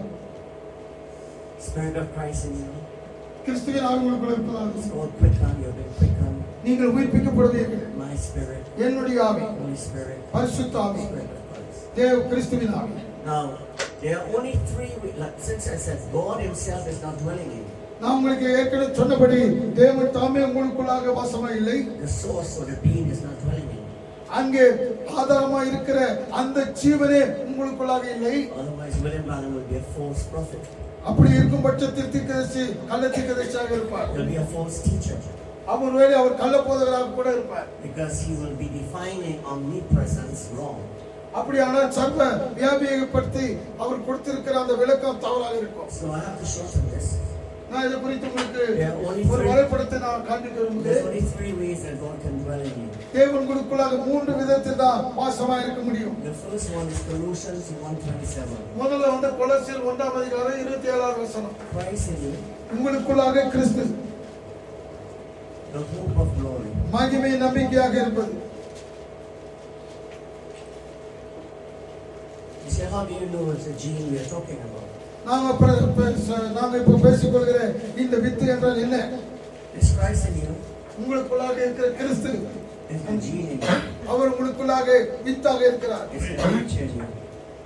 Spirit of Christ in you. கிறிஸ்துவின் ஆவி உங்களுக்குள்ள It's இருப்பதாகவும் called quickened, you've been quickened. நீங்கள் உயிர்ப்பிக்கப்படுவீர்கள் My Spirit, என்னுடைய ஆவி Holy Spirit, பரிசுத்த ஆவி Spirit of Christ. தேவ கிறிஸ்துவின் ஆவி Now, there are only three, like, since I said God Himself is not dwelling in you, நான் உங்களுக்கு ஏற்கனவே சொன்னபடி தேவன் தாமே உங்களுக்குள்ளாக வாசமா இல்லை the source or the being is not dwelling in you. அங்கே ஆதாரமா இருக்கிற அந்த ஜீவனே உங்களுக்குள்ளாக இல்லை Otherwise, William Branham will be a false prophet. அப்படி இருக்கும் பட்சத்தில் தீர்க்கதரிசி கள்ள தீர்க்கதரிசியாக இருப்பார் He'll be a false teacher அவர் வேலை அவர் கள்ள போதகராக கூட இருப்பார் because he will be defining omnipresence wrong. அப்படியானால் சர்வ வியாபியப்படுத்தி அவர் கொடுத்திருக்கிற அந்த விளக்கம் தவறாக இருக்கும் So I have to shorten this. நான் இதை குறித்து உங்களுக்கு Yeah, only ஒரு three- வரைபடத்தை நான் காண்பிக்க There's விரும்புகிறேன் only three ways that God can dwell in you. தேவன் உங்களுக்குள்ளாக மூன்று விதத்தில் தான் வாசமா இருக்க முடியும் The first one is Colossians 1:27. முதல்ல வந்து கொலசியல் ஒன்றாம் அதிகாரம் இருபத்தி ஏழாவது வசனம் Christ in you, உங்களுக்குள்ளாக Kristu the hope of glory. மகிமை நம்பிக்கையாக இருப்பது You say, how do you know it's a gene we are talking about? நாங்க பிர- பே- ச- நாங்க இப்ப பேசிக்கொள்கிற இந்த வித்து என்றால் என்ன It's Christ in you. உங்களுக்குள்ளாக இருக்கிற கிறிஸ்து It's the gene in you. அவர் உங்களுக்குள்ளாக வித்தாக இருக்கிறார் It's the nature in you.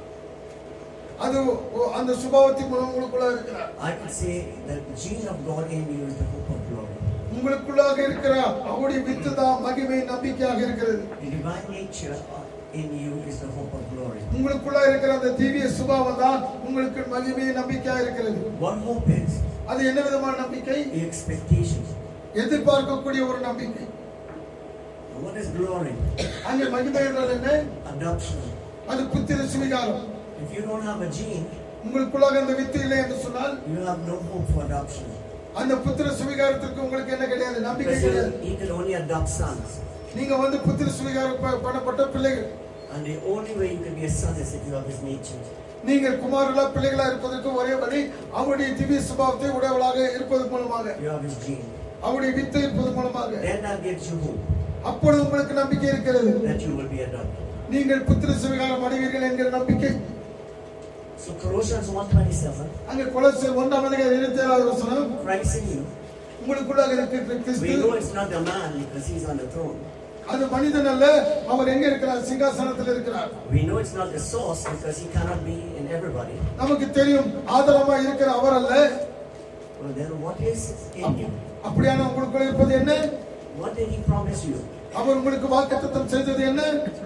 அது ஒ- அந்த சுபாவத்தின் மூலம் உங்களுக்குள்ளாக இருக்கிறார் I could say the gene of God in you is the hope of glory. உங்களுக்குள்ளாக இருக்கிற அவருடைய வித்து தான் மகிமை நம்பிக்கையாக இருக்கிறது The divine nature in you is the hope of glory. உங்களுக்குள்ள இருக்கிற அந்த திவ்ய சுபாவம் தான் உங்களுக்கு மகிமை நம்பிக்கையாக இருக்கிறது What hope is? அது என்ன விதமான நம்பிக்கை The expectation. எதிர்பார்க்கக்கூடிய ஒரு நம்பிக்கை And What is glory? அங்கே மகிமை என்றால் என்ன Adoption. அது புத்திர சுவிகாரம் If you don't have a gene, உங்களுக்குள்ளாக அந்த வித்து இல்லை என்று சொன்னால் you have no hope for adoption. அந்த புத்திர சுவிகாரத்திற்கு உங்களுக்கு என்ன கிடையாது நம்பிக்கை Because கிடையாது you, you can only adopt sons. நீங்க வந்து புத்திர சுவிகாரம் ப- பண்ணப்பட்ட பிள்ளைகள் And the only way you can be a son is if you have his nature. நீங்கள் குமாரர்களா பிள்ளைகளா இருப்பதற்கு ஒரே வழி அவருடைய திவ்ய சுபாவத்தை உடையவளாக இருப்பது மூலமாக You have his gene. அவருடைய வித்து இருப்பது மூலமாக Then that gives you hope அப்பொழுது உங்களுக்கு நம்பிக்கை இருக்கிறது that you will be adopted. நீங்கள் புத்திர சுவிகாரம் அடைவீர்கள் என்கிற நம்பிக்கை So Colossians 1.27, அங்கே கொலோசியர் ஒன்றாம் அதிகாரம் இருபத்தி ஏழாவது வசனம் Christ in you. உங்களுக்குள்ளாக இருக்கிற We Kristu know it's not the man because he's on the throne. அது மனிதன் அல்ல அவர் எங்க இருக்கிறார் சிங்காசனத்தில் இருக்கிறார் We know it's not the source because he cannot be in everybody. நமக்கு தெரியும் ஆதரமா இருக்கிற அவர் அல்ல Well, then what is in you? அப்படியான உங்களுக்குள்ள இருப்பது என்ன What did he promise you? அவர் உங்களுக்கு வாக்குத்தத்தம் செய்தது என்ன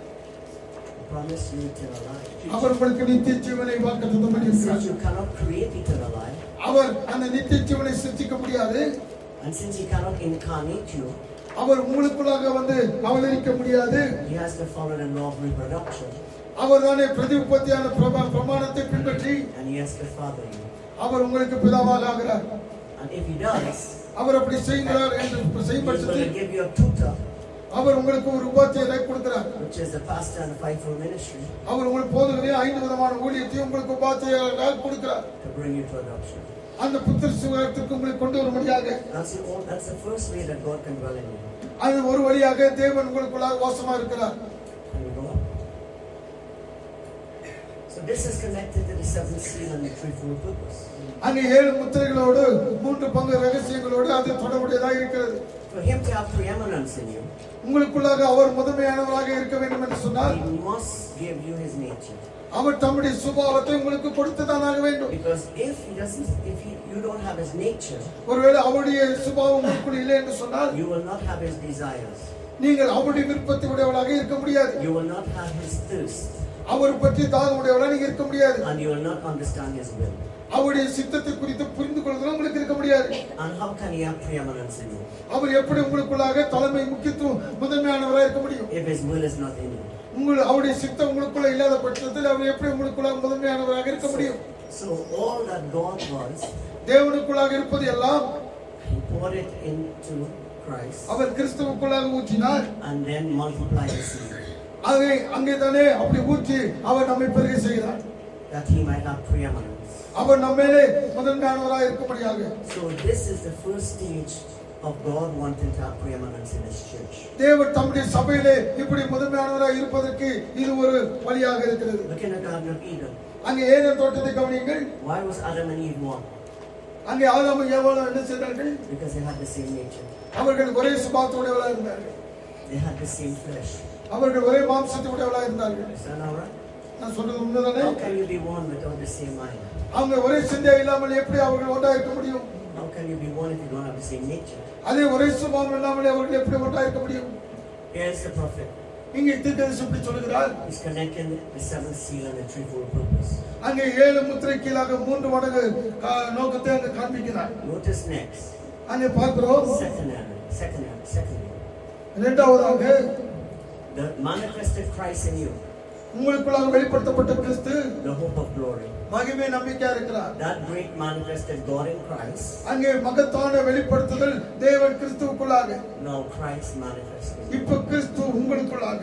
He promised you eternal life. அவர் உங்களுக்கு நித்திய ஜீவனை வாக்குத்தத்தம் Since பண்ணியிருக்கிறார் you cannot create eternal life, அவர் அந்த நித்திய ஜீவனை சிருஷ்டிக்க முடியாது and since he cannot incarnate you, அவர் உங்களுக்குள்ளாக வந்து அவதரிக்க முடியாது he has to follow the law of reproduction, அவர் தானே பிரதி உற்பத்தியான பிரமா- பிரமாணத்தை பின்பற்றி and he has to father you. அவர் உங்களுக்கு பிதாவாக ஆகிறார் And if he does, அவர் அப்படி செய்கிறார் என்று செய்யும் he's going to பட்சத்தில் give you a tutor, அவர் உங்களுக்கு ஒரு உபாத்தியரை கொடுக்கிறார் which is the pastor and the fivefold ministry, அவர் உங்களுக்கு போதுகிற ஐந்து விதமான ஊழியத்தையும் உங்களுக்கு உபாத்தியராக கொடுக்கிறார் to bring you to adoption. அந்த புத்திர சுகாரத்திற்கு உங்களை கொண்டு வரும்படியாக That's the, all, that's the first way that God can dwell in you. அது ஒரு வழியாக தேவன் உங்களுக்குள்ளாக வாசமா இருக்கிறார் Can we go up? So this is connected to the seventh seal and the threefold purpose. அங்கே ஏழு முத்திரைகளோடு மூன்று பங்கு ரகசியங்களோடு அது தொடர்புடையதாக இருக்கிறது For him to have preeminence in you, உங்களுக்குள்ளாக அவர் முதன்மையானவராக இருக்க வேண்டும் என்று சொன்னால் he must give you his nature. அவர் தம்முடைய சுபாவத்தை உங்களுக்கு கொடுத்துதான் ஆக வேண்டும் Because if he doesn't, if he, you don't have his nature, ஒருவேளை அவருடைய சுபாவம் உங்களுக்குள் இல்லை என்று சொன்னால் you will not have his desires. நீங்கள் அவருடைய விருப்பத்தை உடையவளாக இருக்க முடியாது You will not have his thirst. அவர் பற்றி தாகம் உடையவளாக நீங்க இருக்க முடியாது And you will not understand his will. அவருடைய சித்தத்தை குறித்து புரிந்து கொள்வதில் உங்களுக்கு இருக்க முடியாது And how can he have preeminence in you அவர் எப்படி உங்களுக்குள்ளாக தலைமை முக்கியத்துவம் முதன்மையானவராக இருக்க முடியும் if his will is not in you? உங்கள் அவருடைய சித்தம் உங்களுக்குள்ள இல்லாத பட்சத்தில் அவர் எப்படி உங்களுக்குள்ளாக முதன்மையானவராக இருக்க முடியும் So all that God was, தேவனுக்குள்ளாக இருப்பது எல்லாம் he poured it into Christ அவர் கிறிஸ்துவுக்குள்ளாக ஊற்றினார் and then multiplied the seed அதை அங்கே தானே அப்படி ஊற்றி அவர் நம்மை பெருக செய்கிறார் that he might have preeminence. அவர் நம்மேலே முதன்மையானவராக இருக்கும்படியாக So this is the first stage of God wanting to have preeminence in his church. தேவன் தம்முடைய சபையிலே இப்படி முதன்மையானவராக இருப்பதற்கு இது ஒரு வழியாக இருக்கிறது Look in the Garden of Eden. அங்கே ஏதேன் தோட்டத்தை கவனியுங்கள் Why was Adam and Eve one? அங்கே ஆதாமும் ஏவாளும் என்ன செய்தார்கள் Because they had the same nature. அவர்கள் ஒரே சுபாவத்தோடையவளாக இருந்தார்கள் They had the same flesh. அவர்கள் ஒரே மாம்சத்தை உடையவளாக இருந்தார்கள் Is that all right? நான் சொல்றது உண்மைதானே How can you be one without the same mind? அவங்க ஒரே சிந்தையா இல்லாமல் எப்படி அவர்கள் ஒன்றா இருக்க முடியும் How can you be one if you don't have the same nature? அதே ஒரே சுபாவம் இல்லாமல் அவர்கள் எப்படி ஒன்றா இருக்க முடியும் Here's the prophet. இங்கே தீர்க்கதரிசி இப்படி சொல்லுகிறார் He's connecting the seventh seal and the threefold purpose. அங்கே ஏழு முத்திரை கீழாக மூன்று மடங்கு கா- நோக்கத்தை அங்கு காண்பிக்கிறார் Notice next. அங்கே பார்க்கிறோம் Secondary. Secondary. Secondary. இரண்டாவதாக The manifested Christ in you. உங்களுக்குள்ளாக வெளிப்படுத்தப்பட்ட Kristu The hope of glory. மகிமை நம்பிக்கையா இருக்கிறார் That great manifested God in Christ. அங்கே மகத்தான வெளிப்படுத்துதல் தேவன் கிறிஸ்துவுக்குள்ளாக Now Christ manifested. இப்ப கிறிஸ்து உங்களுக்குள்ளாக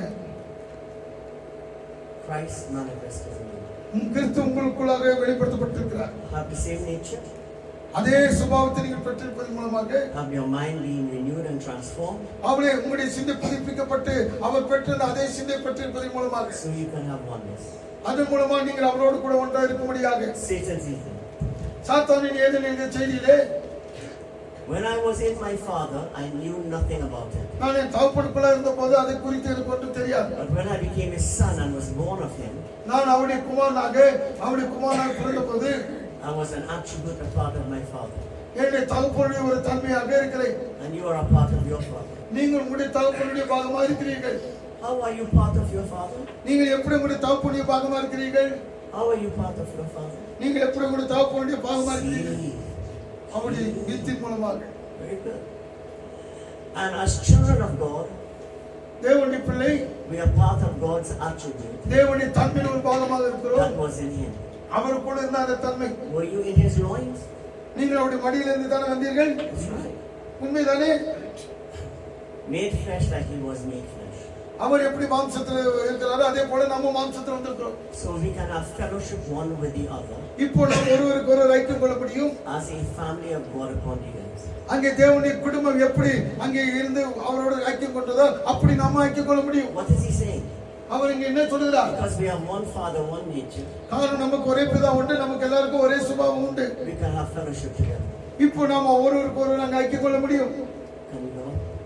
Christ manifested in you. Um Kristu உங்களுக்குள்ளாக வெளிப்படுத்தப்பட்டிருக்கிறார் Have the same nature. அதே சுபாவத்தை நீங்கள் பெற்றிருப்பதன் மூலமாக have your mind being renewed and transformed அவளே உங்களுடைய சிந்தை புதுப்பிக்கப்பட்டு அவர் பெற்றிருந்த அதே சிந்தை பெற்றிருப்பதன் மூலமாக so you can have oneness. அதன் மூலமா நீங்கள் அவரோடு கூட ஒன்றாக இருக்கும்படியாக Satan's evil. சாத்தானின் ஏதன் இந்த செய்தியிலே When I was in my father, I knew nothing about it. நான் என் தகப்பனுக்குள்ள இருந்த போது அதை குறித்து எனக்கு ஒன்றும் தெரியாது But when I became his son and was born of him, நான் அவருடைய குமாரனாக அவருடைய குமாரனாக பிறந்த போது I was an attribute, a part of my father. என்னுடைய தகப்பனுடைய ஒரு தன்மையாக இருக்கிறேன் And you are a part of your father. நீங்கள் உங்களுடைய தகப்பனுடைய பாகமா இருக்கிறீர்கள் How are you part of your father? நீங்கள் எப்படி உங்களுடைய தகப்பனுடைய பாகமா இருக்கிறீர்கள் How are you part of your father? நீங்கள் எப்படி உங்களுடைய தகப்பனுடைய பாகமா இருக்கிறீர்கள் See. அவருடைய வித்தின் மூலமாக Very good. And as children of God, தேவனுடைய பிள்ளை we are part of God's attribute தேவனுடைய தன்மையின் ஒரு பாகமாக that இருக்கிறோம் was in him. அவர் கூட இருந்த அந்த தன்மை Were you in his loins? நீங்கள் அவருடைய மடியிலிருந்து தானே வந்தீர்கள் That's right. உண்மைதானே Made flesh like he was made flesh. அவர் எப்படி மாம்சத்தில் இருக்கிறாரோ அதே போல நம்ம மாம்சத்தில் வந்திருக்கிறோம் So we can have fellowship one with the other இப்போ நாம் ஒருவருக்கு ஒருவர் ஐக்கியம் கொள்ள முடியும் as a family of God upon the earth. அங்கே தேவனுடைய குடும்பம் எப்படி அங்கே இருந்து அவரோட ஐக்கியம் கொண்டதோ அப்படி நாம ஐக்கியம் கொள்ள முடியும் What is he saying? அவர் இங்க என்ன சொல்லுகிறார் Because we have one Father, one nature, காரணம் நமக்கு ஒரே பிதா உண்டு நமக்கு எல்லாருக்கும் ஒரே சுபாவம் உண்டு we can have fellowship together. இப்போ நாம ஒருவருக்கு ஒருவர் அங்க ஐக்கியம் கொள்ள முடியும் Can we go?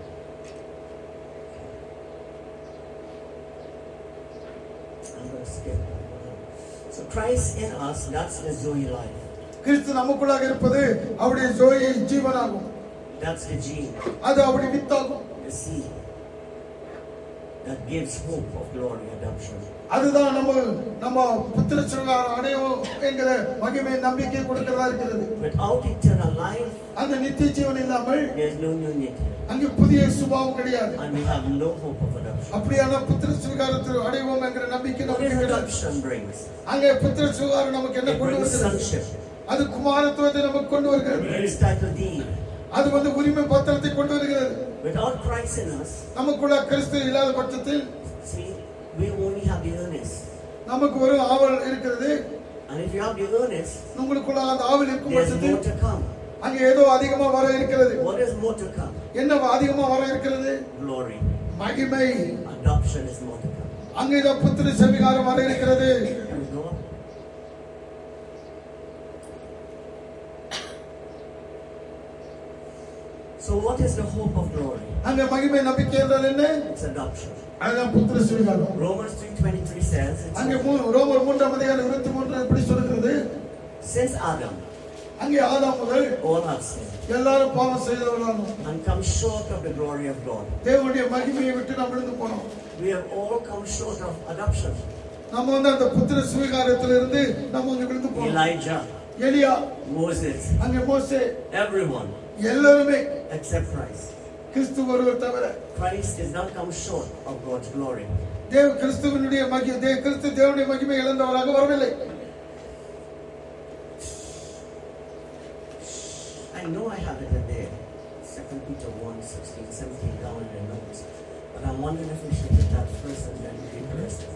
I'm going to skip. So Christ in us, that's the Zoe life. கிறிஸ்து நமக்குள்ளாக இருப்பது அவருடைய ஜோயை ஜீவனாகும் That's the gene, அது அவருடைய வித்தாகும் the seed that gives hope of glory adoption. அதுதான் நம்ம நம்ம புத்திர சுகாரம் அடையும் என்கிற மகிமை நம்பிக்கை கொடுக்கிறதா இருக்கிறது Without eternal life, அந்த நித்திய ஜீவன் இல்லாமல் there's no new nature. அங்கு புதிய சுபாவம் கிடையாது And we have no hope of adoption. அப்படியான புத்திர சுகாரத்தில் அடைவோம் என்கிற நம்பிக்கை What நமக்கு is கிடையாது adoption brings? அங்கே புத்திர சுகாரம் நமக்கு என்ன It கொண்டு brings வருகிறது sonship. அது குமாரத்துவத்தை நமக்கு கொண்டு It வருகிறது brings title deed. அது வந்து உரிமை பத்திரத்தை கொண்டு வருகிறது Without Christ in us, நமக்குள்ள கிறிஸ்து இல்லாத பட்சத்தில் see, we only have the earnest. நமக்கு ஒரு ஆவல் இருக்கிறது And if you have the earnest, உங்களுக்குள்ள அந்த ஆவல் இருக்கும் there's பட்சத்தில் more to come. அங்கே ஏதோ அதிகமா வர இருக்கிறது What is more to come? என்ன அதிகமா வர இருக்கிறது Glory. மகிமை Adoption is more to come. அங்கே இதோ புத்திர செவிகாரம் வர இருக்கிறது Can we go up? So what is the hope of glory? அங்க மகிமை நம்பிக்கை என்றால் என்ன It's adoption. அதுதான் புத்திர செவிகாரம் Romans 3.23 says, it's அங்கே மூ- ரோமர் மூன்றாம் அதிகாரம் இருபத்தி மூன்று எப்படி சொல்கிறது since Adam, அங்கே ஆதாம் முதல் all have sinned எல்லாரும் பாவம் செய்தவர்களாகும் and come short of the glory of God. தேவனுடைய மகிமையை விட்டு நாம் விழுந்து போனோம் We have all come short of adoption. நம்ம வந்து அந்த புத்திர சுவிகாரத்திலிருந்து நம்ம அங்க விழுந்து போனோம் Elijah, எலியா Moses, அங்கே மோசே everyone எல்லாருமே except Christ. கிறிஸ்து ஒருவர் தவிர Christ does not come short of God's glory. தேவ கிறிஸ்துவனுடைய மகி தே கிறிஸ்து தேவனுடைய மகிமை இழந்தவராக வரவில்லை I know I have it in there. 2 Peter 1, 16, 17 down in the notes. But I'm wondering if we should get that first and then read the rest.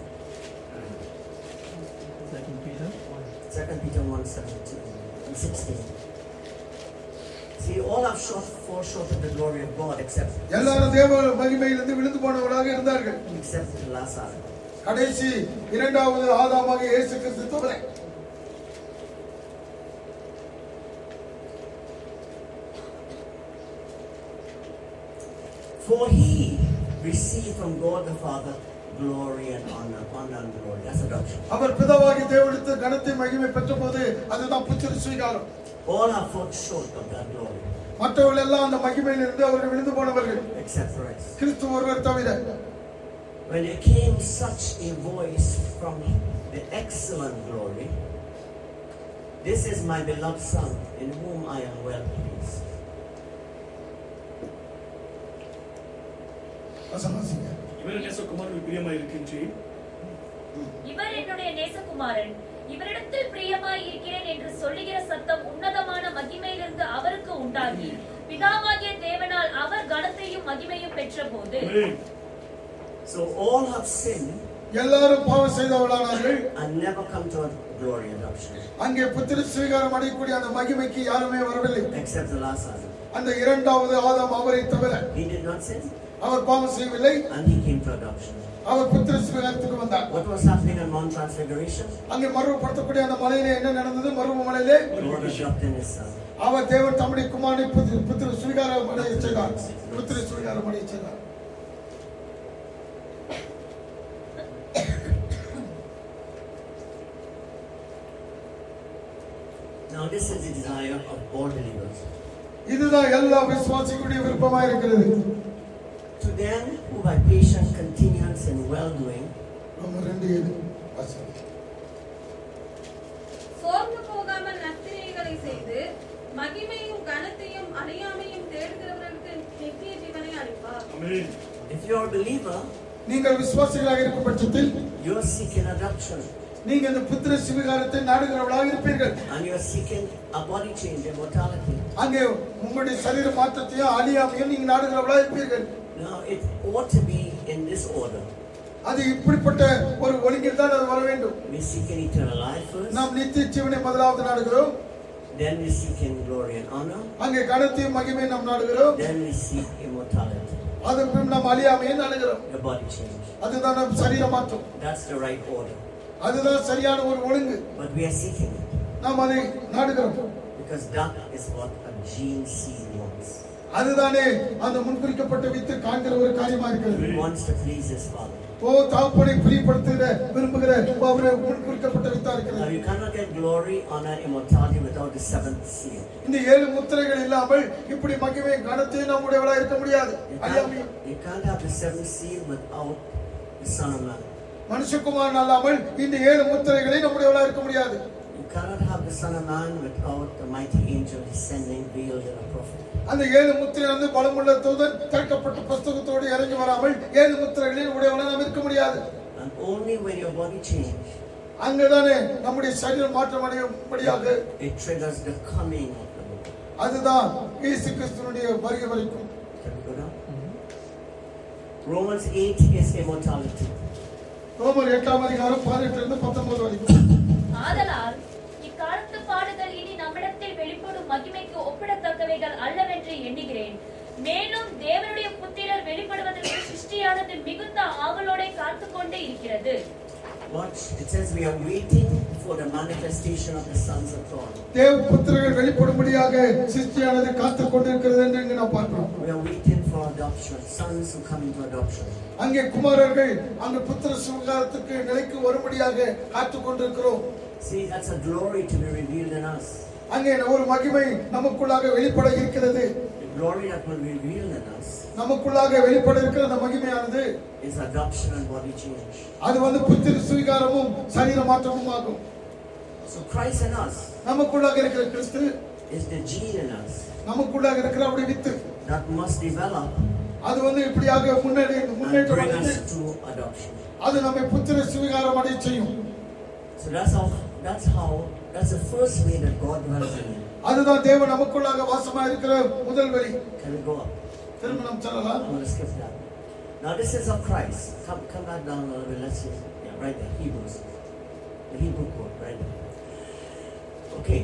Second Peter. 2 Peter 1, 17 and 16. See, all have short, fall short of the glory of God except, எல்லாரும் தேவ மகிமையிலிருந்து விழுந்து போனவர்களாக இருந்தார்கள் except the last Adam. கடைசி இரண்டாவது ஆதாமாக இயேசு கிறிஸ்து தவிர For he received from God the Father glory and honor, honor and glory. That's adoption. அவர் பிதாவாகி தேவனுக்கு கனத்தை மகிமை பெற்ற போது அதுதான் புத்திர சுவீகாரம் All have fallen short of that glory மற்றவர்கள் எல்லாம் அந்த மகிமையிலிருந்து அவர்கள் விழுந்து போனவர்கள் except Christ. கிறிஸ்து ஒருவர் தவிர When there came such a voice from the excellent glory, this is my beloved Son, in whom I am well pleased. வசனம் வாசிங்க. இவர் நேசகுமாரன் பிரியமா இருக்கின்றேன் இவர் என்னுடைய நேசகுமாரன் இவரிடத்தில் பிரியமாய் இருக்கிறேன் என்று சொல்லுகிற சத்தம் உன்னதமான மகிமையிலிருந்து அவருக்கு உண்டாகி பிதாவாகிய தேவனால் அவர் கனத்தையும் மகிமையும் பெற்றபோது ஆமென். So all have sinned எல்லாரும் பாவம் செய்தவளானார்கள் and never come to a glory adoption அங்கே புத்திர ஸ்வீகாரம் அடையக்கூடிய அந்த மகிமைக்கு யாருமே வரவில்லை except the last Adam. அந்த இரண்டாவது ஆதாம் அவரை தவிர He did not sin அவர் பாவம் செய்யவில்லை and he came to adoption. அவர் புத்திர ஸ்வீகாரத்துக்கு வந்தார் What was happening on Mount Transfiguration? அங்கே மறுபடுத்தக்கூடிய அந்த மலையிலே என்ன நடந்தது மருவ மலையிலே God adopted his son. அவர் தேவன் தம்முடைய குமாரனை புத்திர புத்திர ஸ்வீகாரம் அடைய செய்தார் புத்திர ஸ்வீகாரம் அடைய செய்தார் Now this is the desire of all believers. இதுதான் எல்லா விசுவாசிகளுடைய விருப்பமா இருக்கிறது To them who by patient continuance in well-doing நம்ம ரெண்டு ஏழு வாசிங்க. சோர்ந்து போகாமல் நற்கிரியைகளை செய்து மகிமையும் கனத்தையும் அழியாமையும் தேடுகிறவர்களுக்கு நித்திய ஜீவனை அளிப்பார் ஆமென். If you're a believer, நீங்கள் விசுவாசிகளாக இருக்கும் பட்சத்தில் you're seeking adoption நீங்க இந்த புத்திர சிவகாரத்தை நாடுகிறவர்களாக இருப்பீர்கள் and you're seeking a body change, immortality. அங்கே உங்களுடைய சரீர மாற்றத்தையும் அழியாமையும் நீங்க நாடுகிறவர்களாக இருப்பீர்கள் Now it ought to be in this order. அது இப்படிப்பட்ட ஒரு ஒழுங்கில் தான் அது வர வேண்டும் We're seeking eternal life first, நாம் நித்திய ஜீவனை முதலாவது நாடுகிறோம் then we're seeking glory and honor, அங்கே கணத்தையும் மகிமை நாம் நாடுகிறோம் then we seek immortality, அதன் பின் நாம் அழியாமையை நாடுகிறோம் the body change. அதுதான் நம் சரீர மாற்றம் That's the right order. அதுதான் சரியான ஒரு ஒழுங்கு But we are seeking it நாம் அதை நாடுகிறோம் because that is what a gene seed wants. அதுதானே அந்த முன்குறிக்கப்பட்ட வித்து காண்கிற ஒரு காரியமா இருக்கிறது He wants to please his father. ஓ தாப்பனை பிரியப்படுத்துகிற விரும்புகிற அவரை முன்குறிக்கப்பட்ட வித்தா Now இருக்கிறது you cannot get glory, honor, immortality without the seventh seal. இந்த ஏழு முத்திரைகள் இல்லாமல் இப்படி மகிமை கணத்தையும் நம்முடையவளா இருக்க முடியாது You அழியாமையும் can't, you can't have the seventh seal without the Son of Man. மனுஷகுமாரன் அல்லாமல் இந்த ஏழு முத்திரைகளை நம்முடையவளா இருக்க முடியாது You cannot have the Son of Man without the mighty angel descending veiled in a prophet. அந்த ஏழு முத்திரை வந்து பலமுள்ள தூதன் திறக்கப்பட்ட புஸ்தகத்தோடு இறங்கி வராமல் ஏழு முத்திரைகளில் உடையவளா நாம் இருக்க முடியாது And only when your body change, அங்கதானே நம்முடைய சரீரம் மாற்றம் அடையும்படியாக it triggers the coming of the Lord. அதுதான் இயேசு கிறிஸ்துவனுடைய வருகை வரைக்கும் Can we go down? Romans 8 is immortality. ரோமர் எட்டாம் அதிகாரம் பதினெட்டுல இருந்து பத்தொன்பது வரைக்கும் ஆதலால் இக்காலத்து பாடுகள் இனி நம்மிடத்தில் வெளிப்படும் மகிமைக்கு ஒப்பிடத்தக்கவைகள் அல்லவென்று எண்ணுகிறேன் மேலும் தேவனுடைய புத்திரர் வெளிப்படுவதற்கு சிருஷ்டியானது மிகுந்த ஆவலோட காத்துக் கொண்டே இருக்கிறது Watch, it says we are waiting for the manifestation of the sons of God. தேவ புத்திரர்கள் வெளிப்படும்படியாக சிருஷ்டியானது காத்துக் கொண்டிருக்கிறது என்று இங்கு நாம் பார்க்கிறோம் We are waiting for adoption, sons who come into adoption. அங்கே குமாரர்கள் அங்க புத்திர சுகாரத்துக்கு நிலைக்கு வரும்படியாக காத்துக் கொண்டிருக்கிறோம் See, that's a glory to be revealed in us. அங்கே ஒரு மகிமை நமக்குள்ளாக வெளிப்பட இருக்கிறது The glory that will be revealed in us நமக்குள்ளாக வெளிப்பட இருக்கிற அந்த மகிமையானது is adoption and body change. அது வந்து புத்திர சுவீகாரமும் சரீர மாற்றமும் ஆகும் So Christ in us நமக்குள்ளாக இருக்கிற கிறிஸ்து is the gene in us நமக்குள்ளாக இருக்கிற அப்படி வித்து that must develop அது வந்து இப்படியாக முன்னேறி and முன்னேற்றம் bring அடைந்து us to adoption. அது நம்மை புத்திர சுவீகாரம் அடைய செய்யும் So that's how that's how that's the first way that God dwells in you. அதுதான் தேவன் நமக்குள்ளாக வாசமா இருக்கிற முதல் வழி Can we go up? திரும்ப நாம் செல்லலாம் I'm going to skip that. Now this is of Christ. Come come back down a little bit. Let's see. Yeah, right there. Hebrews. The Hebrew quote, right there. Okay.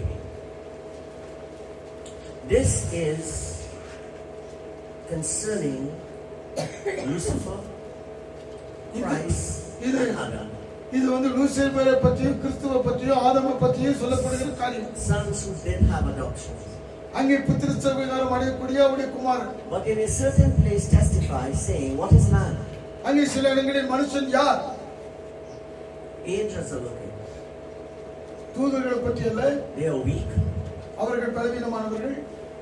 This is concerning Lucifer, Christ, and Adam. இது வந்து லூசிபரை பற்றியும் கிறிஸ்துவ பற்றியும் ஆதம பற்றியும் சொல்லப்படுகிற காரியம் Sons who did have adoption. அங்கே புத்திர சுவீகாரம் அடையக்கூடிய அவருடைய குமாரன் But in a certain place testifies saying, What is man? அங்கே சில இடங்களில் மனுஷன் யார் Angels are looking. தூதர்களை பற்றி அல்ல They are weak. அவர்கள் பலவீனமானவர்கள்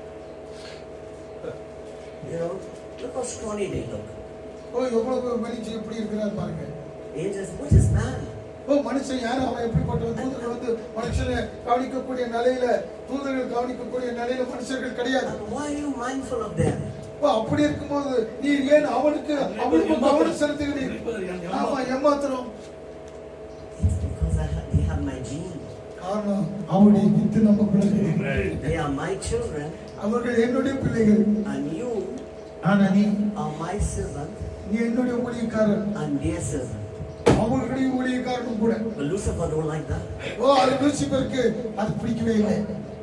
You know, look how scrawny they look. ஓ எவ்வளவு மனுஷன் எப்படி இருக்கிறார் பாருங்க Angels, what is man? ஓ மனுஷன் யாரு அவன் எப்படிப்பட்டவன் தூதர்கள் வந்து மனுஷனை கவனிக்கக்கூடிய நிலையில தூதர்கள் கவனிக்கக்கூடிய நிலையில மனுஷர்கள் கிடையாது And why are you mindful of them? ஓ அப்படி இருக்கும்போது நீர் ஏன் அவனுக்கு அவனுக்கு கவனம் செலுத்துகிறீர் ஆமா ஏமாத்துறோம் It's because I ha- they have my gene. காரணம் அவருடைய வித்து நமக்குள்ள இருக்கு. They are my children, அவர்கள் என்னுடைய பிள்ளைகள் and you ஆனா நீ are my servant நீ என்னுடைய ஊழியக்காரன் and their servant. அவர்களுடைய ஊழியக்காரனும் கூட But Lucifer don't like that. ஓ அது லூசிபருக்கு அது பிடிக்கவே இல்லை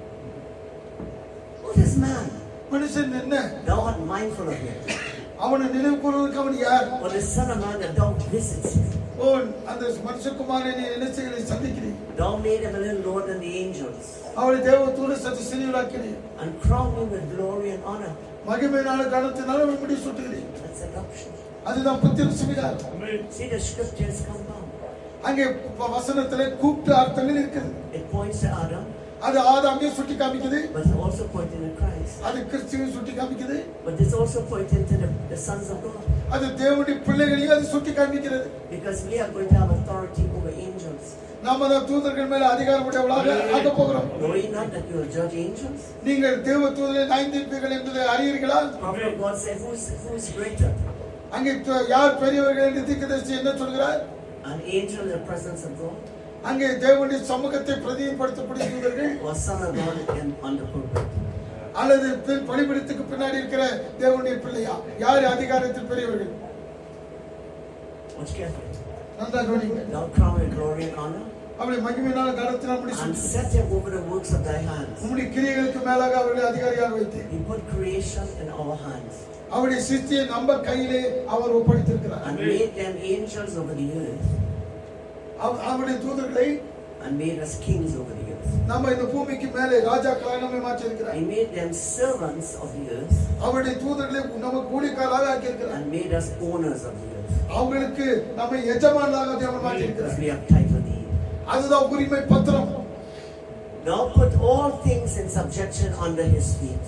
What is man? மனுஷன் என்ன Thou art mindful of him. அவனை நினைவு கூறுவதற்கு அவன் யார் Or the son of man that thou visits him. ஓ அந்த மனுஷகுமாரனை நீ என்ன செய்கிறீ சந்திக்கிறீ Thou made him a little lower than the angels. அவளை தேவ தூர சற்று சிறியவளாக்கிறீ And crowned him with glory and honor. மகிமையினால கனத்தினால அவன் முடி சுட்டுகிறீ That's adoption. அதுதான் புத்திர சுவிகார் See the scriptures compound. அங்கே வ- வசனத்திலே கூப்பிட்டு அர்த்தங்கள் இருக்குது It points to Adam, அது ஆதாமே சுட்டி காமிக்குது but it's also pointing to Christ. அது கிறிஸ்துவை சுட்டி காமிக்குது But it's also pointing to the, the sons of God. அது தேவனுடைய பிள்ளைகளையும் அது சுட்டி காமிக்கிறது Because we are going to have authority over angels. நாம தான் தூதர்கள் மேல அதிகாரம் உடையவளாக ஆக போகிறோம் Know ye not that you will judge angels? நீங்கள் தேவ தூதரை நாய்ந்திருப்பீர்கள் என்பதை அறியீர்களா Prophet of God said, who is, who is greater? அங்கே து- யார் பெரியவர்கள் என்று தீர்க்கதரிசி என்ன சொல்கிறார் An angel in the presence of God? அங்கே தேவனுடைய சமூகத்தை பிரதிநிதிப்படுத்தக்கூடிய தூதர்கள் Or son of God in, on the pulpit? அல்லது பின் பலிபீடத்துக்கு பின்னாடி இருக்கிற தேவனுடைய பிள்ளையா யார் அதிகாரத்தில் பெரியவர்கள் Watch carefully. நன்றா கவனிங்க Thou crown with glory and honor, அவளை மகிமையினால கனத்தினால் முடி and சுட்டி set him over the works of thy hands. உம்முடைய கிரியைகளுக்கு மேலாக அவர்களை அதிகாரியாக வைத்தேன் He put creation in our hands, அவருடைய சிருஷ்டியை நம்ம கையிலே அவர் ஒப்படைத்திருக்கிறார் and made them angels over the earth, அவ- அவருடைய தூதர்களை and made us kings over the earth. நம்ம இந்த பூமிக்கு மேலே ராஜாக்களாக நம்மை மாற்றி இருக்கிறார் He made them servants of the earth, அவருடைய தூதர்களை நம்ம கூலிக்காராக ஆக்கியிருக்கிறார் and made us owners of the earth. அவங்களுக்கு நம்மை எஜமானாக தேவன் மாற்றி Because இருக்கிறார் we have title deed. அதுதான் உரிமை பத்திரம் Now put all things in subjection under his feet.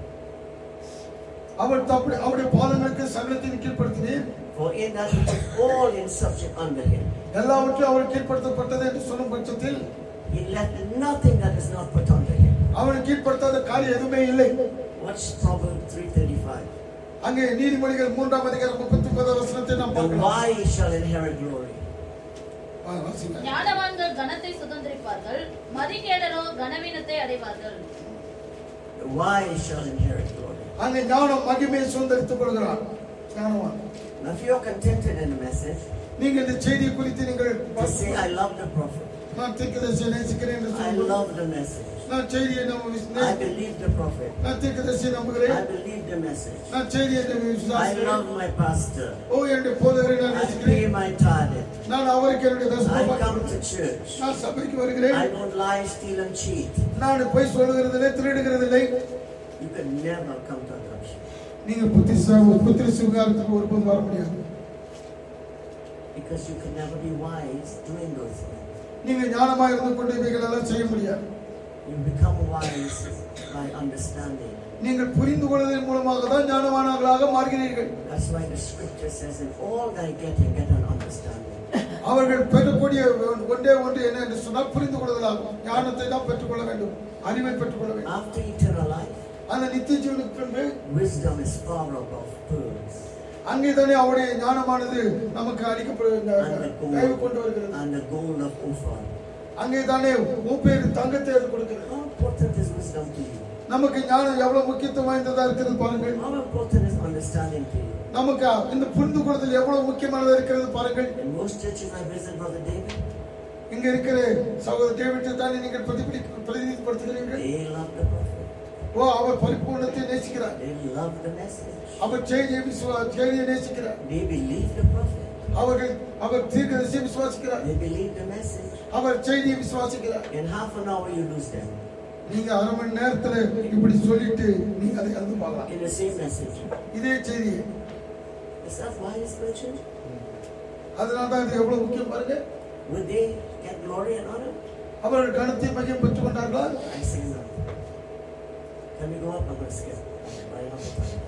அவர் தப்பு அவருடைய பாதங்களுக்கு சகலத்தின் கீழ்ப்படுத்தினேன் For in that he put all in subject under him. எல்லாவற்றையும் அவர் கீழ்ப்படுத்தப்பட்டது என்று சொல்லும் பட்சத்தில் He left nothing that is not put under him. அவனை கீழ்ப்படுத்தாத காரியம் எதுவுமே இல்லை Watch Proverbs 3.35. அங்கே நீதிமொழிகள் மூன்றாம் அதிகாரம் முப்பத்தி ஒன்பதாம் வசனத்தை நாம் The பார்க்கலாம் wise shall inherit glory. ஆ, வாசிங்க. ஞானவான்கள் கனத்தை சுதந்திரிப்பார்கள் மதிகேடரோ கனவீனத்தை அடைவார்கள் The wise shall inherit glory. அங்கே ஞானம் மகிமையை சுதந்திரித்துக் கொள்கிறார் ஞானவான் Now if you are contented in the message, நீங்க இந்த செய்தியை குறித்து நீங்கள் to say, I love the prophet. நான் தீர்க்கதரிசியை நேசிக்கிறேன் என்று I சொல்லுங்கள். love the message. நான் செய்தியை நம்ப I விசுவாசி- believe the prophet. நான் தீர்க்கதரிசியை நம்புகிறேன் I believe the message. நான் செய்தியை I விசுவாசிக்கிறேன் love my pastor. ஓ என்னுடைய போதகரை நான் I pay நேசிக்கிறேன் my tithe. நான் அவருக்கு என்னுடைய I தசமம் come to பார்க்கிறேன். church. நான் சபைக்கு வருகிறேன் I don't lie, steal, and cheat. நான் போய் சொல்லுகிறதில்லை திருடுகிறதில்லை You can never come to adoption நீங்க புத்தி புத்திர சுகாரத்துக்கு ஒருபோது வர முடியாது because you can never be wise doing those things. நீங்க ஞானமா இருந்து கொண்டு இவைகள் எல்லாம் செய்ய முடியாது You become wise by understanding. நீங்கள் புரிந்து கொள்வதன் மூலமாக தான் ஞானவானவர்களாக மாறுகிறீர்கள் That's why the scripture says, in all thy getting, get an understanding. அவர்கள் பெறக்கூடிய ஒன்றே ஒன்று என்ன என்று சொன்னால் புரிந்து கொள்வதாகும் ஞானத்தை தான் பெற்றுக்கொள்ள வேண்டும் அறிவை பெற்றுக்கொள்ள வேண்டும் After eternal life, அந்த நித்திய ஜீவனுக்கு பின்பு wisdom is far above pearls அங்கே தானே அவருடைய ஞானமானது நமக்கு அளிக்கப்படுகிற and the தயவு gold, கொண்டு வருகிறது and the gold of Ophir. அங்கே தானே மூப்பேறு தங்கத்தை அது கொடுக்கிறது How important is wisdom to you? நமக்கு ஞானம் எவ்வளவு முக்கியத்துவம் வாய்ந்ததா இருக்கிறது பாருங்கள் How important is understanding to you? நமக்கு இந்த புரிந்து கொள்ளுதல் எவ்வளவு முக்கியமானதா இருக்கிறது பாருங்கள் In most churches I visit, Brother David, இங்க இருக்கிற சகோதரர் டேவிட்டை தானே நீங்கள் பிரதிபலி பிரதிநிதிப்படுத்துகிறீர்கள் they love the prophet. ஓ அவர் பரிபூர்ணத்தை நேசிக்கிறார் They love the message. அவர் செய்தியை விசுவா செய்தியை நேசிக்கிறார் They believe the prophet. அவர்கள் அவர் தீர்க்கதரிசியை விசுவாசிக்கிறார் They believe the message. அவர் செய்தியை விசுவாசிக்கிறார் In half an hour you lose them. நீங்க அரை மணி நேரத்துல இப்படி சொல்லிட்டு நீங்க அதை கலந்து பார்க்கலாம் In the same message. இதே செய்தியை Is that wise virtue? அதனால தான் இது எவ்வளவு முக்கியம் பாருங்க Would they get glory and honor? அவர்கள் கணத்தை மையம் பெற்றுக் கொண்டார்களா I say no. Can we go up? I'm going to skip. Right off the top.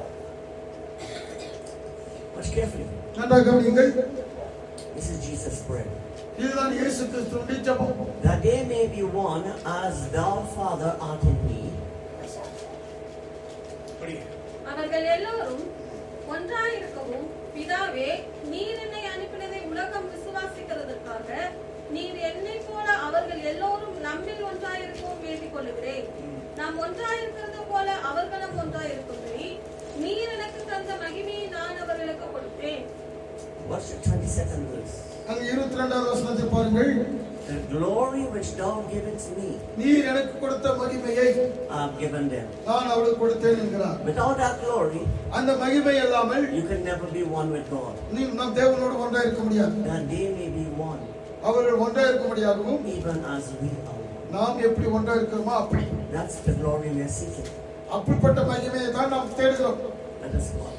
Watch carefully. நன்றாக கவனியுங்கள் This is Jesus' prayer. இதுதான் இயேசு கிறிஸ்துவின் ஜெபம் That they may be one as thou, Father, art in me, அவர்கள் எல்லோரும் ஒன்றாயிருக்கவும் பிதாவே நீர் என்னை அனுப்பினதை உலகம் விசுவாசிக்கிறதற்காக நீர் என்னை போல அவர்கள் எல்லோரும் நம்மில் ஒன்றாயிருக்கவும் வேண்டிக் கொள்ளுகிறேன் நாம் ஒன்றாயிருக்கிறது போல அவர்களும் ஒன்றாயிருக்கும்படி நீர் எனக்கு தந்த மகிமையை நான் அவர்களுக்கு கொடுத்தேன் Watch the 22nd verse. அங்க இருபத்தி ரெண்டாவது வசனத்தை பாருங்கள் The glory which thou givest me, நீர் எனக்கு கொடுத்த மகிமையை I have given them. நான் அவளுக்கு கொடுத்தேன் என்கிறார் Without that glory, அந்த மகிமை இல்லாமல் you can never be one with God. நீ நம் தேவனோடு ஒன்றா இருக்க முடியாது That they may be one, அவர்கள் ஒன்றா இருக்க முடியாகவும் even as we are one. நாம் எப்படி ஒன்றா இருக்கிறோமோ அப்படி That's the glory we are seeking. அப்படிப்பட்ட மகிமையை தான் நாம் தேடுகிறோம் Let us go.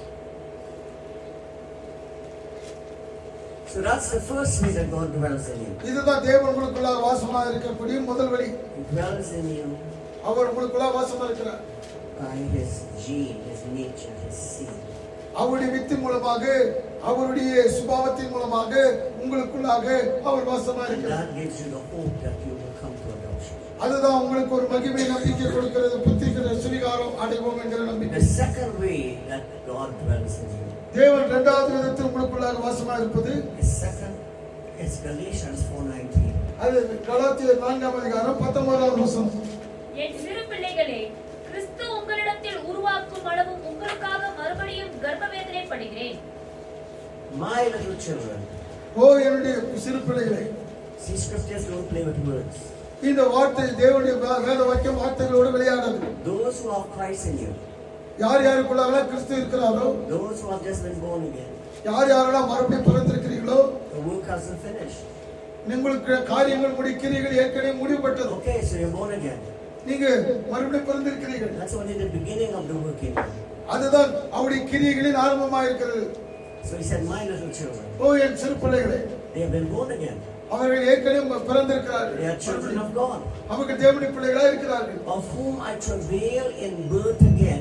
So that's the first way that God dwells in you. இதுதான் தேவன் உங்களுக்குள்ளாக வாசமா இருக்கக்கூடிய முதல் வழி He dwells in you அவர் உங்களுக்குள்ளாக வாசமா இருக்கிறார் by His gene, His nature, His seed. அவருடைய வித்து மூலமாக அவருடைய சுபாவத்தின் மூலமாக உங்களுக்குள்ளாக அவர் வாசமா And இருக்கிறார் that gives you the hope that you will come to adoption. அதுதான் உங்களுக்கு ஒரு மகிமை நம்பிக்கை கொடுக்கிறது புத்திக்கிற சுவிகாரம் அடைவோம் என்கிற நம்பிக்கை The second way that God dwells in you தேவன் இரண்டாவது விதத்தில் உங்களுக்குள்ளாக வாசமா இருப்பது is second is Galatians 4:19. அது கலாத்தியர் நான்காம் அதிகாரம் பத்தொன்பதாவது வசனம் என் சிறு பிள்ளைகளே கிறிஸ்து உங்களிடத்தில் உருவாக்கும் அளவும் உங்களுக்காக மறுபடியும் கர்ப்பவேதனை படுகிறேன் My little children, ஓ என்னுடைய சிறு பிள்ளைகளே see scriptures don't play with words. இந்த வார்த்தை தேவனுடைய வே- வேத வாக்கியம் வார்த்தைகளோடு விளையாடாது Those who have Christ in you, யார் யாருக்குள்ளாக கிறிஸ்து இருக்கிறாரோ those who have just been born again, யார் யாரெல்லாம் மறுபடியும் பிறந்திருக்கிறீர்களோ the work hasn't finished. உங்களுக்கு காரியங்கள் முடிக்கிறீர்கள் ஏற்கனவே முடிவுபட்டது Okay, so you're born again. நீங்க மறுபடியும் பிறந்திருக்கிறீர்கள் That's only the beginning of the work in you. அதுதான் அவருடைய கிரியைகளின் ஆரம்பமா இருக்கிறது So he said, My little children, ஓ என் சிறு பிள்ளைகளே they have been born again. அவர்கள் ஏற்கனவே பிறந்திருக்கிறார்கள் They are children of God, அவர்கள் தேவனுடைய பிள்ளைகளா இருக்கிறார்கள் of whom I travail in birth again.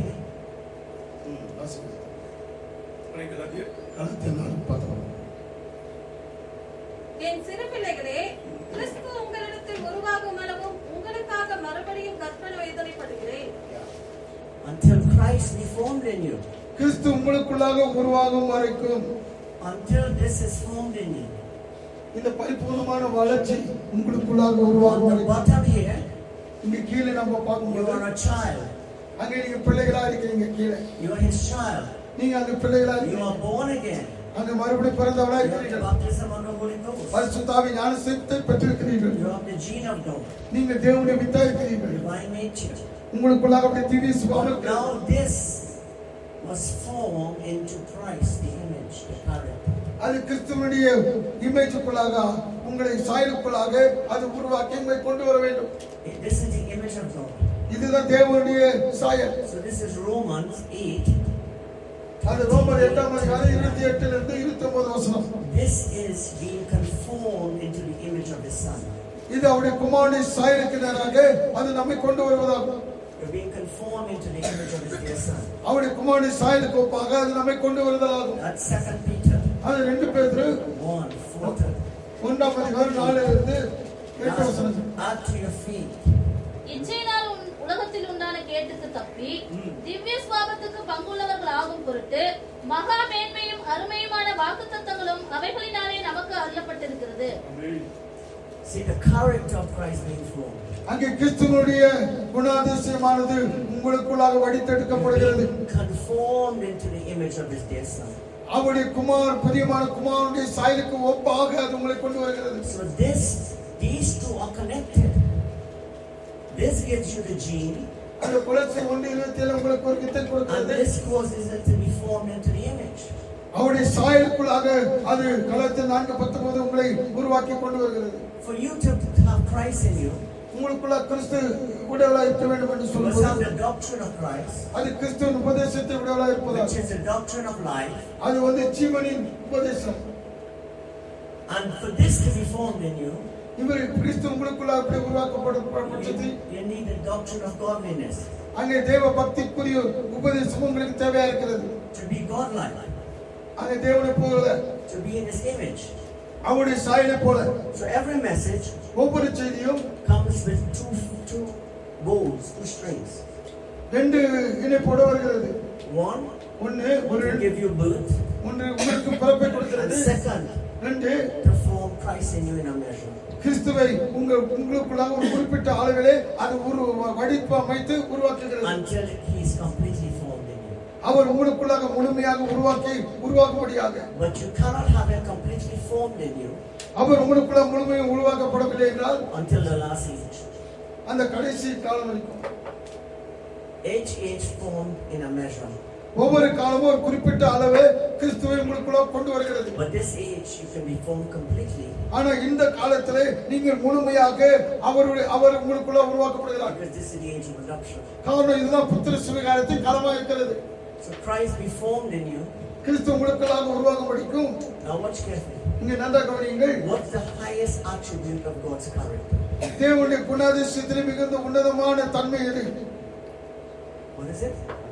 கலாத்தியர் நான்கு பத்தொன்பது. என் சிறு பிள்ளைகளே கிறிஸ்து உங்களிடத்தில் உருவாகும் அளவும் உங்களுக்காக மறுபடியும் கற்பனை வேதனைப்படுகிறேன் Until Christ be formed in you. கிறிஸ்து உங்களுக்குள்ளாக உருவாகும் வரைக்கும் Until this is formed in you. இந்த பரிபூர்ணமான வளர்ச்சி உங்களுக்குள்ளாக உருவாகும் On the வரைக்கும் bottom here, இங்க கீழே நம்ம you பார்க்கும்போது are a child. அங்க நீங்க பிள்ளைகளா இருக்கீங்க கீழே You are his child. நீங்க அங்க பிள்ளைகளா You இருக்கீங்க are born again. அங்க மறுபடியும் பிறந்தவளா You have the இருக்கிறீர்கள் baptism of the Holy Ghost. பரிசுத்தாவி ஞானத்தை பெற்றிருக்கிறீர்கள் You have the gene of God, நீங்க தேவனுடைய வித்தா இருக்கிறீர்கள் divine nature. உங்களுக்குள்ளாக அப்படி திவ்ய சுபாவம் But இருக்கிறது. now this was formed into Christ, the image, the character. அது கிறிஸ்துவனுடைய இமேஜுக்குள்ளாக உங்களை சாயலுக்குள்ளாக அது உருவாக்கி உங்களை கொண்டு வர வேண்டும் This is the image of God. இதுதான் தேவனுடைய சாயல் So this is Romans 8. அது ரோமர் எட்டாம் அதிகாரம் இருபத்தி எட்டுல இருந்து இருபத்தி ஒன்பது வசனம் This is being conformed into the image of the Son. இது அவருடைய குமாரனுடைய சாயலுக்கு நேராக அது நம்மை கொண்டு வருவதாகும் You're being conformed into the image of His dear Son. அவருடைய குமாரனுடைய சாயலுக்கு ஒப்பாக அது நம்மை கொண்டு வருவதாகும் That's Second Peter அது ரெண்டு பேர் 1, 4. ஒன்றாம் அதிகாரம் நாலுல இருந்து எட்டு வசனம் Add to your faith. இச்சையினால் உன் உலகத்தில் உண்டான கேட்டுக்கு தப்பி திவ்ய சுவாபத்துக்கு பங்குள்ளவர்கள் ஆகும் பொருட்டு மகா மேன்மையும் அருமையுமான வாக்குத்தத்தங்களும் அவைகளினாலே நமக்கு அருளப்பட்டிருக்கிறது See the character of Christ being formed. அங்கே கிறிஸ்துவனுடைய குணாதிசயமானது உங்களுக்குள்ளாக வடித்தெடுக்கப்படுகிறது Being conformed into the image of His dear Son. அவருடைய குமார் பிரியமான குமாரனுடைய சாயலுக்கு ஒப்பாக அது உங்களை கொண்டு வருகிறது So this, these two are connected. This gives you the gene, அந்த குலத்தை ஒன்று இருபத்தி ஏழு உங்களுக்கு ஒரு கித்தை and கொடுக்கிறது this causes it to be formed into the image. அவருடைய சாயலுக்குள்ளாக அது களத்தை நான்கு பத்தொன்பது உங்களை உருவாக்கி கொண்டு வருகிறது For you to have Christ in you, உங்களுக்குள்ள கிறிஸ்து விடவலா இருக்க வேண்டும் என்று you must have சொல்லும்போது the doctrine of Christ, அது கிறிஸ்துவின் உபதேசத்தை விடவலா which இருப்பதாக is the doctrine of life. அது வந்து ஜீவனின் உபதேசம் And for this to be formed in you, இவர் கிறிஸ்து உங்களுக்குள்ள அப்படி உருவாக்கப்படும் you, பட்சத்தில் you need the doctrine of godliness அங்கே தேவ பக்திக்குரிய உபதேசம் உங்களுக்கு தேவையா இருக்கிறது to be godlike, அங்கே தேவனை போல to be in His image. அவருடைய சாயலை போல So every message ஒவ்வொரு செய்தியும் comes with two two bows, two strings. ரெண்டு இணைப்போட வருகிறது One ஒன்று ஒரு to give you birth, ஒன்று உங்களுக்கு பிறப்பை and கொடுக்கிறது second ரெண்டு to form Christ in you in a measure. கிறிஸ்துவை உங்க உங்களுக்குள்ளாக ஒரு குறிப்பிட்ட அளவிலே அது உரு வடிப்பு அமைத்து உருவாக்குகிறது Until He is completely formed in you. அவர் உங்களுக்குள்ளாக முழுமையாக உருவாக்கி உருவாக்கும்படியாக But you cannot have it completely formed in you அவர் உங்களுக்குள்ள முழுமையாக உருவாக்கப்படவில்லை என்றால் until the last age. அந்த கடைசி காலம் வரைக்கும் Each age formed in a measure. ஒவ்வொரு காலமும் ஒரு குறிப்பிட்ட அளவு கிறிஸ்துவை உங்களுக்குள்ள கொண்டு வருகிறது But this age, you can be formed completely ஆனா இந்த காலத்திலே நீங்கள் முழுமையாக அவருடைய அவர் உங்களுக்குள்ள உருவாக்கப்படுகிறார் because this is the age of adoption. காரணம் இதுதான் புத்திர சுவிகாரத்தின் காலமாக இருக்கிறது So Christ be formed in you. Kristu உங்களுக்குள்ளாக உருவாகும்படிக்கும் Now watch carefully. இங்க நன்றா கவனியுங்கள் What's the highest attribute of God's character? தேவனுடைய குணாதிசயத்திலே மிகுந்த உன்னதமான தன்மை எது What is it?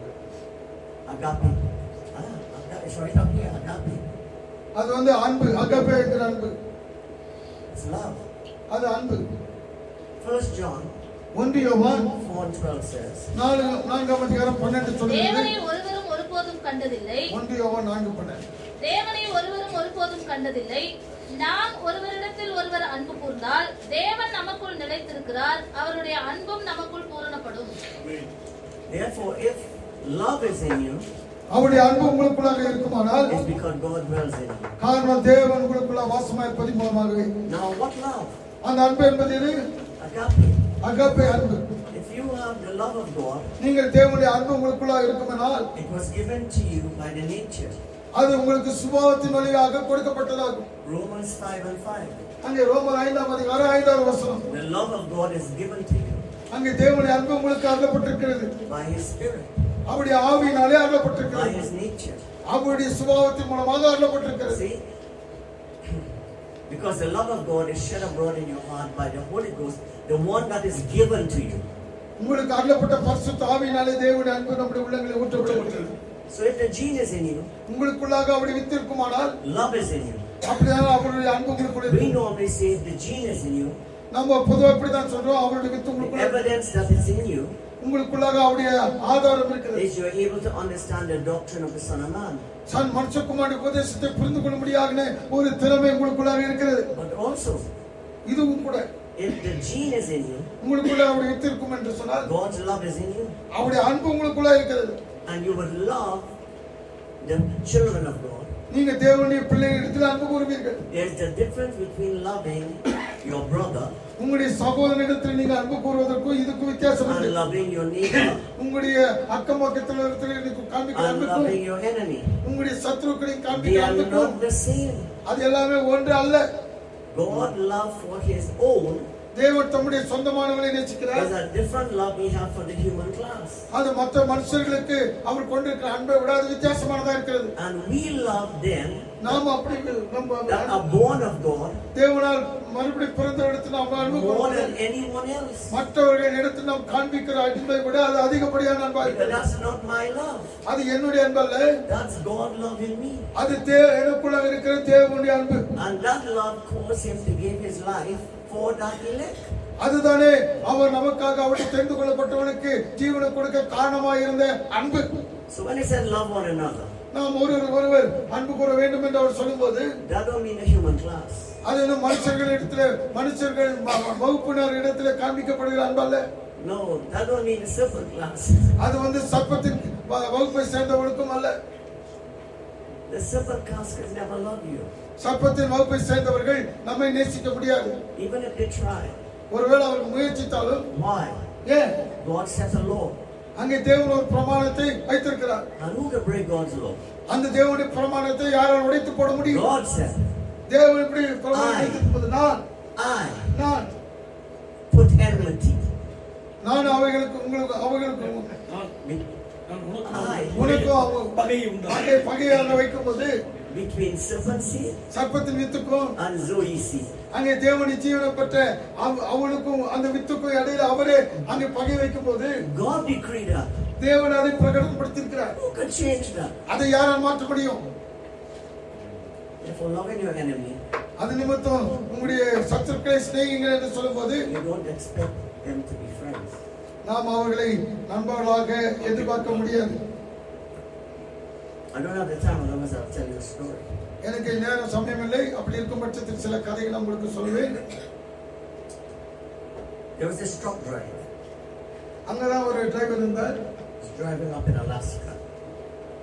Agape. Ah, agape. It's right up here. Agape. அது வந்து அன்பு அகப்பே என்கிற அன்பு It's love. அது அன்பு First John ஒன்று யோவான் 4 and 12 says, நாலு நான்காம் அதிகாரம் பன்னெண்டு சொல்லுகிறது தேவனை ஒருவரும் ஒருபோதும் கண்டதில்லை ஒன்று யோவான் நான்கு பன்னெண்டு தேவனை ஒருவரும் ஒருபோதும் கண்டதில்லை நாம் ஒருவரிடத்தில் ஒருவர் அன்பு கூர்ந்தால் தேவன் நமக்குள் நிலைத்திருக்கிறார் அவருடைய அன்பும் நமக்குள் பூரணப்படும் Therefore, if love is in you, அவருடைய அன்பு உங்களுக்குள்ளாக இருக்குமானால் it's because God dwells in you. காரணம் தேவன் உங்களுக்குள்ள வாசமா இருப்பது மூலமாகவே Now, what love? அந்த அன்பு என்பது எது Agape. அகப்பே அன்பு If you have the love of God, நீங்கள் தேவனுடைய அன்பு உங்களுக்குள்ளாக இருக்குமானால் it was given to you by the nature. அது உங்களுக்கு சுபாவத்தின் வழியாக கொடுக்கப்பட்டதாகும் Romans 5 and 5. அங்கே ரோமர் ஐந்தாம் அதிகாரம் ஐந்தாவது வசனம் The love of God is given to you அங்கே தேவனுடைய அன்பு உங்களுக்கு அருளப்பட்டிருக்கிறது by His Spirit, அவருடைய ஆவியினாலே by அருளப்பட்டிருக்கிறது His nature. அவருடைய சுபாவத்தின் மூலமாக அருளப்பட்டிருக்கிறது See? Because the love of God is shed abroad in your heart by the Holy Ghost, the one that is given to you. உங்களுக்கு அருளப்பட்ட பரிசுத்த ஆவியினாலே தேவனுடைய அன்பு நம்முடைய உள்ளங்களில் ஊற்றப்பட்டிருக்கிறது So if the gene is in you, உங்களுக்குள்ளாக அவருடைய வித்து இருக்குமானால் love is in you. அப்படிதான் அவருடைய அன்பு உங்களுக்குள்ள We இருக்கும். normally say if the gene is in you, நம்ம பொதுவா இப்படிதான் சொல்றோம் அவருடைய வித்து the உங்களுக்குள்ள evidence that is in you உங்களுக்குள்ளாக அவருடைய ஆதாரம் இருக்கிறது is you are able to understand the doctrine of the Son of Man. Son மனுஷகுமாரி உபதேசத்தை புரிந்து கொள்ள முடியாத ஒரு திறமை உங்களுக்குள்ளாக இருக்கிறது But also, இதுவும் கூட if the gene is in you, உங்களுக்குள்ள அவருடைய வித்து இருக்கும் என்று சொன்னால் God's love is in you. அவருடைய அன்பு உங்களுக்குள்ள இருக்கிறது And you would love the children of God. நீங்க தேவனுடைய பிள்ளைகளிடத்தில் அன்பு கூறுவீர்கள் There's the difference between loving your brother உங்களுடைய சகோதரனிடத்தில் நீங்க அன்பு கூறுவதற்கும் இதுக்கும் வித்தியாசம் and உண்டு loving your neighbor உங்களுடைய அக்கம் பக்கத்தில் இடத்துல நீங்க காண்பிக்கிற and அன்புக்கும் loving your enemy. உங்களுடைய சத்ருக்களையும் They காண்பிக்கிற are அன்புக்கும் not the same. அது எல்லாமே ஒன்று அல்ல God love for his own தேவன் தம்முடைய சொந்தமானவர்களை நேசிக்கிறார் is a different love we have for the human class. அது மற்ற மனுஷர்களுக்கு அவர் கொண்டிருக்கிற அன்பை விட அது வித்தியாசமானதா இருக்கிறது And we love them நாம் அப்படி நம்ம that are born of God தேவனால் மறுபடி பிறந்த இடத்தில் நாம் அன்பு more கூறுவோம். than anyone else. மற்றவர்கள் இடத்தில் நாம் காண்பிக்கிற அன்பை விட அது அதிகப்படியான அன்பா Because இருக்கிறது that's not my love. அது என்னுடைய அன்பல்ல That's God love in me. அது தே எனக்குள்ள இருக்கிற தேவனுடைய அன்பு And that love caused him to give his life for that elect. அதுதானே அவர் நமக்காக அவருடைய தெரிந்து கொள்ளப்பட்டவனுக்கு ஜீவனை கொடுக்க காரணமாக இருந்த அன்பு So when he said love one another, நாம் ஒருவர் ஒருவர் அன்பு கூற வேண்டும் என்று அவர் சொல்லும்போது that don't mean the human class. அது என்ன மனுஷர்கள் இடத்துல மனுஷர்கள் ம- ம- வகுப்பினர் இடத்துல காண்பிக்கப்படுகிற அன்பல்ல No, that don't mean the serpent class. அது வந்து சர்ப்பத்தின் வ- வகுப்பை சேர்ந்தவனுக்கும் அல்ல The serpent class can never love you. சர்ப்பத்தின் வகுப்பை சேர்ந்தவர்கள் நம்மை நேசிக்க முடியாது Even if they try. ஒருவேளை அவர்கள் முயற்சித்தாலும் Why? ஏன் God set a law. அங்கே தேவன் ஒரு பிரமாணத்தை வைத்திருக்கிறார் And who can break God's law? அந்த தேவனுடைய பிரமாணத்தை யாரால் உடைத்து போட முடியும் God said, தேவன் இப்படி பிரமாணம் I. வைத்திருப்பது நான் I நான் put enmity. நான் அவைகளுக்கு உங்களுக்கு அவைகளுக்கு நான் be- நான் உனக்கு I. உனக்கும் அவ- பகையை உண்டாக பகை பகையாக வைக்கும்போது between serpent seed சர்ப்பத்தின் வித்துக்கும் and Zoe seed. அங்கே தேவனை ஜீவனை பெற்ற அவ- அவனுக்கும் அந்த வித்துக்கும் இடையில அவரே அங்கே பகை வைக்கும்போது God decreed that. தேவன் அதை பிரகடனப்படுத்தியிருக்கிறார் Who can change that? அதை யாரால் மாற்ற முடியும் Therefore, loving your enemy, அது நிமித்தம் உங்களுடைய சத்துருக்களை சிநேகிங்கள் என்று சொல்லும்போது you don't expect them to be friends. நாம் அவர்களை நண்பர்களாக எதிர்பார்க்க முடியாது I don't have the time, otherwise I'll tell you a story. எனக்கு நேரம் சமயம் இல்லை அப்படி இருக்கும் பட்சத்தில் சில கதைகள் உங்களுக்கு சொல்வேன் There was this truck driver. அங்கதான் ஒரு டிரைவர் இருந்தார் He was driving up in Alaska.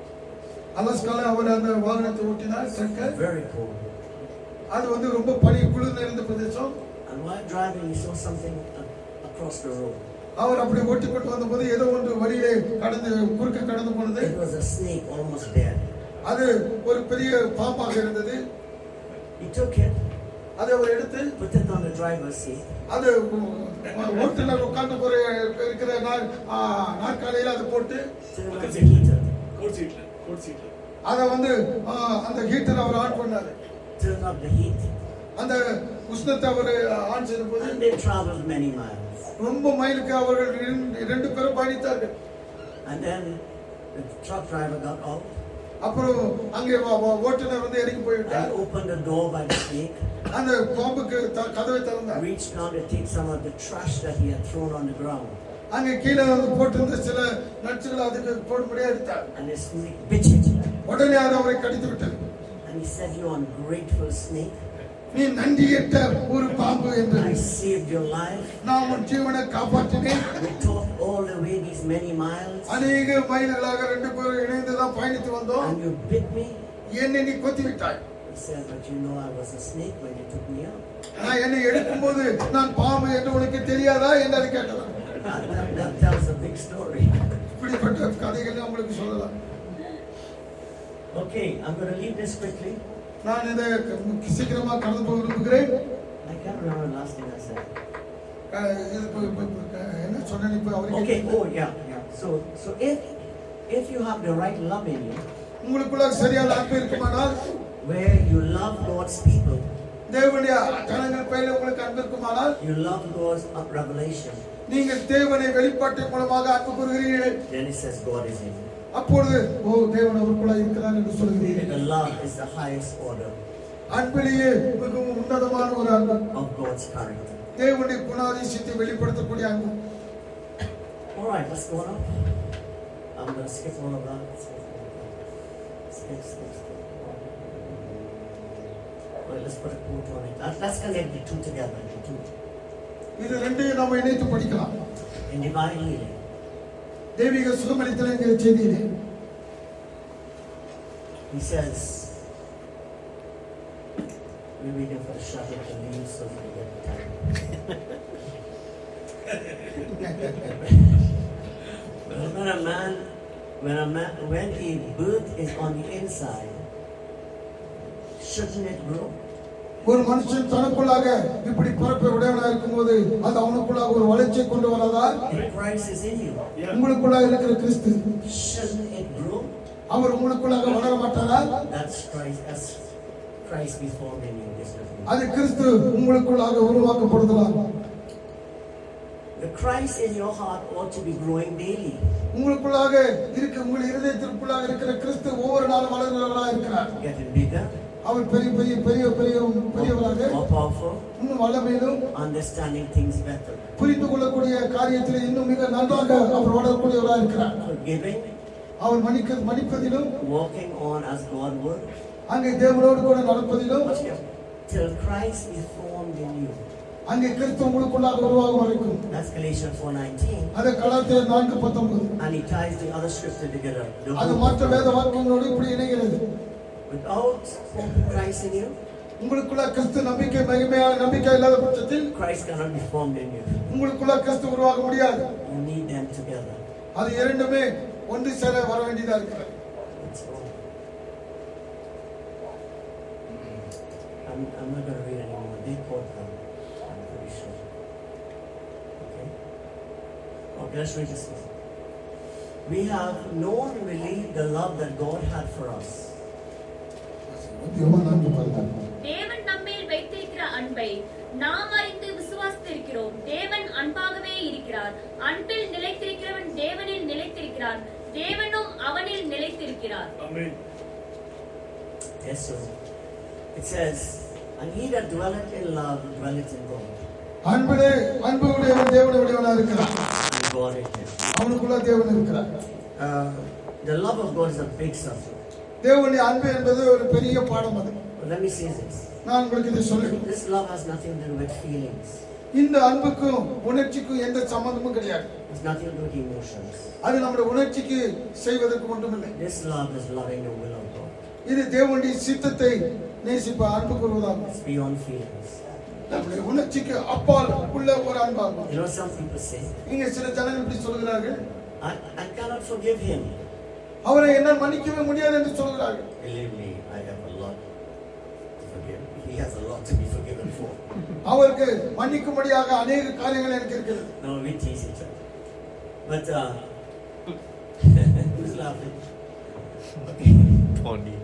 அலாஸ்கால அவர் அந்த வாகனத்தை ஓட்டினார் ட்ரக்கை Very cold. அது வந்து ரொம்ப பனி குளிர் நிறைந்த பிரதேசம் And while driving, he saw something a- across the road. அவர் அப்படி ஓட்டிக்கொண்டு வந்தபோது ஏதோ ஒன்று வழியிலே கடந்து குறுக்க கடந்து போனது It was a snake almost dead. அது ஒரு பெரிய பாம்பாக இருந்தது He took it, அதை அவர் எடுத்து put it on the driver's seat, அது ஓட்டுநர் உட்கார்ந்து போற இருக்கிற நாள் ஆ, நாற்காலியில அதை போட்டு turned on the heater, கோட் சீட்ல கோட் சீட்ல அதை வந்து ஆ, அந்த ஹீட்டர் அவர் ஆன் பண்ணாரு turned up the heat, அந்த உஷ்ணத்தை அவர் ஆன் செய்த போது and they traveled many miles. ரொம்ப மைலுக்கு அவர்கள் இரண்டு- இரண்டு பேரும் பயணித்தார்கள் And then the truck driver got out அப்புறம் அங்கே வ- வ- ஓட்டுநர் வந்து இறங்கி போய்விட்டார் and opened the door by the snake, அந்த பாம்புக்கு த- கதவை திறந்தார் reached down to take some of the trash that he had thrown on the ground. அங்கே கீழே வந்து போட்டிருந்த சில நட்சுகளை அதுக்கு போடும்படியா எடுத்தார் And the snake bit it. உடனே அது அவரை கடித்து விட்டது And he said, You ungrateful snake, நீ நன்றியற்ற ஒரு பாம்பு என்று I saved your life. நான் உன் ஜீவனை காப்பாற்றினேன் We talked all the way these many miles, அநேக மைல்களாக ரெண்டு பேரும் இணைந்து தான் பயணித்து வந்தோம் and you bit me. என்னை நீ கொத்தி விட்டாய் He said, But you know I was a snake when you took me out. நான் என்னை எடுக்கும்போது நான் பாம்பு என்று உனக்கு தெரியாதா என்று அது கேட்டதான் That, that, that tells a big story. இப்படிப்பட்ட கதைகளை உங்களுக்கு சொல்லலாம் Okay, I'm going to leave this quickly. நான் இதை சீக்கிரமா கடந்து போக விரும்புகிறேன் I can't remember the last thing I said. அஹ் இது இப்ப- இப்ப- இப்ப என்ன சொன்னேன் இப்ப அவருக்கு Okay, oh yeah, yeah. So, so if if you have the right love in you, உங்களுக்குள்ள சரியான அன்பு இருக்குமானால் where you love God's people, தேவனுடைய ஜனங்கள் பெயரில் உங்களுக்கு அன்பு இருக்குமானால் you love God's uh, revelation, நீங்கள் தேவனை வெளிப்பாட்டின் மூலமாக அன்பு கூறுகிறீர்கள் then it says God is in you. அப்பொழுது ஓ தேவன் அவருக்குள்ள இருக்கிறார் என்று சொல்கிறீர்கள் The love is the highest order அன்பிலேயே மிகவும் உன்னதமான ஒரு அன்பு of God's character. தேவனுடைய குணாதிசயத்தை வெளிப்படுத்தக்கூடிய அன்பு All right, let's go on. I'm going to skip all of that. Skip, skip, skip. Well, let's put a quote on it. Let- Let's connect the two together. The two. இது ரெண்டையும் நம்ம இணைத்து படிக்கலாம் In divine healing, தெய்வீக சுகமளித்தல் என்கிற செய்தியிலே he says, we're waiting for the shuttle to leave so we get time. when a man, when a man, when a bird is on the inside, shouldn't it grow? ஒரு மனுஷன் தனக்குள்ளாக இப்படி பிறப்பை உடையவனாக இருக்கும்போது அது அவனுக்குள்ளாக ஒரு வளர்ச்சியை கொண்டு வராதா If Christ is in you, உங்களுக்குள்ளாக இருக்கிற கிறிஸ்து shouldn't it grow? அவர் உங்களுக்குள்ளாக வளர மாட்டாரா That's Christ. That's Christ be formed in you. This is me. அது கிறிஸ்து உங்களுக்குள்ளாக உருவாக்கப்படுதலாம் The Christ in your heart ought to be growing daily. உங்களுக்குள்ளாக இருக்க உங்கள் இருதயத்திற்குள்ளாக இருக்கிற கிறிஸ்து ஒவ்வொரு நாளும் வளர்கிறவராக இருக்கிறார் Getting bigger, அவர் பெரிய பெரிய பெரிய பெரிய பெரியவராக more powerful, இன்னும் வளமையிலும் understanding things better, புரிந்து கொள்ளக்கூடிய காரியத்தில் இன்னும் மிக நன்றாக அவர் வளரக்கூடியவராக இருக்கிறார் forgiving, அவர் மன்னிக்க மன்னிப்பதிலும் walking on as God would. அங்கே தேவனோடு கூட நடப்பதிலும் Watch here. Till Christ is formed in you. அங்கே கிறிஸ்து உங்களுக்குள்ளாக உருவாகும் வரைக்கும் That's Galatians 4:19. அது கலாத்திர நான்கு பத்தொன்பது And he ties the other scripture together. The அது whole- மற்ற வேத வாக்கியங்களோடு இப்படி இணைகிறது Without Christ in you, உங்களுக்குள்ள கிறிஸ்து நம்பிக்கை மகிமையான நம்பிக்கை இல்லாத பட்சத்தில் Christ cannot be formed in you. உங்களுக்குள்ள கிறிஸ்து உருவாக முடியாது You need them together. அது இரண்டுமே ஒன்று சேர வர வேண்டியதா இருக்கிறது Let's go. I'm, I'm not going to read anymore. They quote them. I'm pretty sure. Okay. Okay, let's read this one. We have known and believed the love that God had for us. யோவான் நான்கு பதினாறு. தேவன் நம்மேல் வைத்திருக்கிற அன்பை நாம் அறிந்து விசுவாசித்திருக்கிறோம் தேவன் அன்பாகவே இருக்கிறார் அன்பில் நிலைத்திருக்கிறவன் தேவனில் நிலைத்திருக்கிறான் தேவனும் அவனில் நிலைத்திருக்கிறார் ஆமென் Yes, sir. It says, And he that dwelleth in love dwelleth in God, அன்பிலே அன்பு உடையவன் தேவனை உடையவனா இருக்கிறான் and God in him. அவனுக்குள்ள தேவன் இருக்கிறார் Uh, the love of God is a big subject. தேவனுடைய அன்பு என்பது ஒரு பெரிய பாடம் அது But let me say this. நான் உங்களுக்கு இதை சொல்லுவேன் This love has nothing to do with feelings. இந்த அன்புக்கும் உணர்ச்சிக்கும் எந்த சம்பந்தமும் கிடையாது It's nothing to do with emotions. அது நம்முடைய உணர்ச்சிக்கு செய்வதற்கு ஒன்றுமில்லை This love is loving the will of God. இது தேவனுடைய சித்தத்தை நேசிப்ப அன்பு கூறுவதாகும் It's beyond feelings. நம்முடைய உணர்ச்சிக்கு அப்பால் உள்ள ஒரு அன்பாகும் You know, some people say, இங்க சில ஜனங்கள் இப்படி சொல்கிறார்கள் I, I cannot forgive him. அவரை என்னால் மன்னிக்கவே முடியாது என்று சொல்கிறார்கள் Believe me, I have a lot to forgive. He has a lot to be forgiven for. அவருக்கு மன்னிக்கும்படியாக அநேக காரியங்கள் எனக்கு இருக்கிறது No, we tease each other. But, uh, who's laughing? Okay. Tony.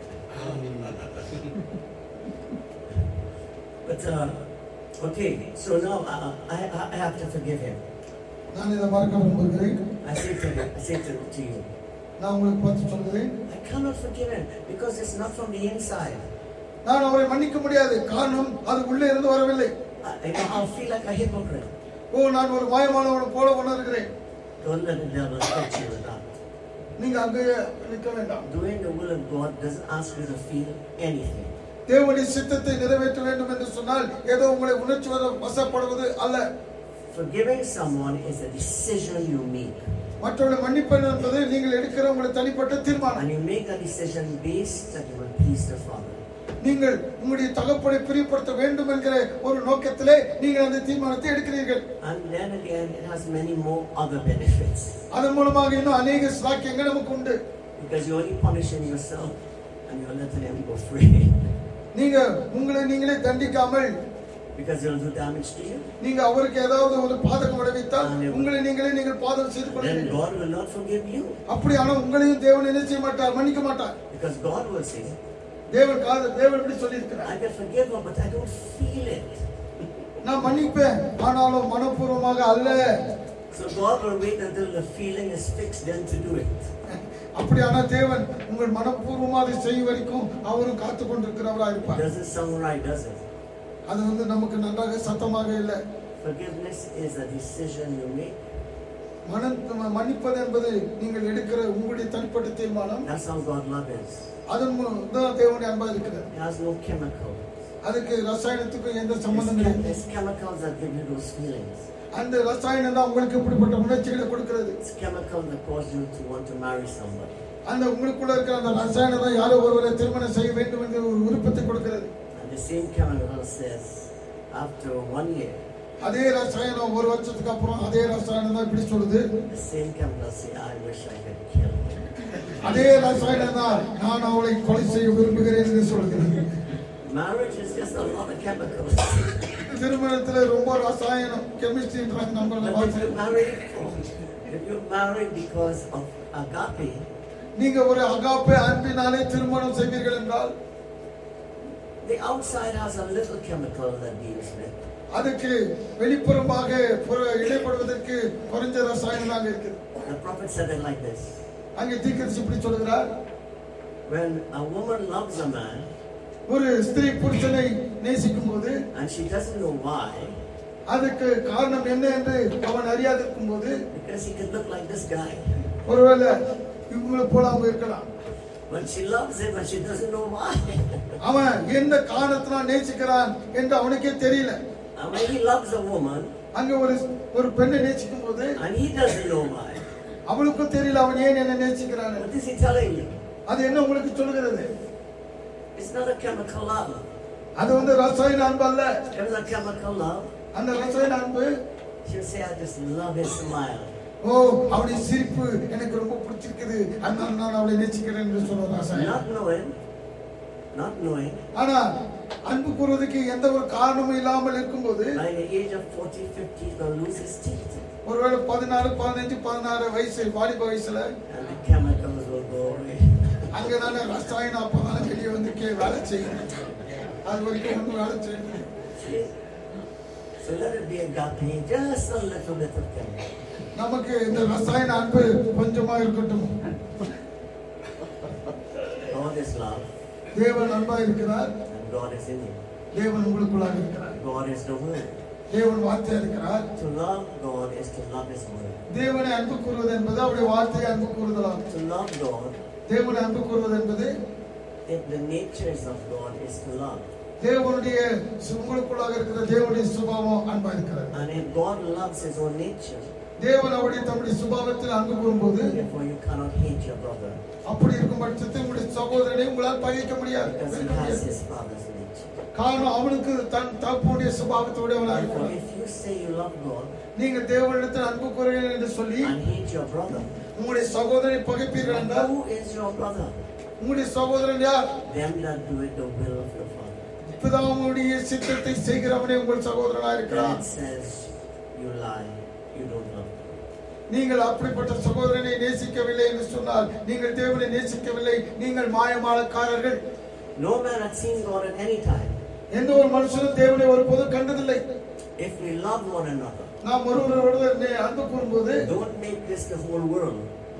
But, uh, okay, so now uh, I, I, I have to forgive him. நான் இதை மறக்க விரும்புகிறேன் I say to him, I say to, to you, நான் உங்களுக்கு பார்த்து சொல்கிறேன் I cannot forgive him because it's not from the inside. நான் அவரை மன்னிக்க முடியாது காரணம் அது உள்ளே இருந்து வரவில்லை I, I, I feel like a hypocrite. ஓ நான் ஒரு மாயமானவன் போல உணர்கிறேன் Don't let the devil touch you with that. நீங்க அங்கேயே நிற்க வேண்டாம் Doing the will of God doesn't ask you to feel anything. தேவனுடைய சித்தத்தை நிறைவேற்ற வேண்டும் என்று சொன்னால் ஏதோ உங்களை உணர்ச்சி வர- வசப்படுவது அல்ல Forgiving someone is a decision you make. மற்றவர்களை மன்னிப்பது என்பது நீங்கள் எடுக்கிற உங்களுடைய தனிப்பட்ட தீர்மானம் And you make a decision based that you will please the Father. நீங்கள் உங்களுடைய தகப்பனை பிரியப்படுத்த வேண்டும் என்கிற ஒரு நோக்கத்திலே நீங்கள் அந்த தீர்மானத்தை எடுக்கிறீர்கள் And then again, it has many more other benefits. அதன் மூலமாக இன்னும் அநேக சாக்கியங்கள் நமக்கு உண்டு Because you're only punishing yourself and you're letting him go free. நீங்க உங்களை நீங்களே தண்டிக்காமல் Because he'll do damage to you. நீங்க அவருக்கு ஏதாவது ஒரு பாதகம் விளைவித்தால் உங்களை நீங்களே நீங்கள் பாதகம் செய்து Then கொள்வீர்கள் God will not forgive you. அப்படி ஆனா உங்களையும் தேவன் என்ன செய்ய மாட்டார் மன்னிக்க மாட்டார் Because God will say, தேவன் காத தேவன் இப்படி சொல்லியிருக்கிறார் I can forgive her, but I don't feel it. நான் மன்னிப்பேன் ஆனாலும் மனப்பூர்வமாக அல்ல So God will wait until the feeling is fixed then to do it. அப்படியானா தேவன் உங்கள் மனப்பூர்வமாக அதை செய்யும் வரைக்கும் அவரும் காத்து கொண்டிருக்கிறவரா இருப்பார் Doesn't sound right, does it? அது வந்து நமக்கு நன்றாக சத்தமாக இல்லை Forgiveness is a decision you make. மனம் மன்னிப்பது என்பது நீங்கள் எடுக்கிற உங்களுடைய தனிப்பட்ட தீர்மானம் That's how God love is. அதன் மூலம் தான் தேவனுடைய அன்பா இருக்கிறது It has no chemical. அதுக்கு ரசாயனத்துக்கும் எந்த It's, சம்பந்தம் chem- கிடையாது it's chemicals that give you those feelings. அந்த ரசாயனம் தான் உங்களுக்கு இப்படிப்பட்ட உணர்ச்சிகளை கொடுக்கிறது It's chemical that cause you to want to marry somebody. அந்த உங்களுக்குள்ள இருக்கிற அந்த ரசாயனம் தான் யாரோ ஒருவரை திருமணம் செய்ய வேண்டும் என்ற ஒரு விருப்பத்தை கொடுக்கிறது And the same chemical says, after one year, அதே ரசாயனம் ஒரு வருஷத்துக்கு அப்புறம் அதே ரசாயனம் தான் இப்படி சொல்லுது the same chemical say, I wish I could kill him. அதே ரசாயனம் தான் நான் அவளை கொலை செய்ய விரும்புகிறேன் என்று சொல்கிறது Marriage is just a lot of chemicals. திருமணத்துல ரொம்ப ரசாயனம் கெமிஸ்ட்ரின்றாங்க நம்ம But if you marry, if you marry because of agape, நீங்க ஒரு அகாப்பே அன்பினாலே திருமணம் செய்வீர்கள் என்றால் the outside has a little chemical that deals with. அதுக்கு வெளிப்புறமாக புற- இடைப்படுவதற்கு குறைஞ்ச ரசாயனம் தாங்க இருக்குது The prophet said it like this. அங்கே தீக்கரிசி இப்படி சொல்லுகிறார் When a woman loves a man ஒரு ஸ்திரீ புருஷனை நேசிக்கும் போது and she doesn't know why, அதுக்கு காரணம் என்ன என்று அவன் அறியாதிருக்கும் போது because he could look like this guy. ஒருவேளை இவங்களை போல அவங்க இருக்கலாம் When she loves him and she doesn't know why. அவன் எந்த காரணத்தினால் நேசிக்கிறான் என்று அவனுக்கே தெரியல and when he loves a woman அங்க ஒரு ஒரு பெண்ணை நேசிக்கும் போது and he doesn't know why, அவளுக்கும் தெரியல அவன் ஏன் என்ன நேசிக்கிறான் what is he telling you? அது என்ன உங்களுக்கு சொல்லுகிறது It's not a chemical love. அது வந்து ரசாயன அன்பு அல்ல It was a chemical love. அந்த ரசாயன அன்பு She'll say, I just love his smile. ஓ அவளுடைய சிரிப்பு எனக்கு ரொம்ப பிடிச்சிருக்குது அதனால நான் அவளை நேசிக்கிறேன் என்று சொல்ற ரசாயனம் Not knowing, not knowing, ஆனா அன்பு கூறுவதற்கு எந்த ஒரு காரணமும் இல்லாமல் இருக்கும்போது by the age of 40, 50, he's going to lose his teeth. ஒருவேளை பதினாறு பதினஞ்சு பதினாறு வயசு வாலிப வயசுல And the chemicals will go away. அங்கதானே ரசாயனம் அப்பதான் வெளியே வந்து கே வேலை செய்யும் அது வரைக்கும் வந்து வேலை செய்யும் See? So let it be agape, just a little bit of chemical. நமக்கு இந்த ரசாயன அன்பு கொஞ்சமா இருக்கட்டும் God is love, தேவன் அன்பா இருக்கிறார் and God is in you. தேவன் உங்களுக்குள்ளாக இருக்கிறார் God is the word. தேவன் வார்த்தையா இருக்கிறார் To love God is to love His word. தேவனை அன்பு கூறுவது என்பது அவருடைய வார்த்தையை அன்பு கூறுதலாகும் To love God, தேவனை அன்பு கூறுவது என்பது if the natures of God is to love. தேவனுடைய உங்களுக்குள்ளாக இருக்கிற தேவனுடைய சுபாவம் அன்பா இருக்கிறது And if God loves His own nature, தேவன் அவருடைய தம்முடைய சுபாவத்தில் அன்பு கூறும்போது therefore you cannot hate your brother அப்படி இருக்கும் பட்சத்தில் உங்களுடைய சகோதரனை உங்களால் பகைக்க முடியாது because he வெறுக்க has முடியாது. his father's nature. காரணம் அவனுக்கு தன் தப்புடைய சுபாவத்தோடையவனாக Therefore, இருக்கிறான் if you say you love God நீங்கள் தேவனிடத்தில் அன்பு கூறுகிறீர்கள் என்று சொல்லி and hate your brother, உங்களுடைய சகோதரனை பகைப்பீர்கள் என்றால் who is your brother? உங்களுடைய சகோதரன் யார் Them that do it the will of the Father. பிதாவுடைய சித்தத்தை செய்கிறவனே உங்கள் சகோதரனாக Then இருக்கிறான் it says you lie, you don't love God. நீங்கள் அப்படிப்பட்ட சகோதரனை நேசிக்கவில்லை என்று சொன்னால் நீங்கள் தேவனை நேசிக்கவில்லை நீங்கள் மாயமானக்காரர்கள் No man had seen God at any time. எந்த ஒரு மனுஷனும் தேவனை ஒருபோதும் கண்டதில்லை If we love one another, நாம் ஒருவரோடு நே- அன்பு கூறும்போது don't make this the whole world.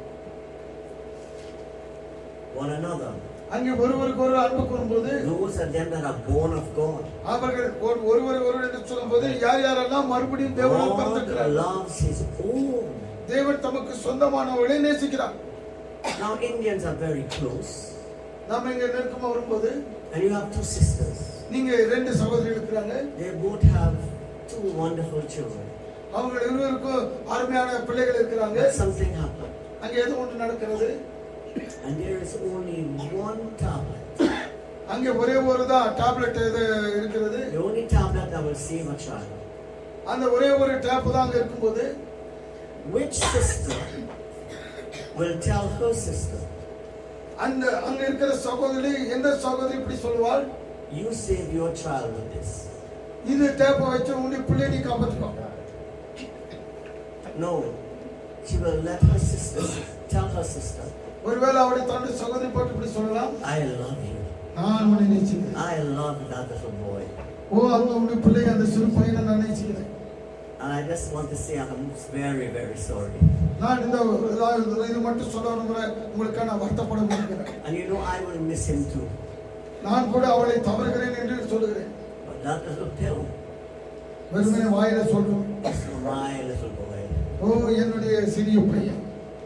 One another. அங்கே ஒருவருக்கு ஒருவர் அன்பு கூறும்போது Those are them that are born of God. அவர்கள் ஒரு- ஒருவர் ஒருவர் என்று சொல்லும்போது யார் யாரெல்லாம் மறுபடியும் தேவனால் God பிறந்திருக்கிறார்கள் loves His own. தேவன் தமக்கு சொந்தமானவர்களை நேசிக்கிறார் Now Indians are very close, நாம இங்க நெருக்கமா வரும்போது and you have two sisters. நீங்க ரெண்டு சகோதரி இருக்கிறாங்க They both have two wonderful children. அவங்க இருவருக்கும் அருமையான பிள்ளைகள் இருக்கிறாங்க But something happened, அங்க எது ஒன்று நடக்கிறது and there is only one tablet. அங்க ஒரே ஒரு தான் டேப்லெட் இது இருக்கிறது The only tablet that will save a child. அந்த ஒரே ஒரு டேப் தான் அங்க இருக்கும்போது Which sister will tell her sister, அந்த அங்க இருக்கிற சகோதரி எந்த சகோதரி இப்படி சொல்லுவாள் You save your child with this? இது டேப்பை வச்சு உன்னுடைய பிள்ளை நீ காப்பாற்றிக்கோ No. She will let her sister tell her sister, ஒருவேளை அவருடைய தன்னுடைய சகோதரி போட்டு இப்படி சொல்லலாம் I love you. நான் உன்னை நேசிக்கிறேன் I love that little boy. ஓ அவங்க உன்னுடைய பிள்ளை அந்த சிறு பையனை நான் நேசிக்கிறேன் And I just want to say I'm very, very sorry. நான் இந்த இதாவது இது மட்டும் சொல்லணுங்கிற உங்களுக்கு நான் வருத்தப்பட விரும்புகிறேன் And you know I will miss him too. நான் கூட அவளை தவறுகிறேன் என்று சொல்லுகிறேன் But that little pill வெறுமனே வாயில சொல்றோம் is my little boy. ஓ என்னுடைய சிறிய பையன்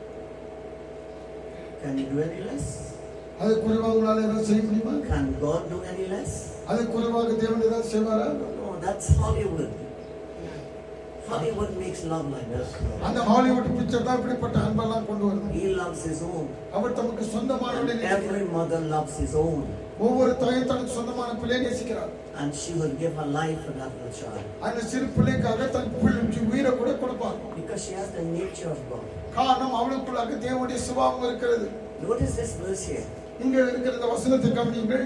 Can you do any less? அது குறைவாக உங்களால ஏதாவது செய்ய முடியுமா Can God do any less? அது குறைவாக தேவன் ஏதாவது செய்வாரா No, that's Hollywood. Hollywood makes love like that. அந்த ஹாலிவுட் பிக்சர் தான் இப்படிப்பட்ட அன்பெல்லாம் கொண்டு வருது He loves his own. அவர் தமக்கு சொந்தமானவனை And நேசிக்கிறார். every mother loves his own. ஒவ்வொரு தாயும் தனக்கு சொந்தமான பிள்ளை நேசிக்கிறார் And she will give her life for that little child. அந்த சிறு பிள்ளைக்காக தன் பிள்ளைக்கு உயிரை கூட கொடுப்பார் Because she has the nature of God. காரணம் அவளுக்குள்ளாக தேவனுடைய சுபாவம் இருக்கிறது Notice this verse here. இங்க இருக்கிற இந்த வசனத்தை கவனியுங்கள்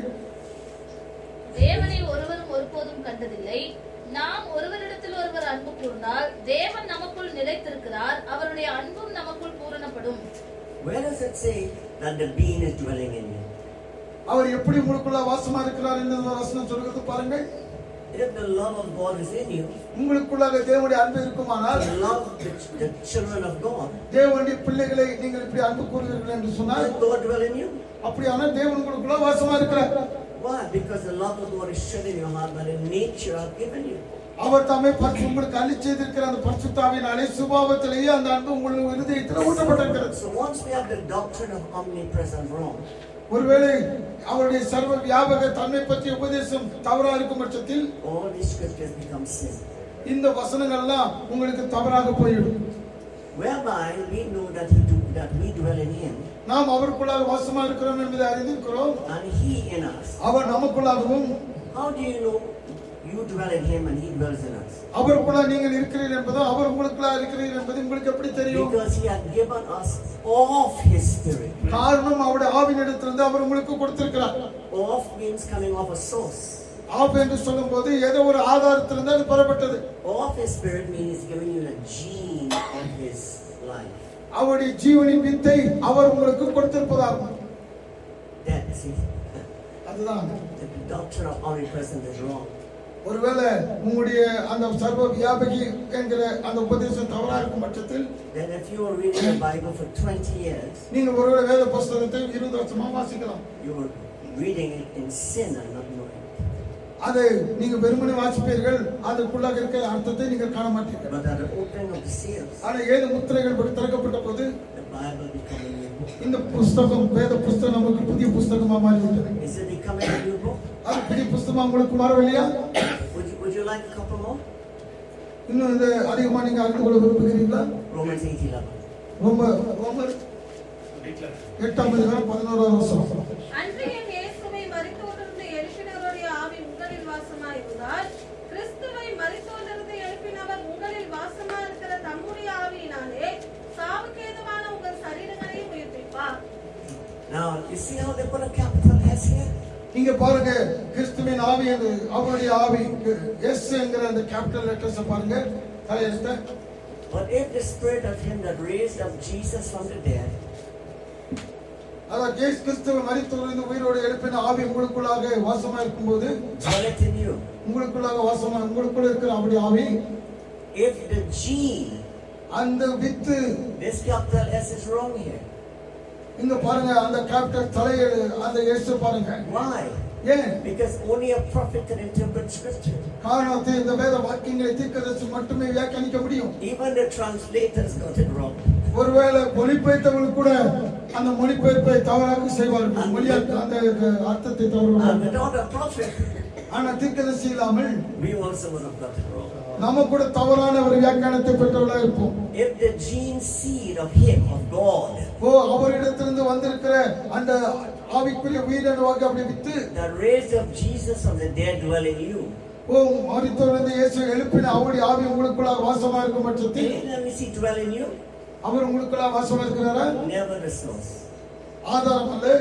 தேவனை ஒருவரும் ஒருபோதும் கண்டதில்லை நாம் ஒருவரிடத்தில் ஒருவர் அன்பு கூர்ந்தால் தேவன் நமக்குள் நிலைத்திருக்கிறார் அவருடைய அன்பும் நமக்குள் பூரணப்படும் Where does it say that the being is dwelling in you? அவர் எப்படி உங்களுக்குள்ள வாசமா இருக்கிறார் என்று இந்த வசனம் சொல்கிறது பாருங்கள் If the love of God is in you, உங்களுக்குள்ளாக தேவனுடைய அன்பு இருக்குமானால் you love the, the children of God, தேவனுடைய பிள்ளைகளை நீங்கள் இப்படி அன்பு கூறுவீர்கள் என்று சொன்னால் will God dwell in you? அப்படியானால் தேவன் உங்களுக்குள்ள வாசமா இருக்கிறார் Why? Because the love of God is shed in your heart by the nature I've given you. அவர் தாமே பரிசு- உங்களுக்கு அள்ளி செய்திருக்கிற அந்த பரிசுத்தாவினாலே சுபாவத்திலேயே அந்த அன்பு உங்கள் இருதயத்தில் ஊட்டப்பட்டிருக்கிறது So once we have the doctrine of omnipresent wrong, ஒருவேளை அவருடைய சர்வ வியாபக தன்மை பற்றிய உபதேசம் தவறா இருக்கும் பட்சத்தில் all these scriptures become sin. இந்த வசனங்கள்லாம் உங்களுக்கு தவறாக போயிடும் Whereby we know that, he do, that we dwell in Him நாம் அவருக்குள்ளாக வாசமா இருக்கிறோம் என்பதை அறிந்திருக்கிறோம் and He in us. Our நமக்குள்ளாகவும் How do you know you dwell in Him and He dwells in us? அவருக்குள்ள நீங்கள் இருக்கிறீர்கள் என்பதும் அவர் உங்களுக்குள்ள இருக்கிறீர்கள் என்பது உங்களுக்கு எப்படி தெரியும் Because He had given us of His Spirit. காரணம் அவருடைய ஆவின் இடத்திலிருந்து அவர் உங்களுக்கு கொடுத்திருக்கிறார் Of means coming off a source. Off என்று சொல்லும் போது ஏதோ ஒரு ஆதாரத்திலிருந்து அது பெறப்பட்டது Of His Spirit means giving you the gene of His life. அவருடைய ஜீவனின் வித்தை அவர் உங்களுக்கு கொடுத்திருப்பதாகும் That, see, அதுதான் the doctrine of omnipresent is wrong. ஒருவேளை உங்களுடைய அந்த சர்வ வியாபகி என்கிற அந்த உபதேசம் தவறா இருக்கும் பட்சத்தில் Then if you were reading the Bible for 20 years, நீங்கள் ஒருவேளை வேத புஸ்தகத்தை இருபது வருஷமா வாசிக்கலாம் you were reading it in sin and not knowing. அதை நீங்க வெறுமனே வாசிப்பீர்கள் அதுக்குள்ளாக இருக்கிற அர்த்தத்தை நீங்கள் காண மாட்டீர்கள் But at the opening of the seals, ஆனா ஏழு முத்திரைகள் படி திறக்கப்பட்ட போது the Bible became a new book. இந்த புஸ்தகம் வேத புஸ்தகம் நமக்கு புதிய புஸ்தகமா மாறிவிட்டது Is it becoming a new book? அது பெரிய புஸ்தகம் உங்களுக்கு வரவில்லையா Would you, would you like a couple more? இன்னும் இது அதிகமா நீங்க அறிந்து கொள்ள விரும்புகிறீங்களா Romans 8 11. ரொம்ப ரொம்ப எட்டாம் அதிகாரம் பதினோராம் வருஷம் அன்றைய இயேசுவை மரித்தோரிலிருந்து எழுப்பினவருடைய ஆவி உங்களில் வாசமாயிருந்தால் கிறிஸ்துவை மரித்தோரிலிருந்து எழுப்பினவர் உங்களில் வாசமாயிருக்கிற தம்முடைய ஆவியினாலே சாவுக்கேதுவான உங்கள் சரீரங்களையும் உயிர்ப்பிப்பார் Now, you see how they put a capital S here? இங்க பாருங்க கிறிஸ்துவின் ஆவி என்று அவருடைய ஆவி எஸ் என்கிற அந்த கேபிட்டல் லெட்டர்ஸ் பாருங்க தலையெழுத்த But if the spirit of him that raised up Jesus from the dead அதான் இயேசு கிறிஸ்துவ மரித்தோரிலிருந்து உயிரோடு எழுப்பின ஆவி உங்களுக்குள்ளாக வாசமா இருக்கும்போது dwelleth in you, உங்களுக்குள்ளாக வாசமா உங்களுக்குள்ள இருக்கிற அப்படி ஆவி if the gene, அந்த வித்து this capital S is wrong here. இங்க பாருங்க அந்த கேபிட்டல் தலையெழு அந்த எஸ் பாருங்க Why? ஏன் Because only a prophet can interpret scripture. காரணத்தை இந்த வேத வாக்கியங்களை தீர்க்கதரிசி மட்டுமே வியாக்கியானிக்க முடியும் Even the translators got it wrong. ஒருவேளை மொழிபெயர்த்தவர்கள் கூட அந்த மொழிபெயர்ப்பை தவறாக செய்வார்கள் மொழியாக்க அந்த அர்த்தத்தை And தவறுவார்கள் without a prophet, ஆனா தீர்க்கதரிசி இல்லாமல் we also would have got it wrong. நம்ம கூட தவறான ஒரு வியாக்கியானத்தை பெற்றவர்களா இருப்போம் If the gene seed of him, of God, ஓ அவரிடத்திலிருந்து வந்திருக்கிற அந்த ஆவிக்குரிய உயிரினவாக அப்படி வித்து that raised up Jesus from the dead dwell in you, ஓ மறித்தவரிலிருந்து இயேசு எழுப்பின அவருடைய ஆவி உங்களுக்குள்ளாக வாசமா இருக்கும் பட்சத்தில் did let me see dwell in you? அவர் உங்களுக்குள்ளாக வாசமா இருக்கிறாரா Never the source. ஆதாரம் அல்ல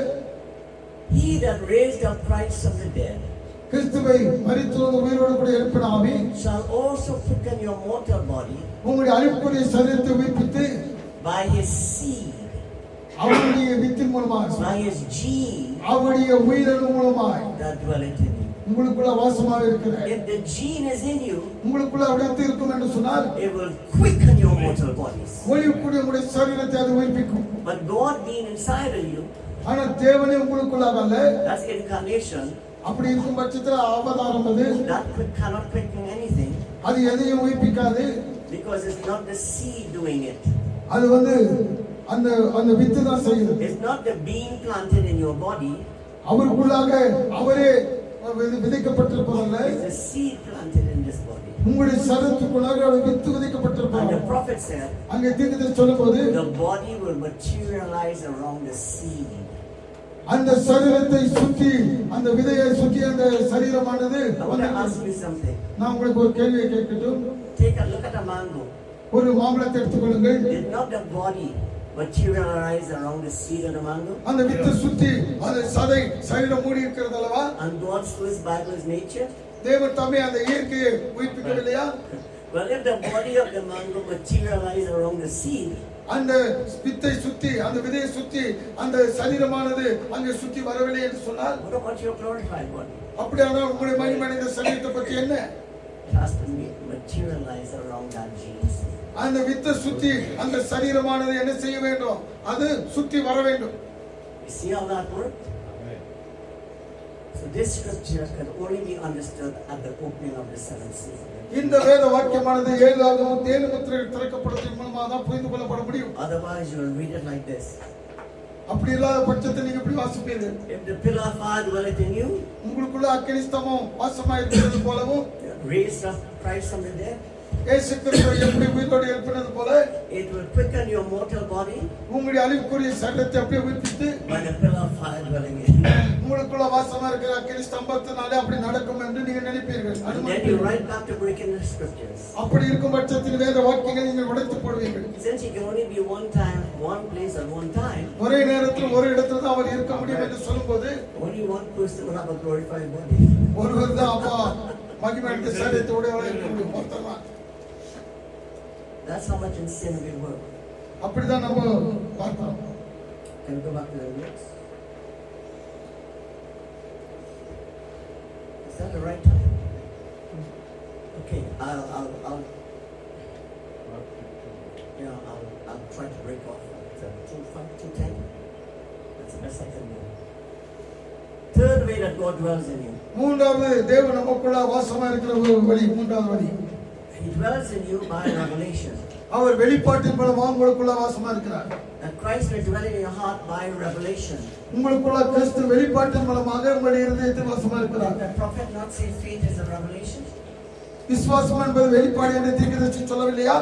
He that raised up Christ from the dead கிறிஸ்துவை மறித்தவரிலிருந்து உயிரோடு கூட எழுப்பின ஆவி shall also quicken your mortal body உங்களுடைய அழிப்புரிய சரீரத்தை உயிர்ப்பித்து by his seed, அவருடைய வித்தின் மூலமாக by his gene அவருடைய உயிரின் மூலமாய் that dwelleth in you. உங்களுக்குள்ள வாசமாக இருக்கிற If the gene is in you, உங்களுக்குள்ள அப்படியே இருக்கும் என்று சொன்னால் it will quicken your mortal bodies. ஒளிக்கூடிய உங்களுடைய சரீரத்தை அது உயிர்ப்பிக்கும் But God being inside of you, ஆனா தேவனே உங்களுக்குள்ளாக அல்ல that's incarnation, அப்படி இருக்கும் பட்சத்தில் அவதாரம் அது that quick, cannot quicken anything அது எதையும் உயிர்ப்பிக்காது because it's not the seed doing it. அது வந்து அந்த அந்த வித்து தான் செய்யுது It's not the being planted in your body, அவருக்குள்ளாக அவரே விதை- விதைக்கப்பட்டிருப்பதல்ல it's the seed planted in this body. உங்களுடைய சரத்துக்குள்ளாக அவர் வித்து And the விதைக்கப்பட்டிருப்பார் prophet said, அங்கே தீர்க்கதரிசி சொல்லும்போது the body will materialize around the seed. அந்த சரீரத்தை சுற்றி அந்த விதையை சுற்றி அந்த சரீரமானது I want to வந்து- ask you something. நான் உங்களுக்கு ஒரு கேள்வியை கேட்கட்டும் Take a look at a mango. ஒரு மாம்பழத்தை எடுத்துக்கொள்ளுங்கள் Did not the body materialize around the seed of the mango? அந்த வித்தை சுத்தி அந்த சதை சரீரம் மூடி இருக்கிறது அல்லவா And God's first Bible is nature? தேவன் தாமே அந்த இயற்கையை உயிர்ப்பிக்கவில்லையா Well, if the body of the mango materialized around the seed, அந்த வித்தை சுத்தி அந்த விதையை சுத்தி அந்த சரீரமானது அங்கே சுத்தி வரவில்லை என்று சொன்னால் what about your glorified body? அப்படியானால் உங்களுடைய மகிமடைந்த சரீரத்தை பற்றி என்ன It has to be materialized around that gene seed. அந்த வித்தை சுத்தி அந்த சரீரமானது என்ன செய்ய வேண்டும் அது சுத்தி வர வேண்டும் You see how that worked? So this scripture can only be understood at the opening of the seventh seal. இந்த வேத வாக்கியமானது ஏழு ஆகவும் ஏழு முத்திரைகள் திறக்கப்படுவதன் மூலமாக தான் புரிந்து கொள்ளப்பட முடியும் Otherwise, you will read it like this. அப்படி இல்லாத பட்சத்தில் நீங்க எப்படி வாசிப்பீர்கள் If the pillar of fire dwelleth in you, உங்களுக்குள்ள அக்கினிஸ்தமும் வாசமா இருக்கிறது போலவும் raised up Christ from the dead, இயேசு கிறிஸ்துவை எப்படி உயிரோடு எழுப்பினது போல it will quicken your mortal body உங்களுடைய அழிவுக்குரிய சரீரத்தை அப்படியே உயிர்ப்பித்து by the pillar of fire dwelling in you. உங்களுக்குள்ள வாசமா இருக்கிற அக்கினி ஸ்தம்பத்தினாலே அப்படி நடக்கும் என்று நீங்க நினைப்பீர்கள் And then you அனுமதிப்பீர்கள். right back to breaking the scriptures. அப்படி இருக்கும் பட்சத்தில் வேத வாக்கியங்களை நீங்கள் உடைத்து போடுவீர்கள் Since he can only be one time, one place at one time, ஒரே நேரத்தில் ஒரு இடத்துல தான் அவர் இருக்க முடியும் என்று சொல்லும்போது only one person will have a glorified body. ஒருவர் தான் அப்பா மகிமையடைந்த சரீரத்தை உடையவராக இருக்க முடியும் ஒருத்தர் தான். That's how much in sin we were. அப்படிதான் நம்ம பார்க்கிறோம் Can we go back to the notes? Is that the right time? Okay, I'll, I'll, I'll, yeah, I'll, I'll try to break off. Is that two five, two ten? That's the best I can do. Third way that God dwells in you. மூன்றாவது தேவன் நமக்குள்ள வாசமா இருக்கிற ஒரு வழி மூன்றாவது வழி He dwells in you by revelation. அவர் வெளிப்பாட்டின் மூலமா உங்களுக்குள்ள வாசமா இருக்கிறார் That Christ may dwell in your heart by revelation. உங்களுக்குள்ள கிறிஸ்து வெளிப்பாட்டின் மூலமாக உங்களுடைய இருதயத்தில் வாசமா இருக்கிறார் Did the prophet not say faith is a revelation? விசுவாசம் என்பது வெளிப்பாடு என்று தீர்க்கதரிசி சொல்லவில்லையா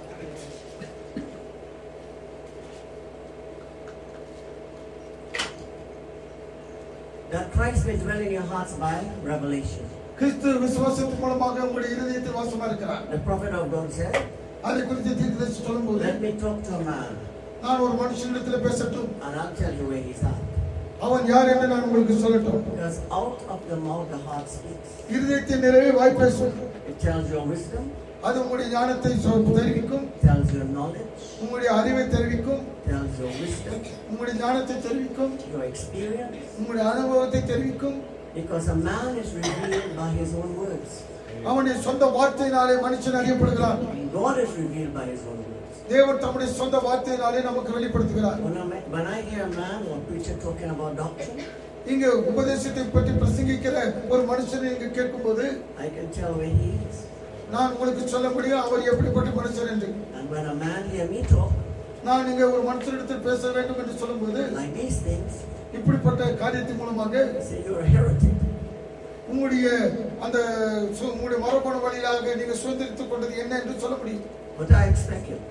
That Christ may dwell in your hearts by revelation. கிறிஸ்து விசுவாசத்தின் மூலமாக உங்களுடைய இருதயத்தில் வாசமா இருக்கிறார் The prophet of God said, அதை குறித்து தீர்க்கதரிசி சொல்லும்போது Let me talk to a man நான் ஒரு மனுஷனிடத்தில் பேசட்டும் and I'll tell you where he's at. அவன் யார் என்று நான் உங்களுக்கு சொல்லட்டும் Because out of the mouth the heart speaks. இருதயத்தின் நிறைவே வாய் பேசும் It tells your wisdom, அது உங்களுடைய ஞானத்தை சொ- தெரிவிக்கும் tells your knowledge, உங்களுடைய அறிவை தெரிவிக்கும் tells your wisdom, உங்களுடைய ஞானத்தை தெரிவிக்கும் your experience. உங்களுடைய அனுபவத்தை தெரிவிக்கும் Because a man is revealed by his own words. அவனுடைய சொந்த வார்த்தையினாலே மனுஷன் அறியப்படுகிறான் God is revealed by his own words. தேவன் தம்முடைய சொந்த வார்த்தையினாலே நமக்கு வெளிப்படுத்துகிறார் When I, when I hear a man or preacher talking about doctrine, இங்க உபதேசத்தை பற்றி பிரசங்கிக்கிற ஒரு மனுஷனை இங்க கேட்கும்போது I can tell where he is. நான் உங்களுக்கு சொல்ல முடியும் அவர் எப்படிப்பட்ட மனுஷன் என்று And when a man hear me talk நான் இங்க ஒரு மனுஷனிடத்தில் பேச வேண்டும் என்று சொல்லும்போது like these things, இப்படிப்பட்ட காரியத்தின் மூலமாக I say you're a heretic. உங்களுடைய அந்த சு- உங்களுடைய மரபணு வழியாக நீங்க சுதந்திரித்துக் கொண்டது என்ன என்று சொல்ல முடியும் But I expect him.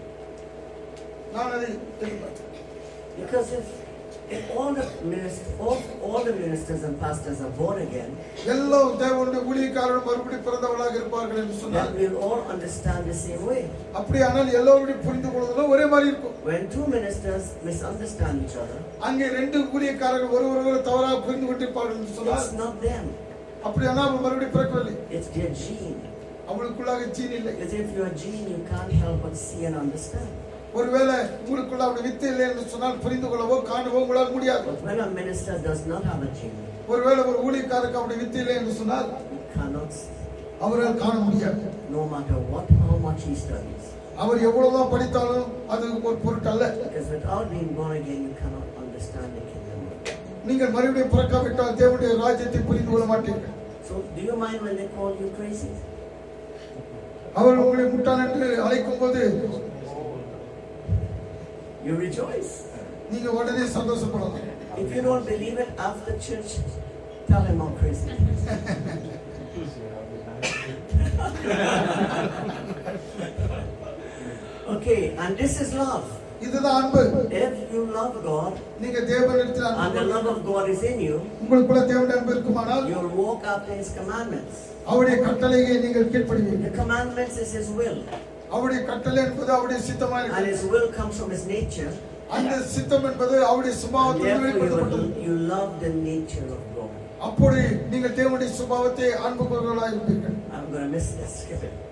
நான் அதை எதிர்பார்க்கிறேன். Because if, if all the ministers, all, all the ministers and pastors are born again, எல்லா தேவனுடைய ஊழியக்காரரும் மறுபடி பிறந்தவர்களாக இருப்பார்கள் என்று சொன்னால் then we'll all understand the same way. அப்படியானால் எல்லோருடைய புரிந்து கொள்வதும் ஒரே மாதிரி இருக்கும் When two ministers misunderstand each other, அங்கே ரெண்டு ஊழியக்காரர்கள் ஒருவர் ஒருவர் தவறாக புரிந்து கொண்டிருப்பார்கள் என்று சொன்னால் it's not them, அப்படியானால் அவர்கள் மறுபடியும் பிறக்கவில்லை it's their gene. அவளுக்குள்ளாக சீன் இல்லை Because if you're a gene, you can't help but see and understand. ஒருவேளை உங்களுக்குள்ள அப்படி வித்து இல்லை என்று சொன்னால் புரிந்து கொள்ளவோ காணவோ உங்களால் முடியாது But when a minister does not have a gene, ஒருவேளை ஒரு ஊழியக்காரருக்கு அப்படி வித்து இல்லை என்று சொன்னால் you cannot see. அவரால் காண முடியாது No matter what, how much he studies. அவர் எவ்வளவுதான் படித்தாலும் அது ஒரு பொருட்டல்ல Because without being born again, you cannot understand the kingdom of God. நீங்கள் மறுபடியும் பிறக்காவிட்டால் தேவனுடைய ராஜ்யத்தை புரிந்து கொள்ள மாட்டீர்கள் So, do you mind when they call you crazy? அவர் உங்களை முட்டாள் என்று அழைக்கும் போது You rejoice. நீங்க உடனே சந்தோஷப்படலாம் If you don't believe it after church, tell him I'm crazy. okay, and this is love. இதுதான் அன்பு If you love God நீங்க தேவனிடத்தில் and அன்பு the love of God is in you, உங்களுக்குள்ள தேவனுடைய அன்பு இருக்குமானால் you'll walk after His commandments. அவருடைய கட்டளையை நீங்கள் கீழ்ப்படுவீர்கள் The commandments is His will, அவருடைய கட்டளை என்பது அவருடைய சித்தமா and இருக்கு His will comes from His nature. அந்த சித்தம் என்பது அவருடைய And சுபாவத்தில் therefore, வெளிப்படுத்தப்பட்டது you, you love the nature of God. அப்படி நீங்கள் தேவனுடைய சுபாவத்தை அன்பு கொள்வர்களாக இருப்பீர்கள் I'm going to miss this. Skip it.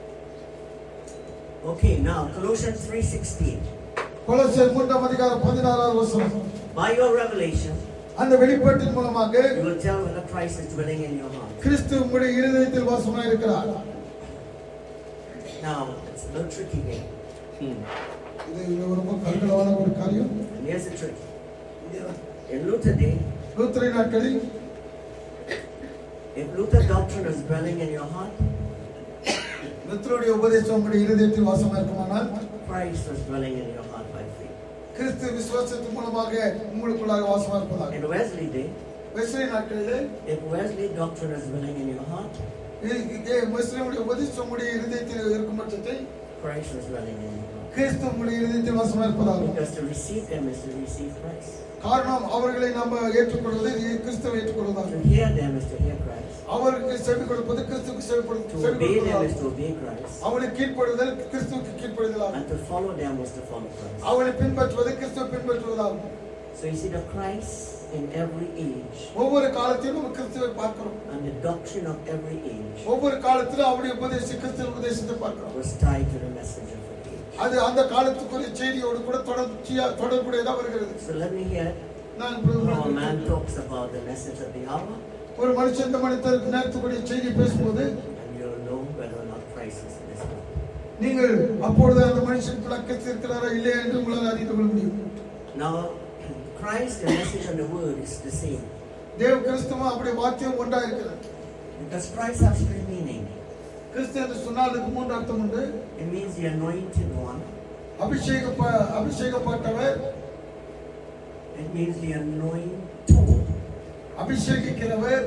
Okay, now Colossians 3:16. கொலோசியர் மூன்றாம் அதிகாரம் பதினாறாவது வசனம் By your revelation, அந்த வெளிப்பாட்டின் மூலமாக you will tell whether Christ is dwelling in your heart. கிறிஸ்து உங்களுடைய இருதயத்தில் வாசமாக இருக்கிறார் Now, it's a little tricky here. இது ரொம்ப கருங்கலவான ஒரு காரியம் And here's the trick. In Luther day, லூத்தரை நாட்களில் if Luther doctrine is dwelling in your heart, லுத்தருடைய உபதேசம் உங்களுடைய இருதயத்தில் வாசமா இருக்குமானால் Christ was dwelling in your heart by faith. கிறிஸ்து விசுவாசத்தின் மூலமாக உங்களுக்குள்ளாக வாசமா இருப்பதாக In Wesley day, வெஸ்லி நாட்களிலே if Wesley doctrine is dwelling in your heart, இ- இதே முஸ்லிமுடைய உபதேசம் உங்களுடைய இருதயத்தில் இருக்கும் பட்சத்தை Christ was dwelling in your heart. கிறிஸ்து உங்களுடைய இருதயத்தில் வாசமா இருப்பதாகும் Because to receive them is to receive Christ. காரணம் அவர்களை நம்ம ஏற்றுக்கொள்வது கிறிஸ்துவை To ஏற்றுக்கொள்வதாகும் hear them is to hear Christ. அவருக்கு செவி கொடுப்பது கிறிஸ்துக்கு செவி கொடு- To செவி obey them is கொடுப்பதாகும் to obey Christ. அவனை கீழ்ப்படுதல் கிறிஸ்துவுக்கு கீழ்ப்படுதலாகும் And to follow them was to follow Christ. அவனை பின்பற்றுவது கிறிஸ்துவை பின்பற்றுவதாகும் So you see the Christ in every age ஒவ்வொரு காலத்திலும் நம்ம கிறிஸ்துவை பார்க்கிறோம் and the doctrine of every age ஒவ்வொரு காலத்திலும் அவருடைய உபதேச கிறிஸ்துவ உபதேசத்தை பார்க்கிறோம் was tied to the message of the age. அது அந்த காலத்துக்குரிய செய்தியோடு கூட தொடர்ச்சியா தொடர்புடையதா வருகிறது So let me hear நான் இப்ப how a உங்களுக்கு man talks about the message of the hour ஒரு மனுஷன் இந்த மனிதருக்கு நேரத்துக்குரிய செய்தி பேசும்போது and you'll know whether or not Christ is in his heart. நீங்கள் அப்பொழுது அந்த மனுஷனுக்குள்ள கிறிஸ்து இருக்கிறாரா இல்லையா என்று உங்களால் அறிந்து கொள்ள முடியும் Now, Christ, the message and the word is the same. தேவ கிறிஸ்துவும் அப்படி வாக்கியம் ஒன்றா இருக்கிறது Because Christ has three meaning. கிறிஸ்து என்று சொன்னால் அதுக்கு மூன்று அர்த்தம் உண்டு It means the anointed one. அபிஷேக அபிஷேகப்பட்டவர் It means the anointed அபிஷேகிக்கிறவர்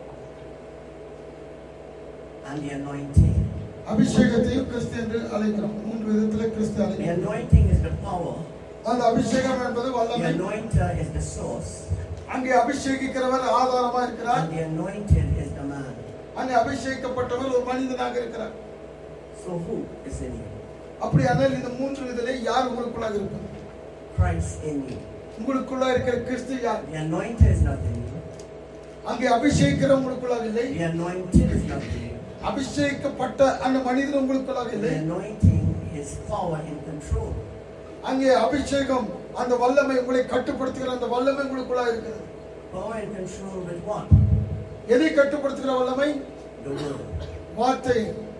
and the anointing. அபிஷேகத்தையும் கிறிஸ்து என்று அழைக்கிறோம் மூன்று விதத்துல கிறிஸ்து The அழைக்கிறோம் anointing is the power. அந்த அபிஷேகம் என்பது The வல்லமை anointer is the source. அங்கே அபிஷேகிக்கிறவர் ஆதாரமா இருக்கிறார் And the anointed is the man. அங்கே அபிஷேகிக்கப்பட்டவர் ஒரு மனிதனாக இருக்கிறார் So who is in you? அப்படியானால் இந்த மூன்று இதிலே யார் உங்களுக்குள்ளாக இருப்பார் Christ in you. உங்களுக்குள்ள இருக்கிற கிறிஸ்து யார் The anointed is not in you. அங்கே அபிஷேகிக்கிற உங்களுக்குள்ளாக இல்லை The anointed is not in you. அபிஷேகிக்கப்பட்ட அந்த மனிதன் உங்களுக்குள்ளாக The இல்லை anointing is power and control. அங்கே அபிஷேகம் அந்த வல்லமை உங்களை கட்டுப்படுத்துகிற அந்த வல்லமை உங்களுக்குள்ளாக இருக்கிறது Power and control with what? எதை கட்டுப்படுத்துகிற வல்லமை The word. வார்த்தை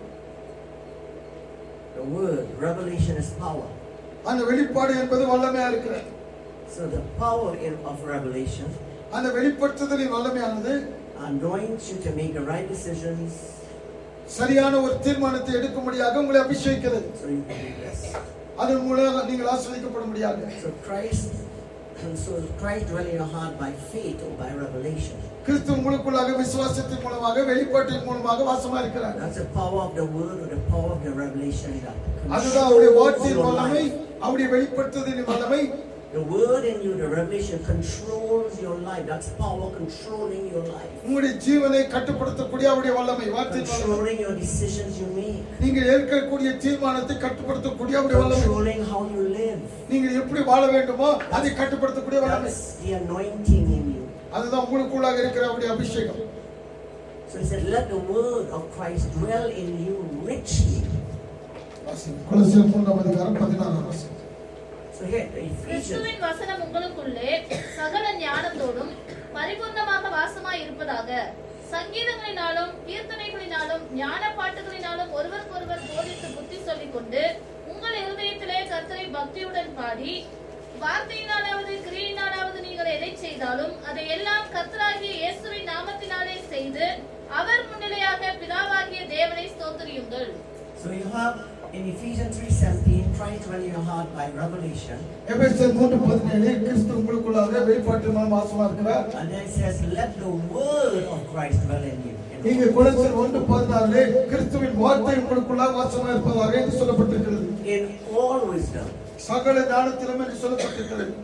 The word. Revelation is power. அந்த வெளிப்பாடு என்பது வல்லமையா இருக்கிறது So the power in, of revelation அந்த வெளிப்படுத்துதலின் வல்லமையானது anoints you to make the right decisions சரியான ஒரு தீர்மானத்தை எடுக்கும்படியாக உங்களை அபிஷேகிக்கிறது so you can be blessed. அதன் மூலம் நீங்கள் ஆஸ்வதிக்கப்படும்படியாக So Christ, and so Christ dwell in your heart by faith or by revelation. கிறிஸ்து உங்களுக்குள்ளாக விசுவாசத்தின் மூலமாக வெளிப்பாட்டின் மூலமாக வாசமா இருக்கிறார் That's the power of the word or the power of the revelation that அதுதான் அவருடைய controls வார்த்தையின் your வல்லமை life. அவருடைய வெளிப்படுத்துதலின் வல்லமை The word in you, the revelation controls your life. That's power controlling your life. உங்களுடைய ஜீவனை கட்டுப்படுத்தக்கூடிய அவருடைய வல்லமை வார்த்தையின் வல்லமை Controlling your decisions you make. நீங்கள் ஏற்கக்கூடிய தீர்மானத்தை கட்டுப்படுத்தக்கூடிய அவருடைய வல்லமை Controlling how you live. நீங்கள் எப்படி வாழ வேண்டுமோ அதை கட்டுப்படுத்தக்கூடிய வல்லமை That's the anointing in you. அதுதான் உங்களுக்குள்ளாக இருக்கிற அவருடைய அபிஷேகம் So he said, let the word of Christ dwell in you richly. கொலசியர் மூன்றாம் அதிகாரம் பதினாறாம் வசனம் So here, the Ephesians, கிறிஸ்துவின் வசனம் உங்களுக்குள்ளே சகல ஞானத்தோடும் பரிபூர்ணமாக வாசமாய் இருப்பதாக சங்கீதங்களினாலும் கீர்த்தனைகளினாலும் ஞான பாட்டுகளினாலும் ஒருவருக்கொருவர் போதித்து புத்தி சொல்லிக் கொண்டு உங்கள் இருதயத்திலே கர்த்தரை பக்தியுடன் பாடி வார்த்தையினாலாவது கிரியினாலாவது நீங்கள் எதை செய்தாலும் அதை எல்லாம் கர்த்தராகிய இயேசுவின் நாமத்தினாலே செய்து அவர் முன்னிலையாக பிதாவாகிய தேவனை ஸ்தோத்திரியுங்கள் so you have in Ephesians 3.17, try to dwell in your heart by revelation. எபேசியர் மூன்று பதினேழு கிறிஸ்து உங்களுக்குள்ளாக வெளிப்பாட்டு மூலம் வாசமா இருக்கிறார் And then it says, let the word of Christ dwell in you. இங்கு கொலசியர் ஒன்று பதினாறு கிறிஸ்துவின் வார்த்தை உங்களுக்குள்ளாக வாசமா இருப்பதாக என்று சொல்லப்பட்டிருக்கிறது In all wisdom. சகல ஞானத்திலும் என்று சொல்லப்பட்டிருக்கிறது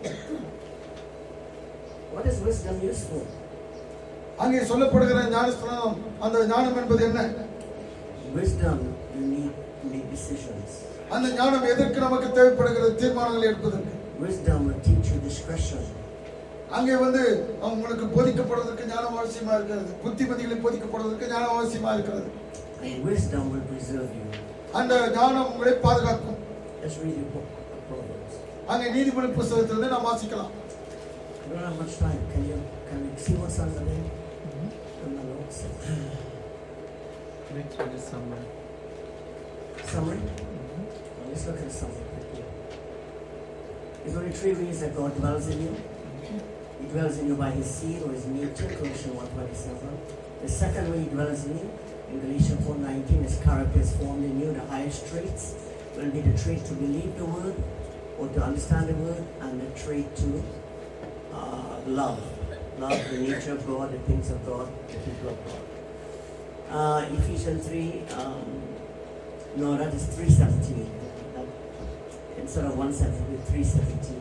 What is wisdom used for? அங்கே சொல்லப்படுகிற ஞானஸ்தானம் அந்த ஞானம் என்பது என்ன Wisdom, you need to make decisions. அந்த ஞானம் எதற்கு நமக்கு தேவைப்படுகிறது தீர்மானங்களை எடுப்பதற்கு Wisdom will teach you discretion. அங்கே வந்து உங்களுக்கு போதிக்கப்படுவதற்கு ஞானம் அவசியமா இருக்கிறது புத்திமதிகளை போதிக்கப்படுவதற்கு ஞானம் அவசியமா இருக்கிறது And wisdom will preserve you. அந்த ஞானம் உங்களை பாதுகாக்கும் Let's read the book of Proverbs. அங்கே நீதிமொழி புஸ்தகத்திலிருந்து நாம் வாசிக்கலாம் We don't have much time. Can you can you see what's on the there? On the notes. Which one is somewhere? Summary? Well, let's look at the summary quickly. There's only three ways that God dwells in you. He dwells in you by his seed or his nature, Colossians 1.27. The second way he dwells in you, in Galatians 4.19, his character is formed in you. The highest traits will be the trait to believe the word or to understand the word and the trait to uh, love. Love the nature of God, the things of God, the people of God. Uh, Ephesians 3, um, no, that is 317. That, instead of 117, 317.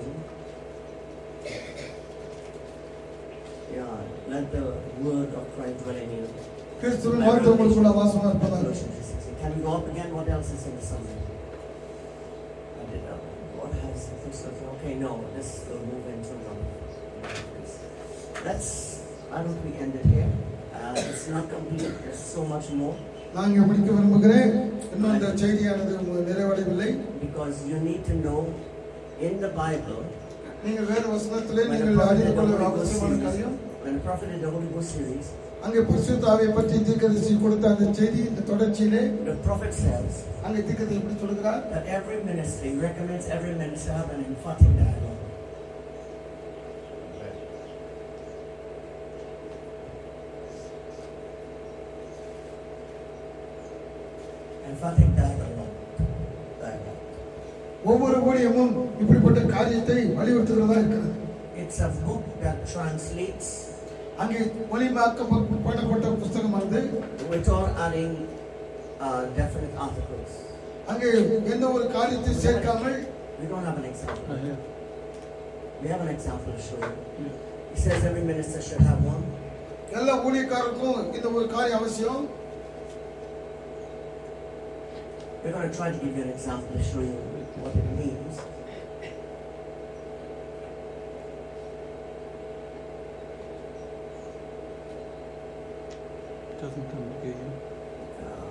Yeah, let the word of Christ dwell in you. கிறிஸ்துவின் வார்த்தை உங்களுக்குள்ள வாசமா இருப்பதாக Colossians 3:16. Can you go up again? What else is in the summary? I did that. What has this? Okay, no, this will move into one. Let's, I don't we end it here. Uh, it's not complete. There's so much more. நான் இங்கே முடிக்க விரும்புகிறேன் இன்னும் இந்த செய்தியானது உங்களுக்கு நிறைவடையவில்லை Because you need to know in the Bible, நீங்கள் வேறு வசனத்திலே when the நீங்கள் prophet அறிந்து did the கொள்ள Holy Ghost அவசியமான series, காரியம் when the prophet did the Holy Ghost series, அங்கே பரிசுத்தாவை பற்றி தீர்க்கதரிசி கொடுத்த அந்த செய்தி இந்த தொடர்ச்சியிலே the prophet says அங்கே தீர்க்கதரிசி எப்படி சொல்கிறார் that every ministry recommends every minister have an emphatic dialogue. emphatic dialogue. dialogue. ஒவ்வொரு ஊழியமும் இப்படிப்பட்ட காரியத்தை வலியுறுத்துகிறதா இருக்கிறது It's a book that translates அங்கே மொழிமாக்க பண்ணப்பட்ட புஸ்தகமானது without adding uh, definite articles. அங்கே எந்த ஒரு காரியத்தை சேர்க்காமல் We don't have an example. I have. We have an example to show you. He says every minister should have one. எல்லா ஊழியக்காரருக்கும் இந்த ஒரு காரியம் அவசியம் We're going to try to give you an example to show you what it means. Doesn't come again. Uh,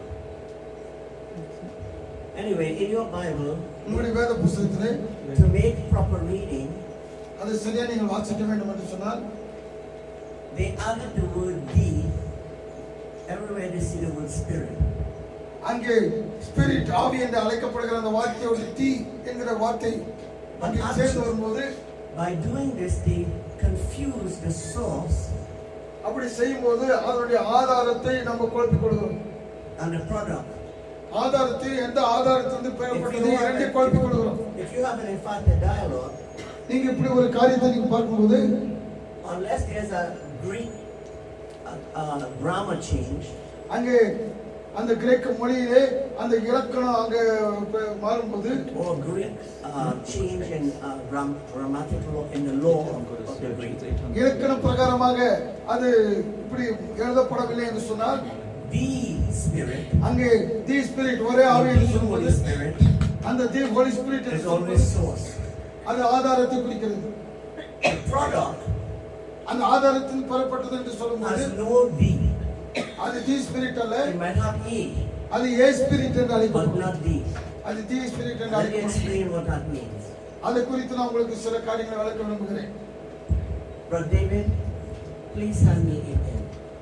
anyway, in your Bible, உங்களுடைய வேத புஸ்தகத்திலே to make proper reading, அதை சரியா நீங்கள் வாசிக்க வேண்டும் என்று சொன்னால் they added the word "the" everywhere they see the word "spirit." அங்கே ஸ்பிரிட் ஆவி என்று அழைக்கப்படுகிற அந்த வார்த்தையோடு தீ என்கிற வார்த்தை அங்கே சேர்ந்து வரும்போது By doing this, they confuse the source அப்படி செய்யும்போது அதனுடைய ஆதாரத்தை நம்ம குழப்பிக் கொள்கிறோம் and the product. ஆதாரத்தை எந்த ஆதாரத்திலிருந்து பெறப்பட்டது இரண்டை குழப்பிக் கொள்கிறோம் If you have an emphatic dialogue, நீங்க இப்படி ஒரு காரியத்தை நீங்க பார்க்கும்போது unless there's a Greek uh, uh, grammar change, அங்கே அந்த கிரேக்க மொழியிலே அந்த இலக்கணம் அங்கே ப- மாறும்போது or Greek uh, change in uh, gram- grammatical in the law of the Greek, இலக்கண பிரகாரமாக அது இப்படி எழுதப்படவில்லை என்று சொன்னால் the Spirit, அங்கே தி ஸ்பிரிட் ஒரே ஆவி என்று the Holy சொல்லும்போது Spirit, அந்த தி ஹோலி ஸ்பிரிட் என்று is always சொல்லும்போது source. அது ஆதாரத்தை குறிக்கிறது The product அந்த ஆதாரத்தில் பெறப்பட்டது என்று சொல்லும்போது has no the. அது தி ஸ்பிரிட் அல்ல It might have a, அது ஏ ஸ்பிரிட் என்று but அழைக்கப்படும் not the. அது தி ஸ்பிரிட் என்று Let me அழைக்கப்படும் explain what that means. அதை குறித்து நான் உங்களுக்கு சில காரியங்களை விளக்க விரும்புகிறேன் Brother David, please hand me a pen.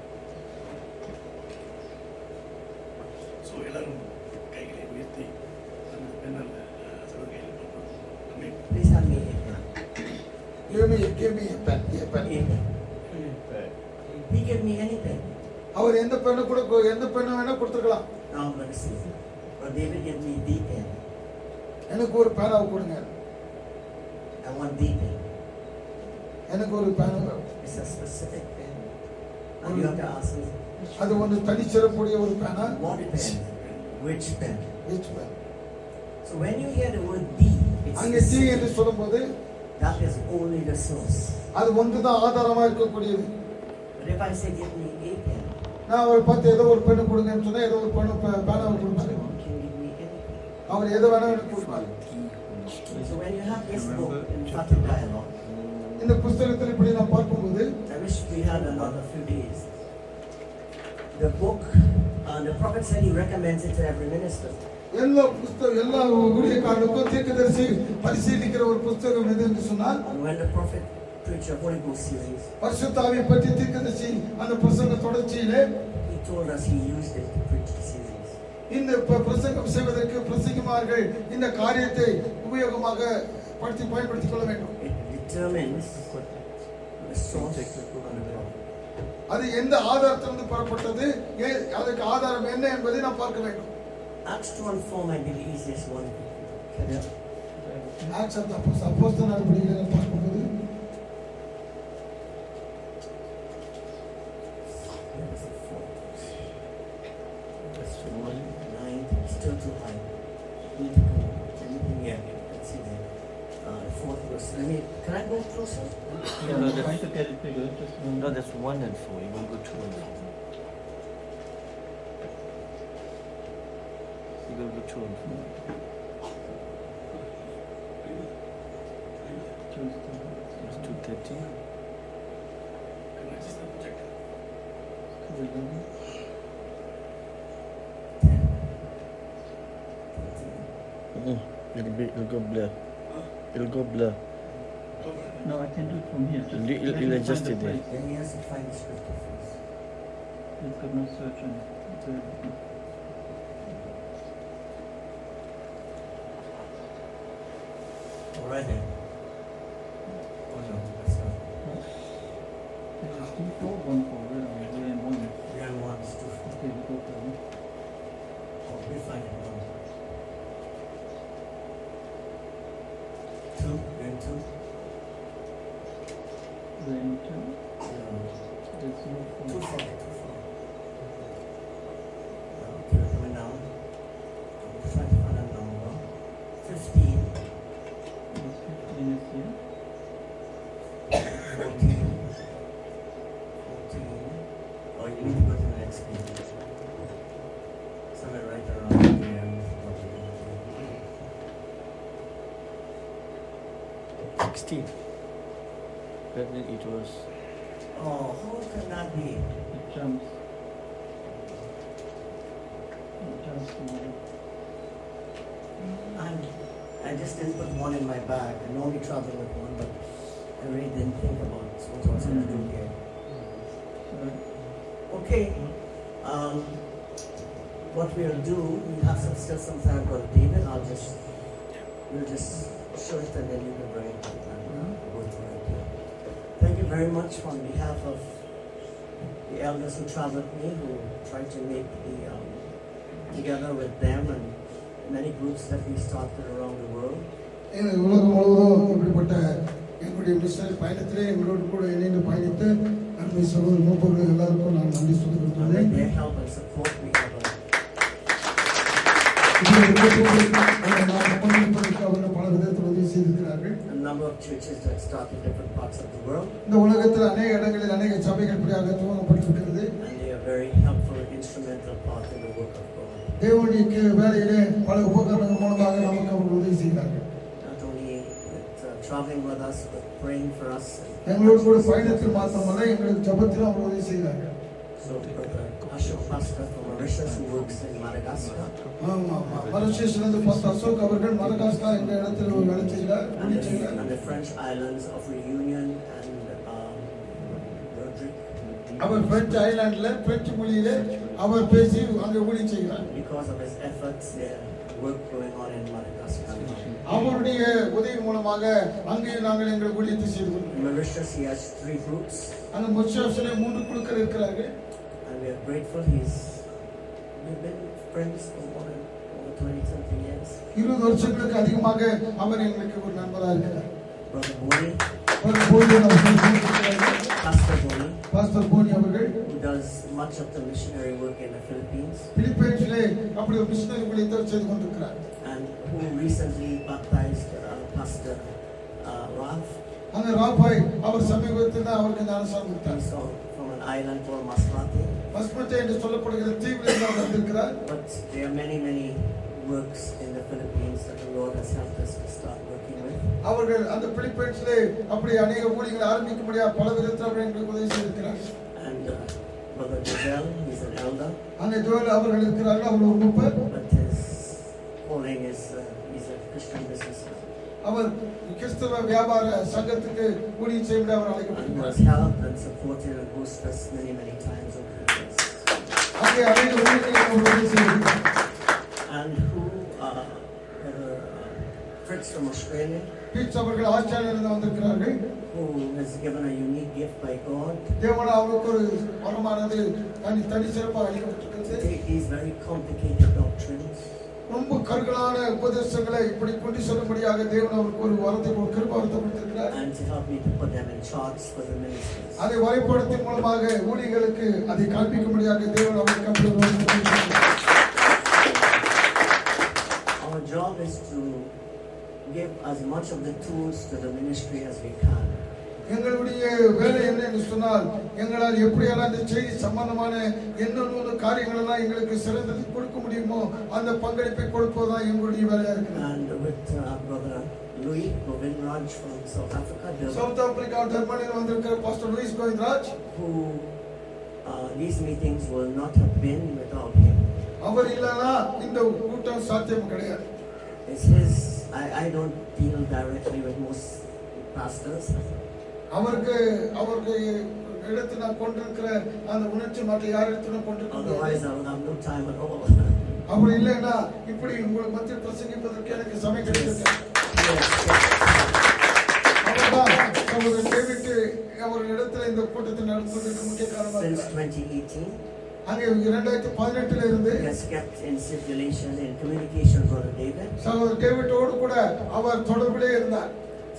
So எல்லாரும் கைகளை உயர்த்தி அந்த பெண்ணல் சிலர் கையில் கொடுக்கணும். ஆமென். Please hand me a pen. Give me, give me a pen, a pen. A pen. He gave me any pen. அவர் எந்த பெண்ணை கூட கொ- எந்த பெண்ணை வேணா கொடுத்துருக்கலாம் Now I'm going to see. Brother David gave me the pen. எனக்கு ஒரு பேனாவை கொடுங்க I want the pen. எனக்கு ஒரு பேனா It's a specific pen. And you have to ask me, அது ஒன்று தனிச்சிறப்புடைய ஒரு பேனா what pen? Which pen? Which pen? So when you hear the word the, it's அங்கே தீ specific. என்று சொல்லும்போது that is only the source. அது ஒன்றுதான் ஆதாரமா இருக்கக்கூடியது But if I say give me a pen, நான் அவரை பார்த்து ஏதோ ஒரு பெண்ணை கொடுங்கன்னு சொன்னா ஏதோ ஒரு பெண்ணு பே- பேனாவை கொடுப்பாரு you can give me anything. அவர் எதை வேணா எனக்கு கொடுப்பாரு So when you have this book in Fatih Dialogue, இந்த புஸ்தகத்தில் இப்படி நான் பார்க்கும்போது I wish we had another few days. The book, uh, the prophet said he recommends it to every minister. எல்லா புஸ்தகம் எல்லா ஊழியக்காரனுக்கும் தீர்க்கதரிசி பரிசீலிக்கிற ஒரு புஸ்தகம் எது என்று சொன்னால் And when the prophet preached a Holy Ghost series, பரிசுத்தாவை பற்றி தீர்க்கதரிசி அந்த பிரசங்க தொடர்ச்சியிலே he told us he used it to preach the series. இந்த ப- பிரசங்கம் செய்வதற்கு பிரசங்கிமார்கள் இந்த காரியத்தை உபயோகமாக படுத்தி பயன்படுத்திக் கொள்ள வேண்டும் It determines the source and the prophet. அது எந்த ஆதாரத்திலிருந்து பெறப்பட்டது ஏன் அதுக்கு ஆதாரம் என்ன என்பதை நாம் பார்க்க வேண்டும் Acts 2 and 4 might be the easiest one. Acts of அப்போஸ் அப்போஸ்தலர் நடவடிக்கைகளை நாம் பார்க்கும்போது Where is it? Four. That's too one. Nine. Still too high. Need to go. Anything here? Let's see there. Uh, the fourth verse. Let me. Can I go closer? Yeah, no, trying to get it bigger. Just one. No, that's one and four. You won't go two and four. You will go two and four. It's two thirty. Can I just double check? Mm, it'll be, it'll go blur. It'll go blur. No, I can do it from here. Just You- you- let you'll me adjust find it the there. place. Then he has to find the scripture first. It's got no search on it. It's everything. All right then. Oh no, that's not. This is two four, one four. Where are we? We're in one. Three and one is two. Okay, we go for one. Oh, we find it. two? Lane two. No. There's no Too phone. far, too far. No, Okay, we're coming down. I'm trying to find a number. Fifteen, There's fifteen is here. fourteen, fourteen. Oh, you need to go to the next page. Somewhere right around there. Sixteen. But then it was Oh, how can that be? It jumps. It jumps more. I'm, I just didn't put one in my bag. I normally travel with one, but I really didn't think about what I was going to do here. So Okay. Um, what we'll do, we have some, still some time for David. I'll just, we'll just show it and then you can bring it up and uh, go through it. Thank you very much on behalf of the elders who traveled with me, who tried to make the, um, together with them and many groups that we started around the world. எங்கள் உலகம் முழுவதும் இப்படிப்பட்ட எங்களுடைய மிஷனரி பயணத்திலே எங்களோடு கூட இணைந்து பயணித்த அன்பை சகோதர மூப்பர்கள் எல்லாருக்கும் நான் நன்றி And சொல்லிக் with their help and support, we have a பங்களிப்பதற்கு அவர்கள் பல விதத்தில் உதவி செய்திருக்கிறார்கள் a number of churches that start in different parts of the world, இந்த உலகத்தில் அநேக இடங்களில் அநேக சபைகள் இப்படியாக துவங்கப்பட்டிருக்கிறது and they are very helpful, instrumental part in the work of God. தேவனுடைய வேலையிலே பல உபகரணங்கள் மூலமாக நமக்கு அவர்கள் உதவி செய்கிறார்கள் Not only with uh, traveling with us, but praying for us. எங்களோடு கூட பயணத்தில் மாத்திரமல்ல எங்களுக்கு ஜபத்திலும் அவர் உதவி செய்கிறார்கள் So, Brother Ashok Pastor from Mauritius, who works in Madagascar, ஆமா ஆமா மலேசியாவிலிருந்து பாஸ்டர் அசோக் அவர்கள் மதகாஸ்கர் என்ற இடத்தில் ஒரு வேலை செய்கிறார் and ஊழியம் the, செய்கிறார் and the French islands of Reunion and um, Rodrigue. அவர் பிரெஞ்சு ஐலாண்டில் பிரெஞ்சு மொழியிலே அவர் பேசி அங்கே ஊழியம் செய்கிறார் Because of his efforts, there work going on in Madagascar. now. அவருடைய உதவி மூலமாக அங்கேயும் நாங்கள் எங்கள் ஊழியத்தை செய்து கொள்கிறோம் In Mauritius, he has three groups, அங்க மொச்சாசிலே மூன்று குழுக்கள் இருக்கிறார்கள் and we are grateful. He's we've been friends for more than over 20 something years. இருபது வருஷங்களுக்கு அதிகமாக அவர் எங்களுக்கு ஒரு நண்பராக இருக்கிறார் Brother Boni, ஒரு போலி அவர்கள் இருக்கிறார்கள். Pastor Boni, பாஸ்டர் போனி அவர்கள் who does much of the missionary work in the Philippines, பிலிப்பைன்ஸிலே அப்படி ஒரு மிஷினரி ஊழியத்தை செய்து கொண்டிருக்கிறார் and who recently baptized uh, Pastor uh, Ralph. அந்த ராபாய் அவர் சமீபத்தில் தான் அவருக்கு ஞானசாரம் கொடுத்தார் He's all from an island called Masbate. மஸ்மத்தை என்று சொல்லப்படுகிற தீவில் இருந்து அவர் வந்திருக்கிறார் But there are many, many works in the Philippines that the Lord has helped us to start working with. அவர்கள் அந்த பிலிப்பைன்ஸிலே அப்படி அநேக ஊழியங்களை ஆரம்பிக்க முடியாது பல விதத்தில் அவர் எங்களுக்கு உதவி செய்திருக்கிறார் And uh, Brother Giselle, he's an elder, அங்கே ஜோல் அவர்கள் இருக்கிறார்கள் அவர் ஒரு மூப்பர் but his calling is uh, he's a Christian businessman. அவர் கிறிஸ்தவ வியாபார சங்கத்துக்கு ஊழியம் செய்ய அவர் And who அழைக்கப்பட்டார் has helped and supported and hosted us many, many times over the years. அங்கே அநேக ஊழியர்களை அவர் உதவி செய்திருக்கிறார் And who, uh, Brother uh, Fritz from Australia, Fritz அவர்கள் ஆஸ்திரேலியிலிருந்து வந்திருக்கிறார்கள் who has given a unique gift by God தேவன அவருக்கு ஒரு வரமானது தனி தனி சிறப்பாக to அளிக்கப்பட்டிருக்கிறது take these very complicated doctrines ரொம்ப கருகலான உபதேசங்களை இப்படி கொண்டு செல்லும்படியாக தேவன் அவருக்கு ஒரு வரத்தை ஒரு கிருபாவத்தை கொடுத்திருக்கிறார் and to help me to put them in charts for the ministers. அதை வரைபடத்தின் மூலமாக ஊழியர்களுக்கு அதை காண்பிக்கும்படியாக தேவன் அவருக்கு அப்படி ஒரு வரத்தை கொடுத்திருக்கிறார். Our job is to give as much of the tools to the ministry as we can. எங்களுடைய வேலை என்ன என்று சொன்னால் எங்களால் எப்படியெல்லாம் இந்த செய்தி சம்பந்தமான என்னென்ன காரியங்கள் எல்லாம் எங்களுக்கு சிறந்தது கொடுக்க முடியுமோ அந்த பங்களிப்பை கொடுப்பதுதான் எங்களுடைய வேலையா இருக்கிறது And with uh, Brother Louis Govind Raj from South Africa, Durban, South Africa ஜெர்மனியில் வந்திருக்கிற pastor Louis Govindraj who uh, these meetings will not have been without him. அவர் இல்லைன்னா இந்த கூட்டம் சாத்தியம் கிடையாது It's his, I, I don't deal directly with most pastors, அவருக்கு அவருக்கு இடத்தில் நான் கொண்டிருக்கிற அந்த உணர்ச்சி மற்ற யார் இடத்திலும் கொண்டிருக்க otherwise முடியாது. I would have no time at all. அப்படி இல்லைன்னா இப்படி உங்களுக்கு மத்தியில் பிரசங்கிப்பதற்கு எனக்கு சமயம் கிடைக்கிறது அவர்தான் சகோதரர் டேவிட் அவர் இடத்துல இந்த கூட்டத்தை நடத்துவதற்கு முக்கிய காரணமாக Since இருக்கிறார். 2018, அங்கே இரண்டாயிரத்தி பதினெட்டுல இருந்து he has kept in circulation, in communication with Brother David. சகோதரர் டேவிட்டோடு கூட அவர் தொடர்பிலே இருந்தார்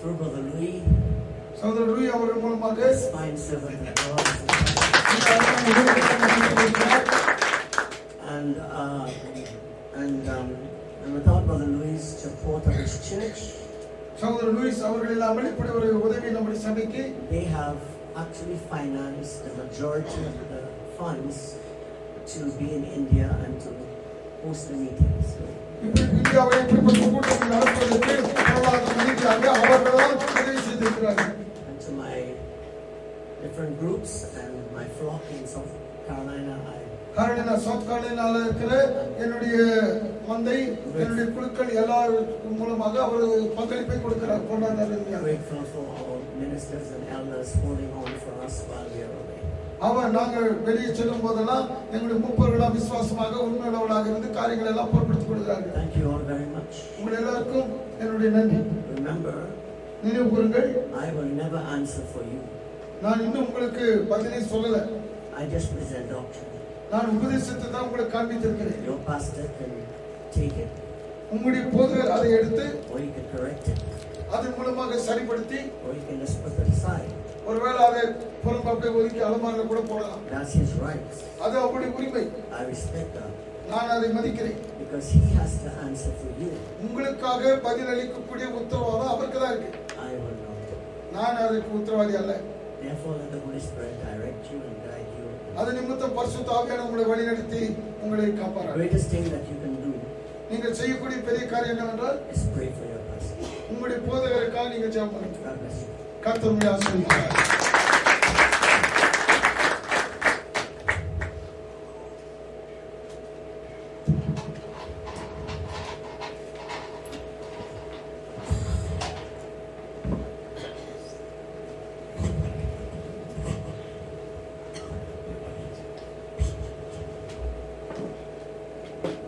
through Brother Louis, சகோதரர் ரூய் அவர்கள் மூலமாக his fine servant of God. இந்த அருமையான ஊழியத்தை நடத்தியிருக்கிறார். And, uh, and, um, and without Brother Louis' support of his church, சகோதரர் லூயிஸ் அவர்கள் இல்லாமல் இப்படி ஒரு உதவி நம்முடைய சபைக்கு they have actually financed the majority of the funds to be in India and to host the meetings. இப்படி இந்தியாவை இப்படிப்பட்ட கூட்டத்தை நடத்துவதற்கு பொருளாதார ரீதியாக அவர்கள் தான் உதவி செய்திருக்கிறார்கள் And to my different groups and my flock in South Carolina, I காரணம் நான் சவுத் கார்டினால இருக்கிற என்னுடைய மந்தை என்னுடைய குழுக்கள் எல்லாருக்கும் மூலமாக அவர் பங்களிப்பை கொடுக்கிறார் பொருளாதார am ரீதியாக grateful for our ministers and elders holding on for us while we are away. அவர் நாங்கள் வெளியே செல்லும் போதெல்லாம் எங்களுடைய மூப்பர்களாம் விசுவாசமாக உண்மையுள்ளவர்களாக இருந்து காரியங்களை எல்லாம் பொருட்படுத்திக் கொள்கிறார்கள் Thank you all very much. உங்கள் எல்லாருக்கும் என்னுடைய நன்றி Remember, நினைவு கூறுங்கள் I will never answer for you. நான் இன்னும் உங்களுக்கு பதிலை சொல்லல I just present doctrine. நான் உபதேசத்தை தான் உங்களுக்கு காண்பித்திருக்கிறேன் Your pastor can take it உங்களுடைய போதகர் அதை எடுத்து or you can correct it அதன் மூலமாக சரிப்படுத்தி or you can just put it aside. ஒருவேளை அதை புறம் அப்படியே ஒதுக்கி அலமாரில கூட போடலாம் That's his rights. அது அவருடைய உரிமை I respect that நான் அதை மதிக்கிறேன் because he has to answer for you. உங்களுக்காக பதில் அளிக்கக்கூடிய உத்தரவாதம் அவருக்கு தான் இருக்கு I will not. நான் அதற்கு உத்தரவாதி அல்ல Therefore, let the Holy Spirit direct you and guide you. அது நிமித்தம் பரிசுத்தாவியான உங்களை வழிநடத்தி உங்களை The காப்பாரு greatest thing that you can do நீங்கள் செய்யக்கூடிய பெரிய காரியம் என்னவென்றால் is pray for your pastor. உங்களுடைய போதகருக்காக நீங்க ஜெபம் பண்ணுங்க God bless you. கர்த்தர் உங்களை ஆசீர்வதிப்பார்